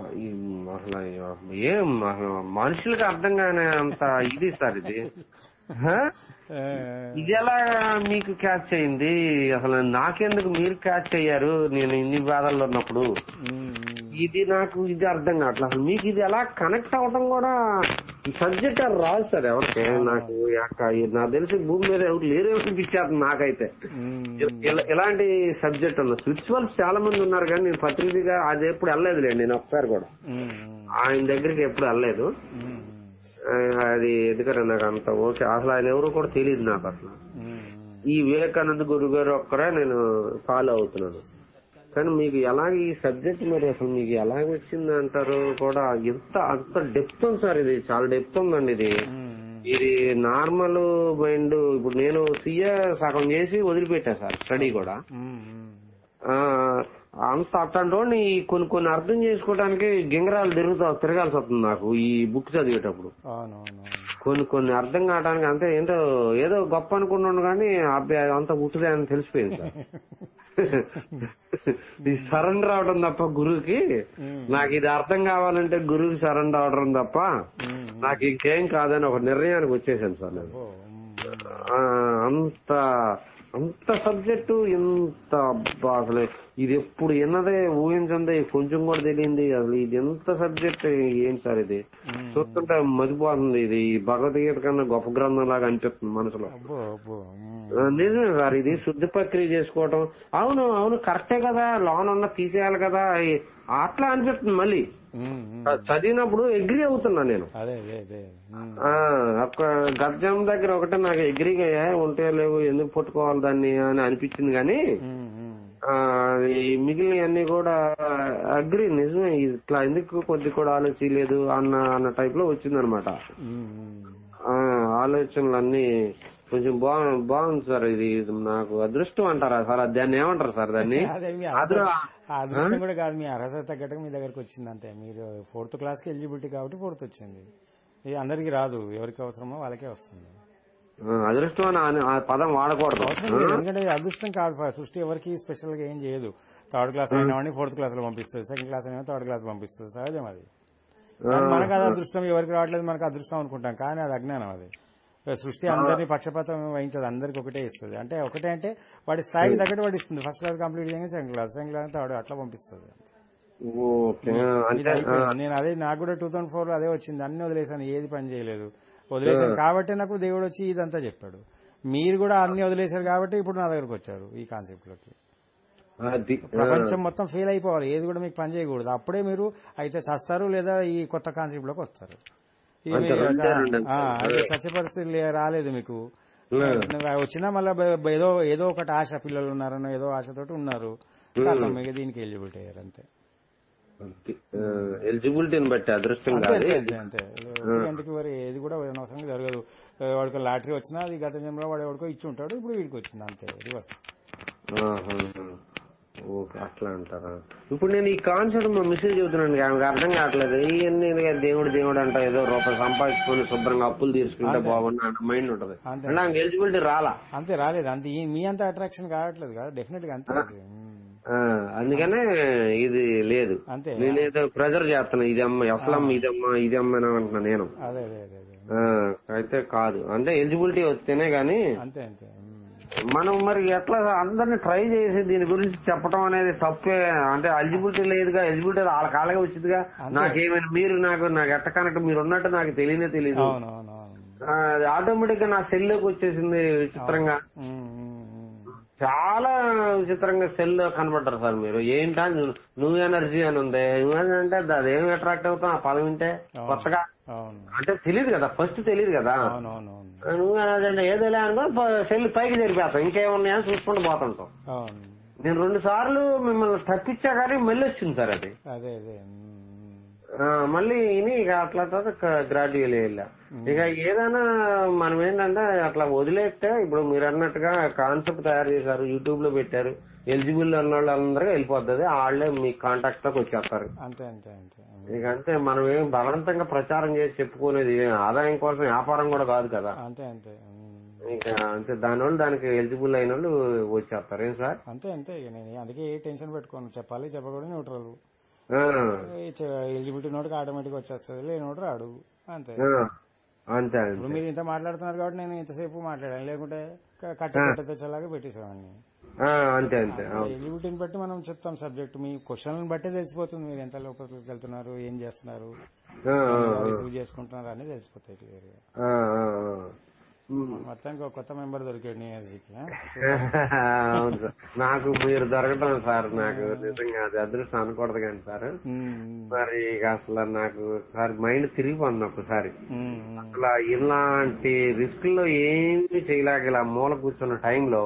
అసలు ఏం అసలు మనుషులకు అర్థం కాని అంత ఇది సార్ ఇది హ? ఆ, ఇది ఎలా మీకు క్యాచ్ అయింది అసలు నాకెందుకు మీరు క్యాచ్ అయ్యారు నేను ఇన్ని బాధల్లో ఉన్నప్పుడు ఉమ్, ఇది నాకు ఇది అర్థం కావట్లేదు అసలు మీకు ఇది ఎలా కనెక్ట్ అవ్వడం కూడా ఈ సబ్జెక్ట్ అది రాదు సార్ ఎవరికి నాకు యొక్క- నాకు తెలిసి భూమి మీద ఎవరు లేరు అనిపించారు నాకైతే ఉమ్, ఇలా- ఇలాంటి సబ్జెక్ట్ ఉన్న స్పిరిచువల్స్ చాలా మంది ఉన్నారు కానీ నేను ప్రతినిధిగా అది ఎప్పుడు వెళ్ళలేదులేండి నేను ఒకసారి కూడా ఉమ్, ఆయన దగ్గరికి ఎప్పుడు వెళ్ళలేదు ఉమ్, ఆ, అది ఎందుకంటే నాకు అంత ఓకే అసలు ఆయన ఎవరు కూడా తెలియదు నాకు అసలు ఉమ్, ఈ వివేకానంద గురువు గారు ఒక్కరే నేను ఫాలో అవుతున్నాను కానీ మీకు ఎలాగ ఈ సబ్జెక్ట్ మరి అసలు మీకు ఎలాగ వచ్చింది అంటారు కూడా ఎంత అంత డెప్త్ ఉంది సార్ ఇది చాలా డెప్త్ ఉందండి ఇది ఉమ్, ఇది నార్మల్ మైండ్ ఇప్పుడు నేను సీఏ సగం చేసి వదిలిపెట్టా సార్ స్టడీ కూడా ఉమ్, ఉమ్. ఆ అంత అట్లాంటి కొన్ని కొన్ని అర్థం చేసుకోవడానికి గింగరాలు తిరుగుతా తిరగాల్సి వస్తుంది నాకు ఈ బుక్ చదివేటప్పుడు అవును అవును అవును. కొన్ని కొన్ని అర్థం కావడానికి అంతే ఏంటో ఏదో గొప్ప అనుకున్నాను కానీ అబ్బాయి అంత పుట్టుదే అని తెలిసిపోయింది సార్ ఈ సరెండర్ అవడం తప్ప గురువుకి ఉమ్, నాకు ఇది అర్థం కావాలంటే గురువుకి సరెండర్ అవడం తప్ప ఉమ్, నాకు ఇంకేం కాదని ఒక నిర్ణయానికి వచ్చేసాను సార్ నేను ఓ, ఉమ్, ఆ, అంత అంత సబ్జెక్టు ఎంత అబ్బా అసలు ఇది ఎప్పుడు ఎన్నదే ఊహించందే కొంచెం కూడా తెలియంది అసలు ఇది ఎంత సబ్జెక్ట్ ఏం సార్ ఇది ఉమ్. చూస్తుంటే మతిపోతుంది ఇది ఈ భగవద్గీత కన్నా గొప్ప గ్రంథం లాగా అనిపిస్తుంది మనసులో అబ్బో అబ్బో ఉమ్, ఆ, నిజమే సార్ ఇది శుద్ధి ప్రక్రియ చేసుకోవటం అవును అవును కరెక్టే కదా లోన్ ఉన్న తీసేయాలి కదా ఈ- అట్లా అనిపిస్తుంది మళ్ళీ ఉమ్, ఉమ్. చదివినప్పుడు అగ్రి అవుతున్నా నేను అదే అదే అదే ఉమ్, ఆ, ఒక్క గర్జం దగ్గర ఒకటే నాకు ఎగ్రీగా ఏ ఉంటే లేవు ఎందుకు పట్టుకోవాలి దాన్ని అని అనిపించింది కానీ ఉమ్, ఉమ్. ఆ, ఈ మిగిలినవన్నీ కూడా అగ్రి నిజమే ఇట్లా ఎందుకు కొద్ది కూడా ఆలోచించలేదు అన్న అన్న టైప్ లో వచ్చిందనమాట ఉమ్, ఉమ్. ఆలోచనలు అన్ని కొంచెం బాగు బాగుంది సార్ ఇది ఇది నాకు అదృష్టం అంటారా సార్ దాన్ని ఏమంటారు సార్ దాన్ని అదే మీ అదృ- అర్హత- ఆ అదృష్టం కూడా కాదు మీ అర్హత తగ్గట్టుగా మీ దగ్గరకు వచ్చింది అంతే మీరు ఫోర్త్ క్లాస్ కి ఎలిజిబిలిటీ కాబట్టి ఫోర్త్ వచ్చింది ఇది అందరికి రాదు ఎవరికి అవసరమో వాళ్ళకే వస్తుంది ఆ, అదృష్టం అని ఆ- ఆ పదం వాడకూడదు అవసరం లేదు ఎందుకంటే ఇది అదృష్టం కాదు ఫ- సృష్టి ఎవరికి స్పెషల్ గా ఏం చేయదు థర్డ్ క్లాస్ అయిన వాడిని ఫోర్త్ క్లాస్ లో పంపిస్తుంది సెకండ్ క్లాస్ అయినా థర్డ్ క్లాస్ పంపిస్తుంది సహజం అది కానీ మనకు అది అదృష్టం ఎవరికి రావట్లేదు మనకు అదృష్టం అనుకుంటాం కానీ అది అజ్ఞానం అది సృష్టి అందరినీ పక్షపాతం వహించదు అందరికి ఒకటే ఇస్తుంది అంటే ఒకటే అంటే వాడి స్థాయికి తగ్గట్టు వాడు ఇస్తుంది ఫస్ట్ క్లాస్ కంప్లీట్ చేయగానే second class second class third అట్లా పంపిస్తుంది ఓకే ఇది అంటే ఆ, అయిపోయింది. నేను అదే నాకు కూడా టూ థౌసండ్ ఫోర్ లో అదే వచ్చింది అన్ని వదిలేసాను ఏది పని చేయలేదు వదిలేసాను కాబట్టి నాకు దేవుడు వచ్చి ఇదంతా చెప్పాడు మీరు కూడా అన్ని వదిలేశారు కాబట్టి ఇప్పుడు నా దగ్గరకు వచ్చారు ఈ కాన్సెప్ట్ లోకి అది ప్రపంచం మొత్తం ఫెయిల్ అయిపోవాలి ఏది కూడా మీకు పని చేయకూడదు అప్పుడే మీరు అయితే చస్తారు లేదా ఈ కొత్త కాన్సెప్ట్ లోకి వస్తారు ఇది అంతే, మీ- రెండే రెండు ఆ, అంతే. అయితే చచ్చే పరిస్థితి లే- రాలేదు మీకు లేదు. నువ్వు వచ్చినా మళ్ళీ ఏదో ఏదో ఒకటి ఆశ పిల్లలు ఉన్నారనో ఏదో ఆశతోటి ఉన్నారు కాదు మీకు దీనికి ఎలిజిబిలిటీ అయ్యారు అంతే ఎలిజిబిలిటీని బట్టి అదృష్టం అంతే కాదు అంతే అంతే అంతే ఎందుకు మరి ఏది కూడా అనవసరంగా జరగదు వాడికి లాటరీ వచ్చినా అది గత జన్మలో వాడు ఎవరికో ఇచ్చి ఉంటాడు ఇప్పుడు వీడికి వచ్చింది అంతే రివర్స్ ఆహా. ఓకే అట్లా అంటారా ఇప్పుడు నేను ఈ కాన్సెప్ట్ మా మిస్సేజ్ చెబుతున్నాను ఆమెకు అర్థం కావట్లేదు ఇవన్నీ ఇదిగా దేవుడు దేవుడు అంట ఏదో రూపాయి సంపాదించుకొని శుభ్రంగా అప్పులు తీసుకుంటే అంతే. బాగుంది అన్న మైండ్ ఉంటది అంతే. అంటే ఆమెకు ఎలిజిబిలిటీ రాలా అంతే రాలేదు అంతే ఈ- మీ అంత అట్రాక్షన్ కావట్లేదు కదా డెఫినెట్ గా అంతే అది. ఉమ్. ఆ, అందుకనే ఇది లేదు అంతే నేనేదో ప్రెజర్ చేస్తున్నా ఇది అమ్మ అసలమ్మ ఇదమ్మా ఇది అమ్మ అని అంటున్నా నేను అదే అదే అదే అదే ఆ, అయితే కాదు అంటే ఎలిజిబిలిటీ వస్తేనే గానీ అంతే అంతే ఉమ్. మనం మరి ఎట్లా అందరిని ట్రై చేసి దీని గురించి చెప్పడం అనేది తప్పే అంటే ఎలిజిబిలిటీ లేదుగా ఎలిజిబిలిటీ వాళ్ళ కాళ్ళగా వచ్చిందిగా అంతే. నాకేమైనా మీరు నాకు నాకు ఎట్ట కనెక్ట్ మీరు ఉన్నట్టు నాకు తెలియనే తెలియదు అవును అవును అవును ఆ, అది ఆటోమేటిక్ గా నా సెల్ లోకి వచ్చేసింది విచిత్రంగా ఉమ్, ఉమ్, ఉమ్. చాలా విచిత్రంగా సెల్ లో కనబడ్డారు సార్ మీరు ఏంటా నువ్వు ఎనర్జీ అని ఉంది నువ్వు అంటే అదేం అట్రాక్ట్ అవుతాం ఆ పదం వింటే కొత్తగా అవును అంటే తెలియదు కదా ఫస్ట్ తెలియదు కదా అవును అవును అవును నువ్వు ఎనర్జీ అంటే ఏదో లే అనుకో సెల్ పైకి జరిపేస్తాం ఇంకేమున్నాయని చూసుకుంటూ పోతుంటాం అవును నేను రెండు సార్లు మిమ్మల్ని తప్పించా కానీ మళ్ళీ వచ్చింది సార్ అది అదే అదే ఉమ్, ఆ, మళ్ళీ ఇని ఇక అట్లా గ్రాడ్యువల్ వెళ్ళా ఇక ఏదైనా మనం ఏంటంటే అట్లా వదిలేస్తే ఇప్పుడు మీరు అన్నట్టుగా కాన్సెప్ట్ తయారు చేశారు యూట్యూబ్ లో పెట్టారు ఎలిజిబుల్ అన్న వాళ్ళు అందరూ వెళ్ళిపోతుంది వాళ్ళే మీ కాంటాక్ట్ లోకి వచ్చేస్తారు అంతే అంతే అంతే ఉమ్. ఇక అంతే మనం ఏం బలవంతంగా ప్రచారం చేసి చెప్పుకునేది ఏం ఆదాయం కోసం వ్యాపారం కూడా కాదు కదా అంతే అంతే ఉమ్. ఇక అంతే దానివల్ల దానికి ఎలిజిబుల్ అయిన వాళ్ళు వచ్చేస్తారు ఏం సార్ అంతే అంతే ఇక నేను అందుకే ఏ టెన్షన్ పెట్టుకోను చెప్పాలి చెప్పకూడదు న్యూట్రల్ ఆ, ఎలిజిబిలిటీ నోటికి ఆటోమేటిక్ వచ్చేస్తుంది లేనోడు రాడు అంతే ఆ. అంతే ఇప్పుడు అంతే మీరు ఇంత మాట్లాడుతున్నారు కాబట్టి నేను ఇంతసేపు మాట్లాడాను లేకుంటే క- కట్ట ఆ. కట్ట తెచ్చేలాగా పెట్టేసేవాడిని ఆ, అంతే అంతే అవును. ఎలిజిబిలిటీని బట్టి మనం చెప్తాం సబ్జెక్ట్ మీ క్వశ్చన్లను బట్టే తెలిసిపోతుంది మీరు ఎంత లోపలికి వెళ్తున్నారు ఏం చేస్తున్నారు ఆ, ఆ, ఆ. రిసీవ్ చేసుకుంటున్నారు అని తెలిసిపోతాయి క్లియర్ గా ఆ, ఆ, ఆ. ఉమ్. మొత్తానికి ఒక కొత్త మెంబర్ దొరికాడు నీ ఎనర్జీకి అవును సార్ నాకు మీరు దొరకటం సార్ నాకు నిజంగా అది అదృష్టం అనకూడదు కానీ సార్ మరి ఇక అసలు నాకు సార్ మైండ్ తిరిగిపోతుంది ఒకసారి అసలు ఇలాంటి రిస్క్ లో ఏమి చేయలేక ఇలా మూల కూర్చున్న టైంలో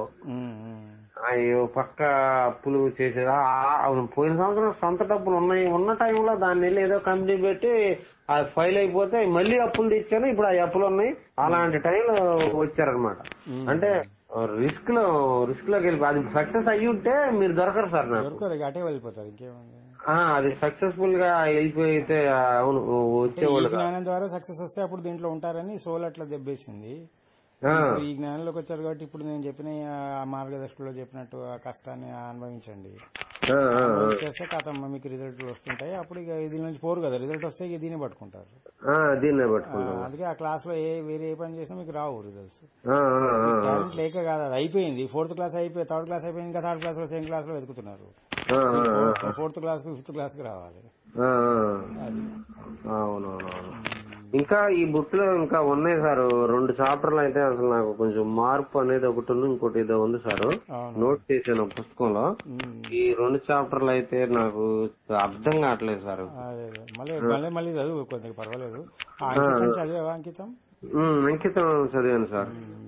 అయ్యో పక్క అప్పులు చేసేదా ఆ- అవును పోయిన సంవత్సరం సొంత డబ్బులు ఉన్నాయి ఉన్న టైంలో దాన్ని వెళ్ళి ఏదో కంపెనీ పెట్టి ఆ ఫైల్ అయిపోతే మళ్ళీ అప్పులు తెచ్చాను ఇప్పుడు ఆ అప్పులు ఉన్నాయి అలాంటి టైంలో వచ్చారనమాట అంటే రిస్క్ లో రిస్క్ లోకి వెళ్ళి అది సక్సెస్ అయ్యి ఉంటే మీరు దొరకరు సార్ నాకు దొరకరు ఇక అటే వెళ్ళిపోతారు ఇంకేముంది ఆ, అది సక్సెస్ఫుల్ గా వెళ్ళిపోయితే ఆ, అవును అంటే ఈ వచ్చేవాళ్ళు కాదు. జ్ఞానం ద్వారా సక్సెస్ వస్తే అప్పుడు దీంట్లో ఉంటారని సోల్ అట్లా దెబ్బేసింది ఆ, ఇప్పుడు ఈ జ్ఞానంలోకి వచ్చారు కాబట్టి ఇప్పుడు నేను చెప్పిన ఆ మార్గదర్శకుల్లో చెప్పినట్టు ఆ కష్టాన్ని అనుభవించండి ఆ, ఆ, ఆ. చేస్తే కథమ్మ మీకు రిజల్ట్లు వస్తుంటాయి అప్పుడు ఇక దీని నుంచి పోరు కదా రిజల్ట్ వస్తే ఇక దీన్ని పట్టుకుంటారు ఆ, దీన్నే ఆ, పట్టుకుంటాం అందుకే ఆ క్లాస్ లో ఏ వేరే ఏ పని చేసినా మీకు రావు రిజల్ట్స్ ఆ, ఆ, ఆ, ఆ. టాలెంట్ లేక కాదు అది అయిపోయింది ఫోర్త్ క్లాస్ అయిపోయి థర్డ్ క్లాస్ అయిపోయింది ఇంకా థర్డ్ క్లాస్ లో సెకండ్ క్లాస్ లో వెతుకుతున్నారు ఆ, ఆ, ఆ. ఫోర్త్ క్లాస్ కి ఫిఫ్త్ క్లాస్ కి రావాలి ఆ, ఆ. అది అవునవునవును ఇంకా ఈ బుక్ లో ఇంకా ఉన్నాయి సార్ రెండు చాప్టర్లు అయితే అసలు నాకు కొంచెం మార్పు అనేది ఒకటి ఉంది ఇంకోటి ఏదో ఉంది సార్ అవును నోట్ చేశాను ఒక పుస్తకంలో ఉమ్. ఈ రెండు చాప్టర్లు అయితే నాకు అర్థం కావట్లేదు సార్ అదే అదే. మళ్ళీ మళ్ళీ మళ్ళీ చదువు కొద్దిగా పర్వాలేదు ఆ అంకితం చదివావా అంకితం ఉమ్, అంకితం చదివాను సార్ ఉమ్.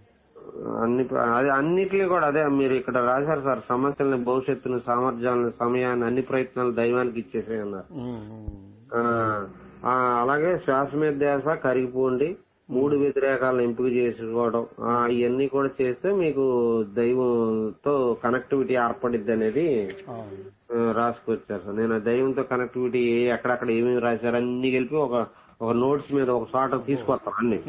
అన్ని అదే అన్నిటిని కూడా అదే మీరు ఇక్కడ రాశారు సార్ సమస్యల్ని భవిష్యత్తును సామర్థ్యాలను సమయాన్ని అన్ని ప్రయత్నాలు దైవానికి ఇచ్చేసే అన్నారు ఉమ్, ఉమ్. ఆ, ఆ, అలాగే శ్వాస మీద ధ్యాస కరిగిపోండి మూడు వ్యతిరేకాలను ఎంపిక చేసుకోవడం ఆ, ఇవన్నీ కూడా చేస్తే మీకు దైవంతో కనెక్టివిటీ ఏర్పడిద్ది అనేది అవును ఆ, రాసుకొచ్చారు సార్ నేను ఆ దైవంతో కనెక్టివిటీ ఎక్కడెక్కడ ఏమేమి రాశారు అన్ని కలిపి ఒక ఒక నోట్స్ మీద ఒక చోట తీసుకొస్తాను అన్ని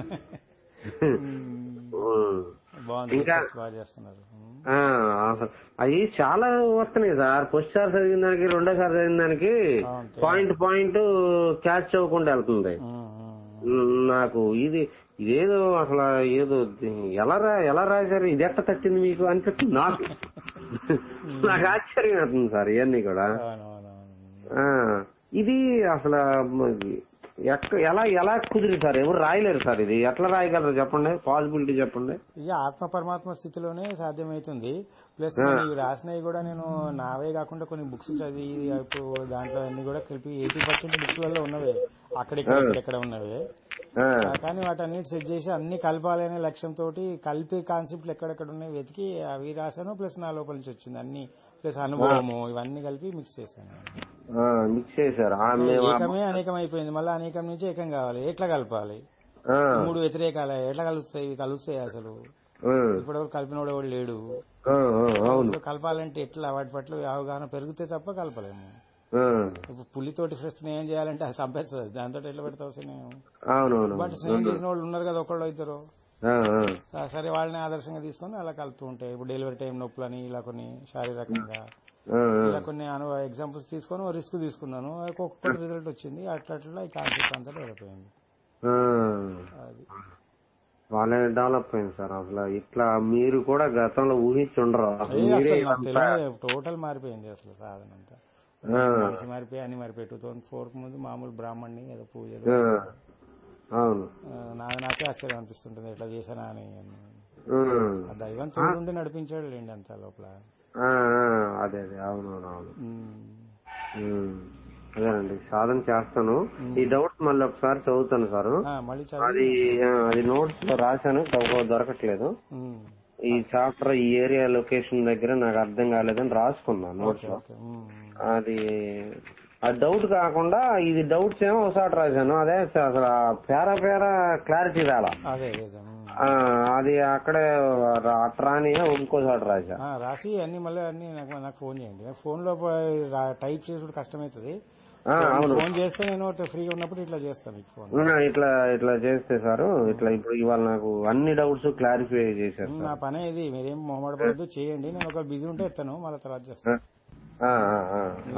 ఉమ్. బాగుంది ఇంకా- టీచర్స్ బాగా చేస్తున్నారు ఉమ్. ఆ, అసలు అవి చాలా వస్తున్నాయి సార్ ఫస్ట్ సార్ చదివిన దానికి రెండోసారి చదివిన దానికి అంతే. పాయింట్ పాయింట్ క్యాచ్ అవ్వకుండా వెళ్తుంది ఉమ్, ఉమ్. ఉమ్, నాకు ఇది ఇదేదో అసలు ఏదో ఎలా రా ఎలా రాశారు ఇది ఎట్ట తట్టింది మీకు అనిపిస్తుంది నాకు నాకు ఆశ్చర్యం అవుతుంది సార్ ఇవన్నీ కూడా అవునవునవును ఆ, ఇది అసలు మ- ఎక్క ఎలా ఎలా కుదిరి సార్ ఎవరు రాయలేరు సార్ ఇది ఎట్లా రాయగలరు చెప్పండి పాసిబిలిటీ చెప్పండి ఇక ఆత్మ పరమాత్మ స్థితిలోనే సాధ్యమవుతుంది ప్లస్ నేను ఇవి రాసినవి కూడా నేను నావే కాకుండా కొన్ని బుక్స్ చదివి ఇప్పుడు దాంట్లో అన్ని కూడా కలిపి ఎయిటీ పర్సెంట్ బుక్స్ వల్ల ఉన్నవే అక్కడిక్కడ ఇక్కడెక్కడ ఉన్నవే ఆ, ఆ, కానీ వాటన్నిటి సెట్ చేసి అన్ని కలపాలి అనే లక్ష్యంతో కలిపే కాన్సెప్ట్లు ఎక్కడెక్కడ ఉన్నాయి వెతికి అవి రాశాను ప్లస్ నా లోపల నుంచి వచ్చింది అన్ని ప్లస్ అనుభవము ఇవన్నీ కలిపి మిక్స్ చేశాను ఆ, మిక్స్ చేశారు ఆ, మేము ఆ- ఏకమే అనేకం అయిపోయింది మళ్ళీ అనేకం నుంచి ఏకం కావాలి ఎట్లా కలపాలి ఆ, మూడు వ్యతిరేకాలు ఎట్లా కలుస్తాయి ఇవి కలుస్తాయి అసలు ఆ, ఇప్పటివరకు కలిపినోడు ఎవడు లేడు ఆ, ఆ, అవును ఇప్పుడు కలపాలంటే ఎట్లా వాటి పట్ల అవగాహన పెరిగితే తప్ప కలపలేము ఆ, ఇప్పుడు పులితోటి ఫస్ట్ స్నేహం చేయాలంటే అది చంపేస్తుంది దాంతో ఎట్లా పెడతావు స్నేహం అవునవును బట్ స్నేహం చేసిన వాళ్ళు ఉన్నారు కదా ఒకళ్ళు ఇద్దరు ఆ, ఆ, ఆ, సరే వాళ్ళని ఆదర్శంగా తీసుకొని అలా కలుపుతూ ఉంటాయి ఇప్పుడు డెలివరీ టైం నొప్పులని ఇలా కొన్ని శారీరకంగా ఆ, ఆ. ఇలా కొన్ని ఎగ్జాంపుల్స్ తీసుకొని రిస్క్ తీసుకున్నాను ఒక్కొక్కటి రిజల్ట్ వచ్చింది అట్లా అట్లా ఈ కాన్సెప్ట్ అంతా డెవలప్ అయింది ఆ. అది వాళ్ళే డెవలప్ అయింది సార్ అసలు ఇట్లా మీరు కూడా గతంలో ఊహించి ఉండరు అసలు ఏ మీరే అసలు నాకు ఇదంతా- తెలియదు టోటల్ మారిపోయింది అసలు సాధన అంతా ఆ, మనిషి మారిపోయి అన్ని మారిపోయి టూ థౌసండ్ ఫోర్ ముందు మామూలు బ్రాహ్మణ్ణి ఏదో పూజలు ఆ, అవును ఆ, నాది నాకే ఆశ్చర్యం అనిపిస్తుంటుంది ఎట్లా చేశానా అని ఉమ్. ఆ దైవం తోడుండి నడిపించాడు లేండి అంత లోపల ఆ, ఆ, అదే అదే అవునవును అవును ఉమ్. ఉమ్. అదేనండి సాధన చేస్తాను ఈ డౌట్స్ మళ్ళీ ఒకసారి చదువుతాను సార్ ఆ, మళ్ళీ అది చదివి ఆ, అది నోట్స్ లో రాశాను దొరక- దొరకట్లేదు ఉమ్. ఈ చాప్టర్ ఈ ఏరియా లొకేషన్ దగ్గర నాకు అర్థం కాలేదని రాసుకున్నాను నోట్స్ లో ఓకే ఉమ్. అది ఆ డౌట్ కాకుండా ఇది డౌట్స్ ఏమో ఒకసారి రాశాను అదే అసలు ఆ పేరా పేరా క్లారిటీ రాలా అదే అదే అదే. ఉమ్. ఆ, అది అక్కడే రా- అట్రాని ఇంకోసారి రాశా ఆ, రాసి అన్ని మళ్ళీ అన్ని నాకు నాకు ఫోన్ చేయండి ఫోన్ లో టైప్ చేసుడు కష్టమవుతుంది ఆ, అవును ఫోన్ చేస్తే నేను ఫ్రీగా ఉన్నప్పుడు ఇట్లా చేస్తాను మీకు ఫోన్ ఉన్నా, ఇట్లా ఇట్లా చేస్తే సార్ ఇట్లా ఇప్పుడు ఇవాళ నాకు అన్ని డౌట్స్ క్లారిఫై చేశారు నా సార్ పనే ఇది మీరేం మొహమాట పడద్దు చేయండి నేను ఒక బిజీ ఉంటే ఎత్తాను మళ్ళీ తర్వాత చేస్తాను ఆ, ఆ, ఆ,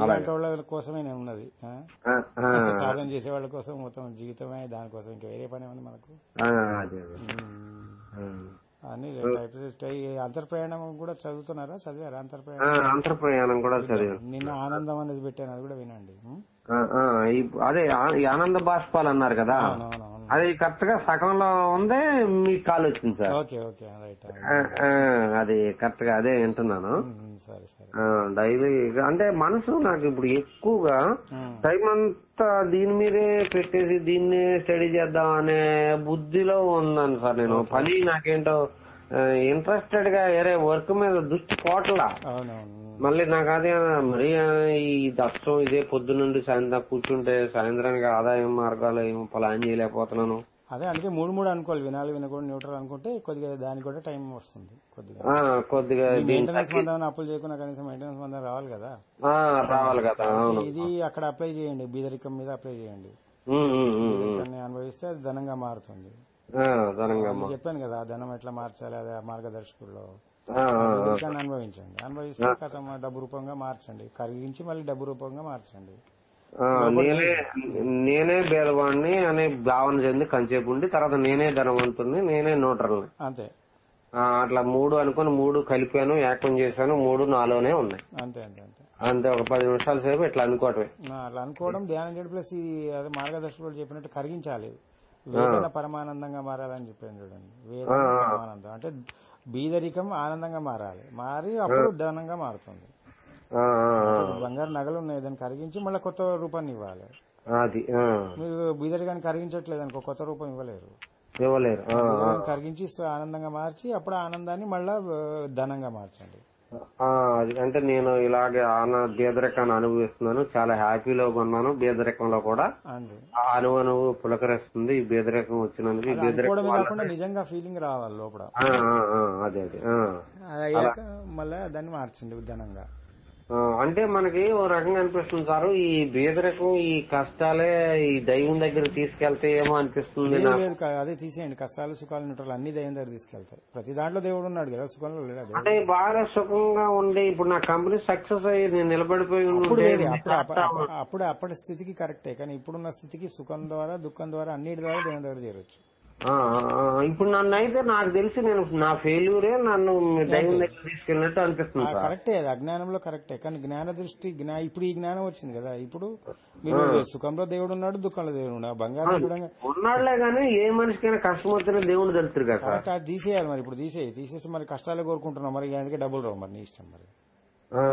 మీలాంటి వాళ్ళ కోసమే నేను ఉన్నది ఆ? ఆ, ఆ, సాధన చేసే వాళ్ళ కోసం మొత్తం జీవితమే దానికోసం ఇంకా వేరే పని ఏమన్నా మనకు ఆ, అదే అదే ఉమ్. ఆ. అన్ని టైప్ అంతర్ప్రయాణం కూడా చదువుతున్నారా చదివారా ఆ, అంతర్ప్రయాణం అంతర్ప్రయాణం కూడా చదివాను నిన్న ఆనందం అనేది పెట్టాను అది కూడా వినండి ఉమ్? ఆ, ఆ, ఈ- అదే ఆ- ఈ ఆనంద బాష్పాలు అన్నారు కదా అవునవునవును అది కరెక్ట్ గా సగంలో ఉందే మీకు కాల్ వచ్చింది సార్ ఓకే ఓకే రైట్ ఆ, ఆ, అది కరెక్ట్ గా అదే వింటున్నాను సరే సరే ఆ, డైలీ అంటే మనసు నాకు ఇప్పుడు ఎక్కువగా ఉమ్. టైం అంతా దీని మీదే పెట్టేసి దీన్ని స్టడీ చేద్దాం అనే బుద్ధిలో ఉన్నాను సార్ నేను పని నాకేంటో ఇంట్రెస్టెడ్ గా వేరే వర్క్ మీద దృష్టి పోవట్లా అవునవును మళ్ళీ నాకు అదే మరి ఈ దక్షం ఇదే పొద్దు నుండి సాయంత్రం కూర్చుంటే సాయంత్రానికి ఆదాయం మార్గాలు ఏమో ప్లాన్ చేయలేకపోతున్నాను అదే అందుకే మూడు మూడు అనుకోవాలి వినాలి వినకూడదు న్యూట్రల్ అనుకుంటే కొద్దిగా దానికి కూడా టైం వస్తుంది కొద్దిగా ఆ, కొద్దిగా దీన్ని మెయింటెనెన్స్ తగ్గి- మందం అప్పులు చేయకుండా కనీసం మెయింటెనెన్స్ మందం రావాలి కదా ఆ, రావాలి కదా అవును ఇది అక్కడ అప్లై చేయండి బీదరికం మీద అప్లై చేయండి ఉమ్, ఉమ్, ఉమ్, ఉమ్. బీదరికాన్ని అనుభవిస్తే అది ధనంగా మారుతుంది ఆ, ధనంగమ్మ నేను చెప్పాను కదా ఆ ధనం ఎట్లా మార్చాలి అదే ఆ మార్గదర్శకుల్లో ఆ, ఆ, ఆ. బీదరికాన్ని అనుభవించండి అనుభవిస్తే కథ డబ్బు రూపంగా మార్చండి కరిగించి మళ్ళీ డబ్బు రూపంగా మార్చండి ఆ, నేనే నేనే భేదవాణ్ణి అనే భావన చెంది కంచేపు ఉండి తర్వాత నేనే ధనవంతుణ్ణి నేనే నోటర్ని అంతే ఆ, అట్లా మూడు అనుకుని మూడు కలిపాను ఏకం చేశాను మూడు నాలోనే ఉన్నాయి అంతే అంతే అంతే అంతే ఒక పది నిమిషాల సేపు ఇట్లా అనుకోవటమే నా అట్లా అనుకోవడం ధ్యానం చేయడం ప్లస్ ఈ అదే మార్గదర్శకులు చెప్పినట్టు కరిగించాలి వేదన పరమానందంగా మారాలని చెప్పాను చూడండి వేదన పరమానందం అంటే బీదరికం ఆనందంగా మారాలి మారి అప్పుడు ధనంగా మారుతుంది ఆ, ఆ, ఆ. ఇప్పుడు బంగారు నగలు ఉన్నాయి దాన్ని కరిగించి మళ్ళీ కొత్త రూపాన్ని ఇవ్వాలి అది ఆ. మీరు బీదరికాన్ని కరిగించట్లేదు అనుకో కొత్త రూపం ఇవ్వలేరు ఇవ్వలేరు ఆ, ఆ. బీదరికాన్ని కరిగించి ఇస్తే ఆనందంగా మార్చి అప్పుడు ఆ ఆనందాన్ని మళ్ళా ఆ, ధనంగా మార్చండి ఆ, అది అంటే నేను ఇలాగే ఆన బీదరికాన్ని అనుభవిస్తున్నాను చాలా హ్యాపీలో ఉన్నాను బీదరికంలో కూడా అంతే ఆ అనువనువు పులకరిస్తుంది ఈ బీదరికం వచ్చినందుకు ఈ అది బీదరికం అనుకోవడమే వల్ల- కాకుండా నిజంగా ఫీలింగ్ రావాలి లోపల ఆ, ఆ, ఆ, అదే అదే ఆ. అది అయ్యాక మళ్ళీ దాన్ని మార్చండి ధనంగా ఆ, అంటే మనకి ఓ రకంగా అనిపిస్తుంది సార్ ఈ బీదరికం ఈ కష్టాలే ఈ దైవం దగ్గర తీసుకెళ్తే ఏమో అనిపిస్తుంది లేదు నాకు లేదు కా- అదే తీసేయండి కష్టాలు సుఖాలు న్యూట్రల్ అన్ని దయ్యం దగ్గర తీసుకెళ్తాయి ప్రతి దాంట్లో దేవుడు ఉన్నాడు కదా సుఖంలో లేడా దేవుడు అంటే బాగా సుఖంగా ఉండి ఇప్పుడు నా కంపెనీ సక్సెస్ అయ్యి నేను నిలబడిపోయి అప్పుడు ఉంటే వేరే అప్పుడు అప్ప- అప్ప- అప్పుడు అప్పటి స్థితికి కరెక్టే కానీ ఇప్పుడున్న స్థితికి సుఖం ద్వారా దుఃఖం ద్వారా అన్నిటి ద్వారా దేవుని దగ్గర చేరొచ్చు ఆ, ఆ, ఆ, ఇప్పుడు నన్ను అయితే నాకు తెలిసి నేను నా ఫెయిల్యూరే నన్ను దైవం దగ్గర తీసుకెళ్ళినట్టు అనిపిస్తుంది సార్ కరెక్టే అది అజ్ఞానంలో కరెక్టే కానీ జ్ఞాన దృష్టి జ్ఞా ఇప్పుడు ఈ జ్ఞానం వచ్చింది కదా ఇప్పుడు మీరు సుఖంలో దేవుడు ఉన్నాడు దుఃఖంలో దేవుడు ఉన్నాడు బంగారం చూడంగా ఉన్నాడులే గానీ ఏ మనిషికైనా కష్టం వస్తేనే దేవుడు తెలుస్తుంది కదా సార్ కరెక్ట్ అది తీసేయాలి మరి ఇప్పుడు తీసేయి తీసేసి మరి కష్టాలు కోరుకుంటున్నాం మరి అందుకే డబ్బులు రావు మరి నీ ఇష్టం మరి ఆ,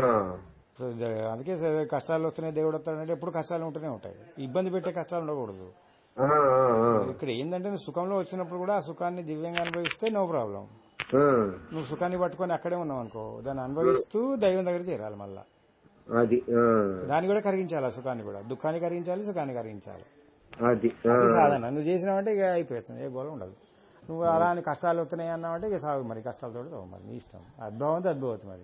సో ద- అందుకే స- కష్టాలు వస్తున్నాయి దేవుడు వస్తాడంటే ఎప్పుడు కష్టాలు ఉంటూనే ఉంటాయి ఇబ్బంది పెట్టే కష్టాలు ఉండకూడదు ఆ, ఆ, ఆ. ఇక్కడ ఏంటంటే నువ్వు సుఖంలో వచ్చినప్పుడు కూడా ఆ సుఖాన్ని దివ్యంగా అనుభవిస్తే నో ప్రాబ్లం ఆ, నువ్వు సుఖాన్ని పట్టుకొని అక్కడే ఉన్నావు అనుకో దాన్ని అనుభవిస్తూ దైవం దగ్గర చేరాలి మళ్ళా అది ఆ, దాన్ని కూడా కరిగించాలి ఆ సుఖాన్ని కూడా దుఃఖాన్ని కరిగించాలి సుఖాన్ని కరిగించాలి అది ఆ, అది సాధన నువ్వు చేసినావంటే ఇక అయిపోతుంది ఏ గోళ ఉండదు నువ్వు అలా అని కష్టాలు వస్తున్నాయి అన్నావంటే ఇక సాగు మరి కష్టాలతో రావు మరి నీ ఇష్టం అద్భుతం అద్భుతం మరి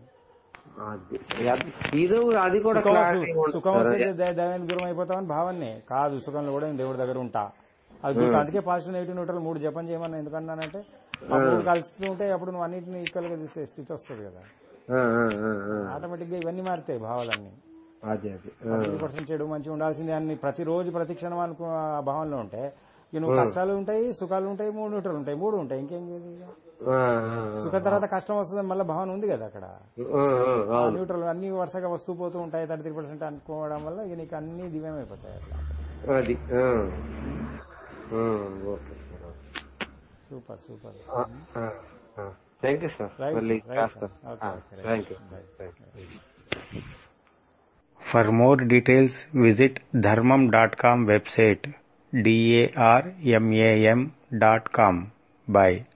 అది అది- ఇది అది కూడా సుఖం clarity వస్తు- సుఖం ఉంటుంది వస్తే సార్. ద- దైవానికి దూరం అయిపోతామని భావనే కాదు సుఖంలో కూడా నేను దేవుడి దగ్గర ఉంటా అది దుఃఖం అందుకే పాజిటివ్ నెగిటివ్ న్యూట్రల్ మూడు జపం చేయమని ఎందుకన్నానంటే ఆ మూడు కలుస్తూ ఉంటే అప్పుడు నువ్వు అన్నింటినీ ఈక్వల్ గా చూసే స్థితి వస్తుంది కదా ఆ, ఆ, ఆ, ఆ. ఆటోమేటిక్ గా ఇవన్నీ మారుతాయి భావాలన్నీ అది అది ఆ, ఫిఫ్టీ పర్సెంట్ చెడు మంచిగా ఉండాల్సింది అన్ని ప్రతిరోజు ప్రతి క్షణం అనుకో ఆ భావంలో ఉంటే ఇక నువ్వు కష్టాలు ఉంటాయి సుఖాలు ఉంటాయి మూడు న్యూట్రల్ ఉంటాయి మూడు ఉంటాయి ఇంకేం లేదు ఇక. ఆ, ఆ, ఆ. సుఖం తర్వాత కష్టం వస్తుంది మళ్ళీ భావన ఉంది కదా అక్కడ ఆ, ఆ, అవును న్యూట్రల్ అన్ని వరుసగా వస్తూ పోతూ ఉంటాయి థర్టీ త్రీ పర్సెంట్ అనుకోవడం వల్ల ఇక నీకు అన్ని దివ్యం అయిపోతాయి అట్లా అది ఆ. ఆ, okay sir super super thank you sir Right, మళ్ళీ right, చేస్తాను sir. Okay, okay, right. Thank you Bye. Thank you For more details, visit dharmam.com website darmam.com. Bye.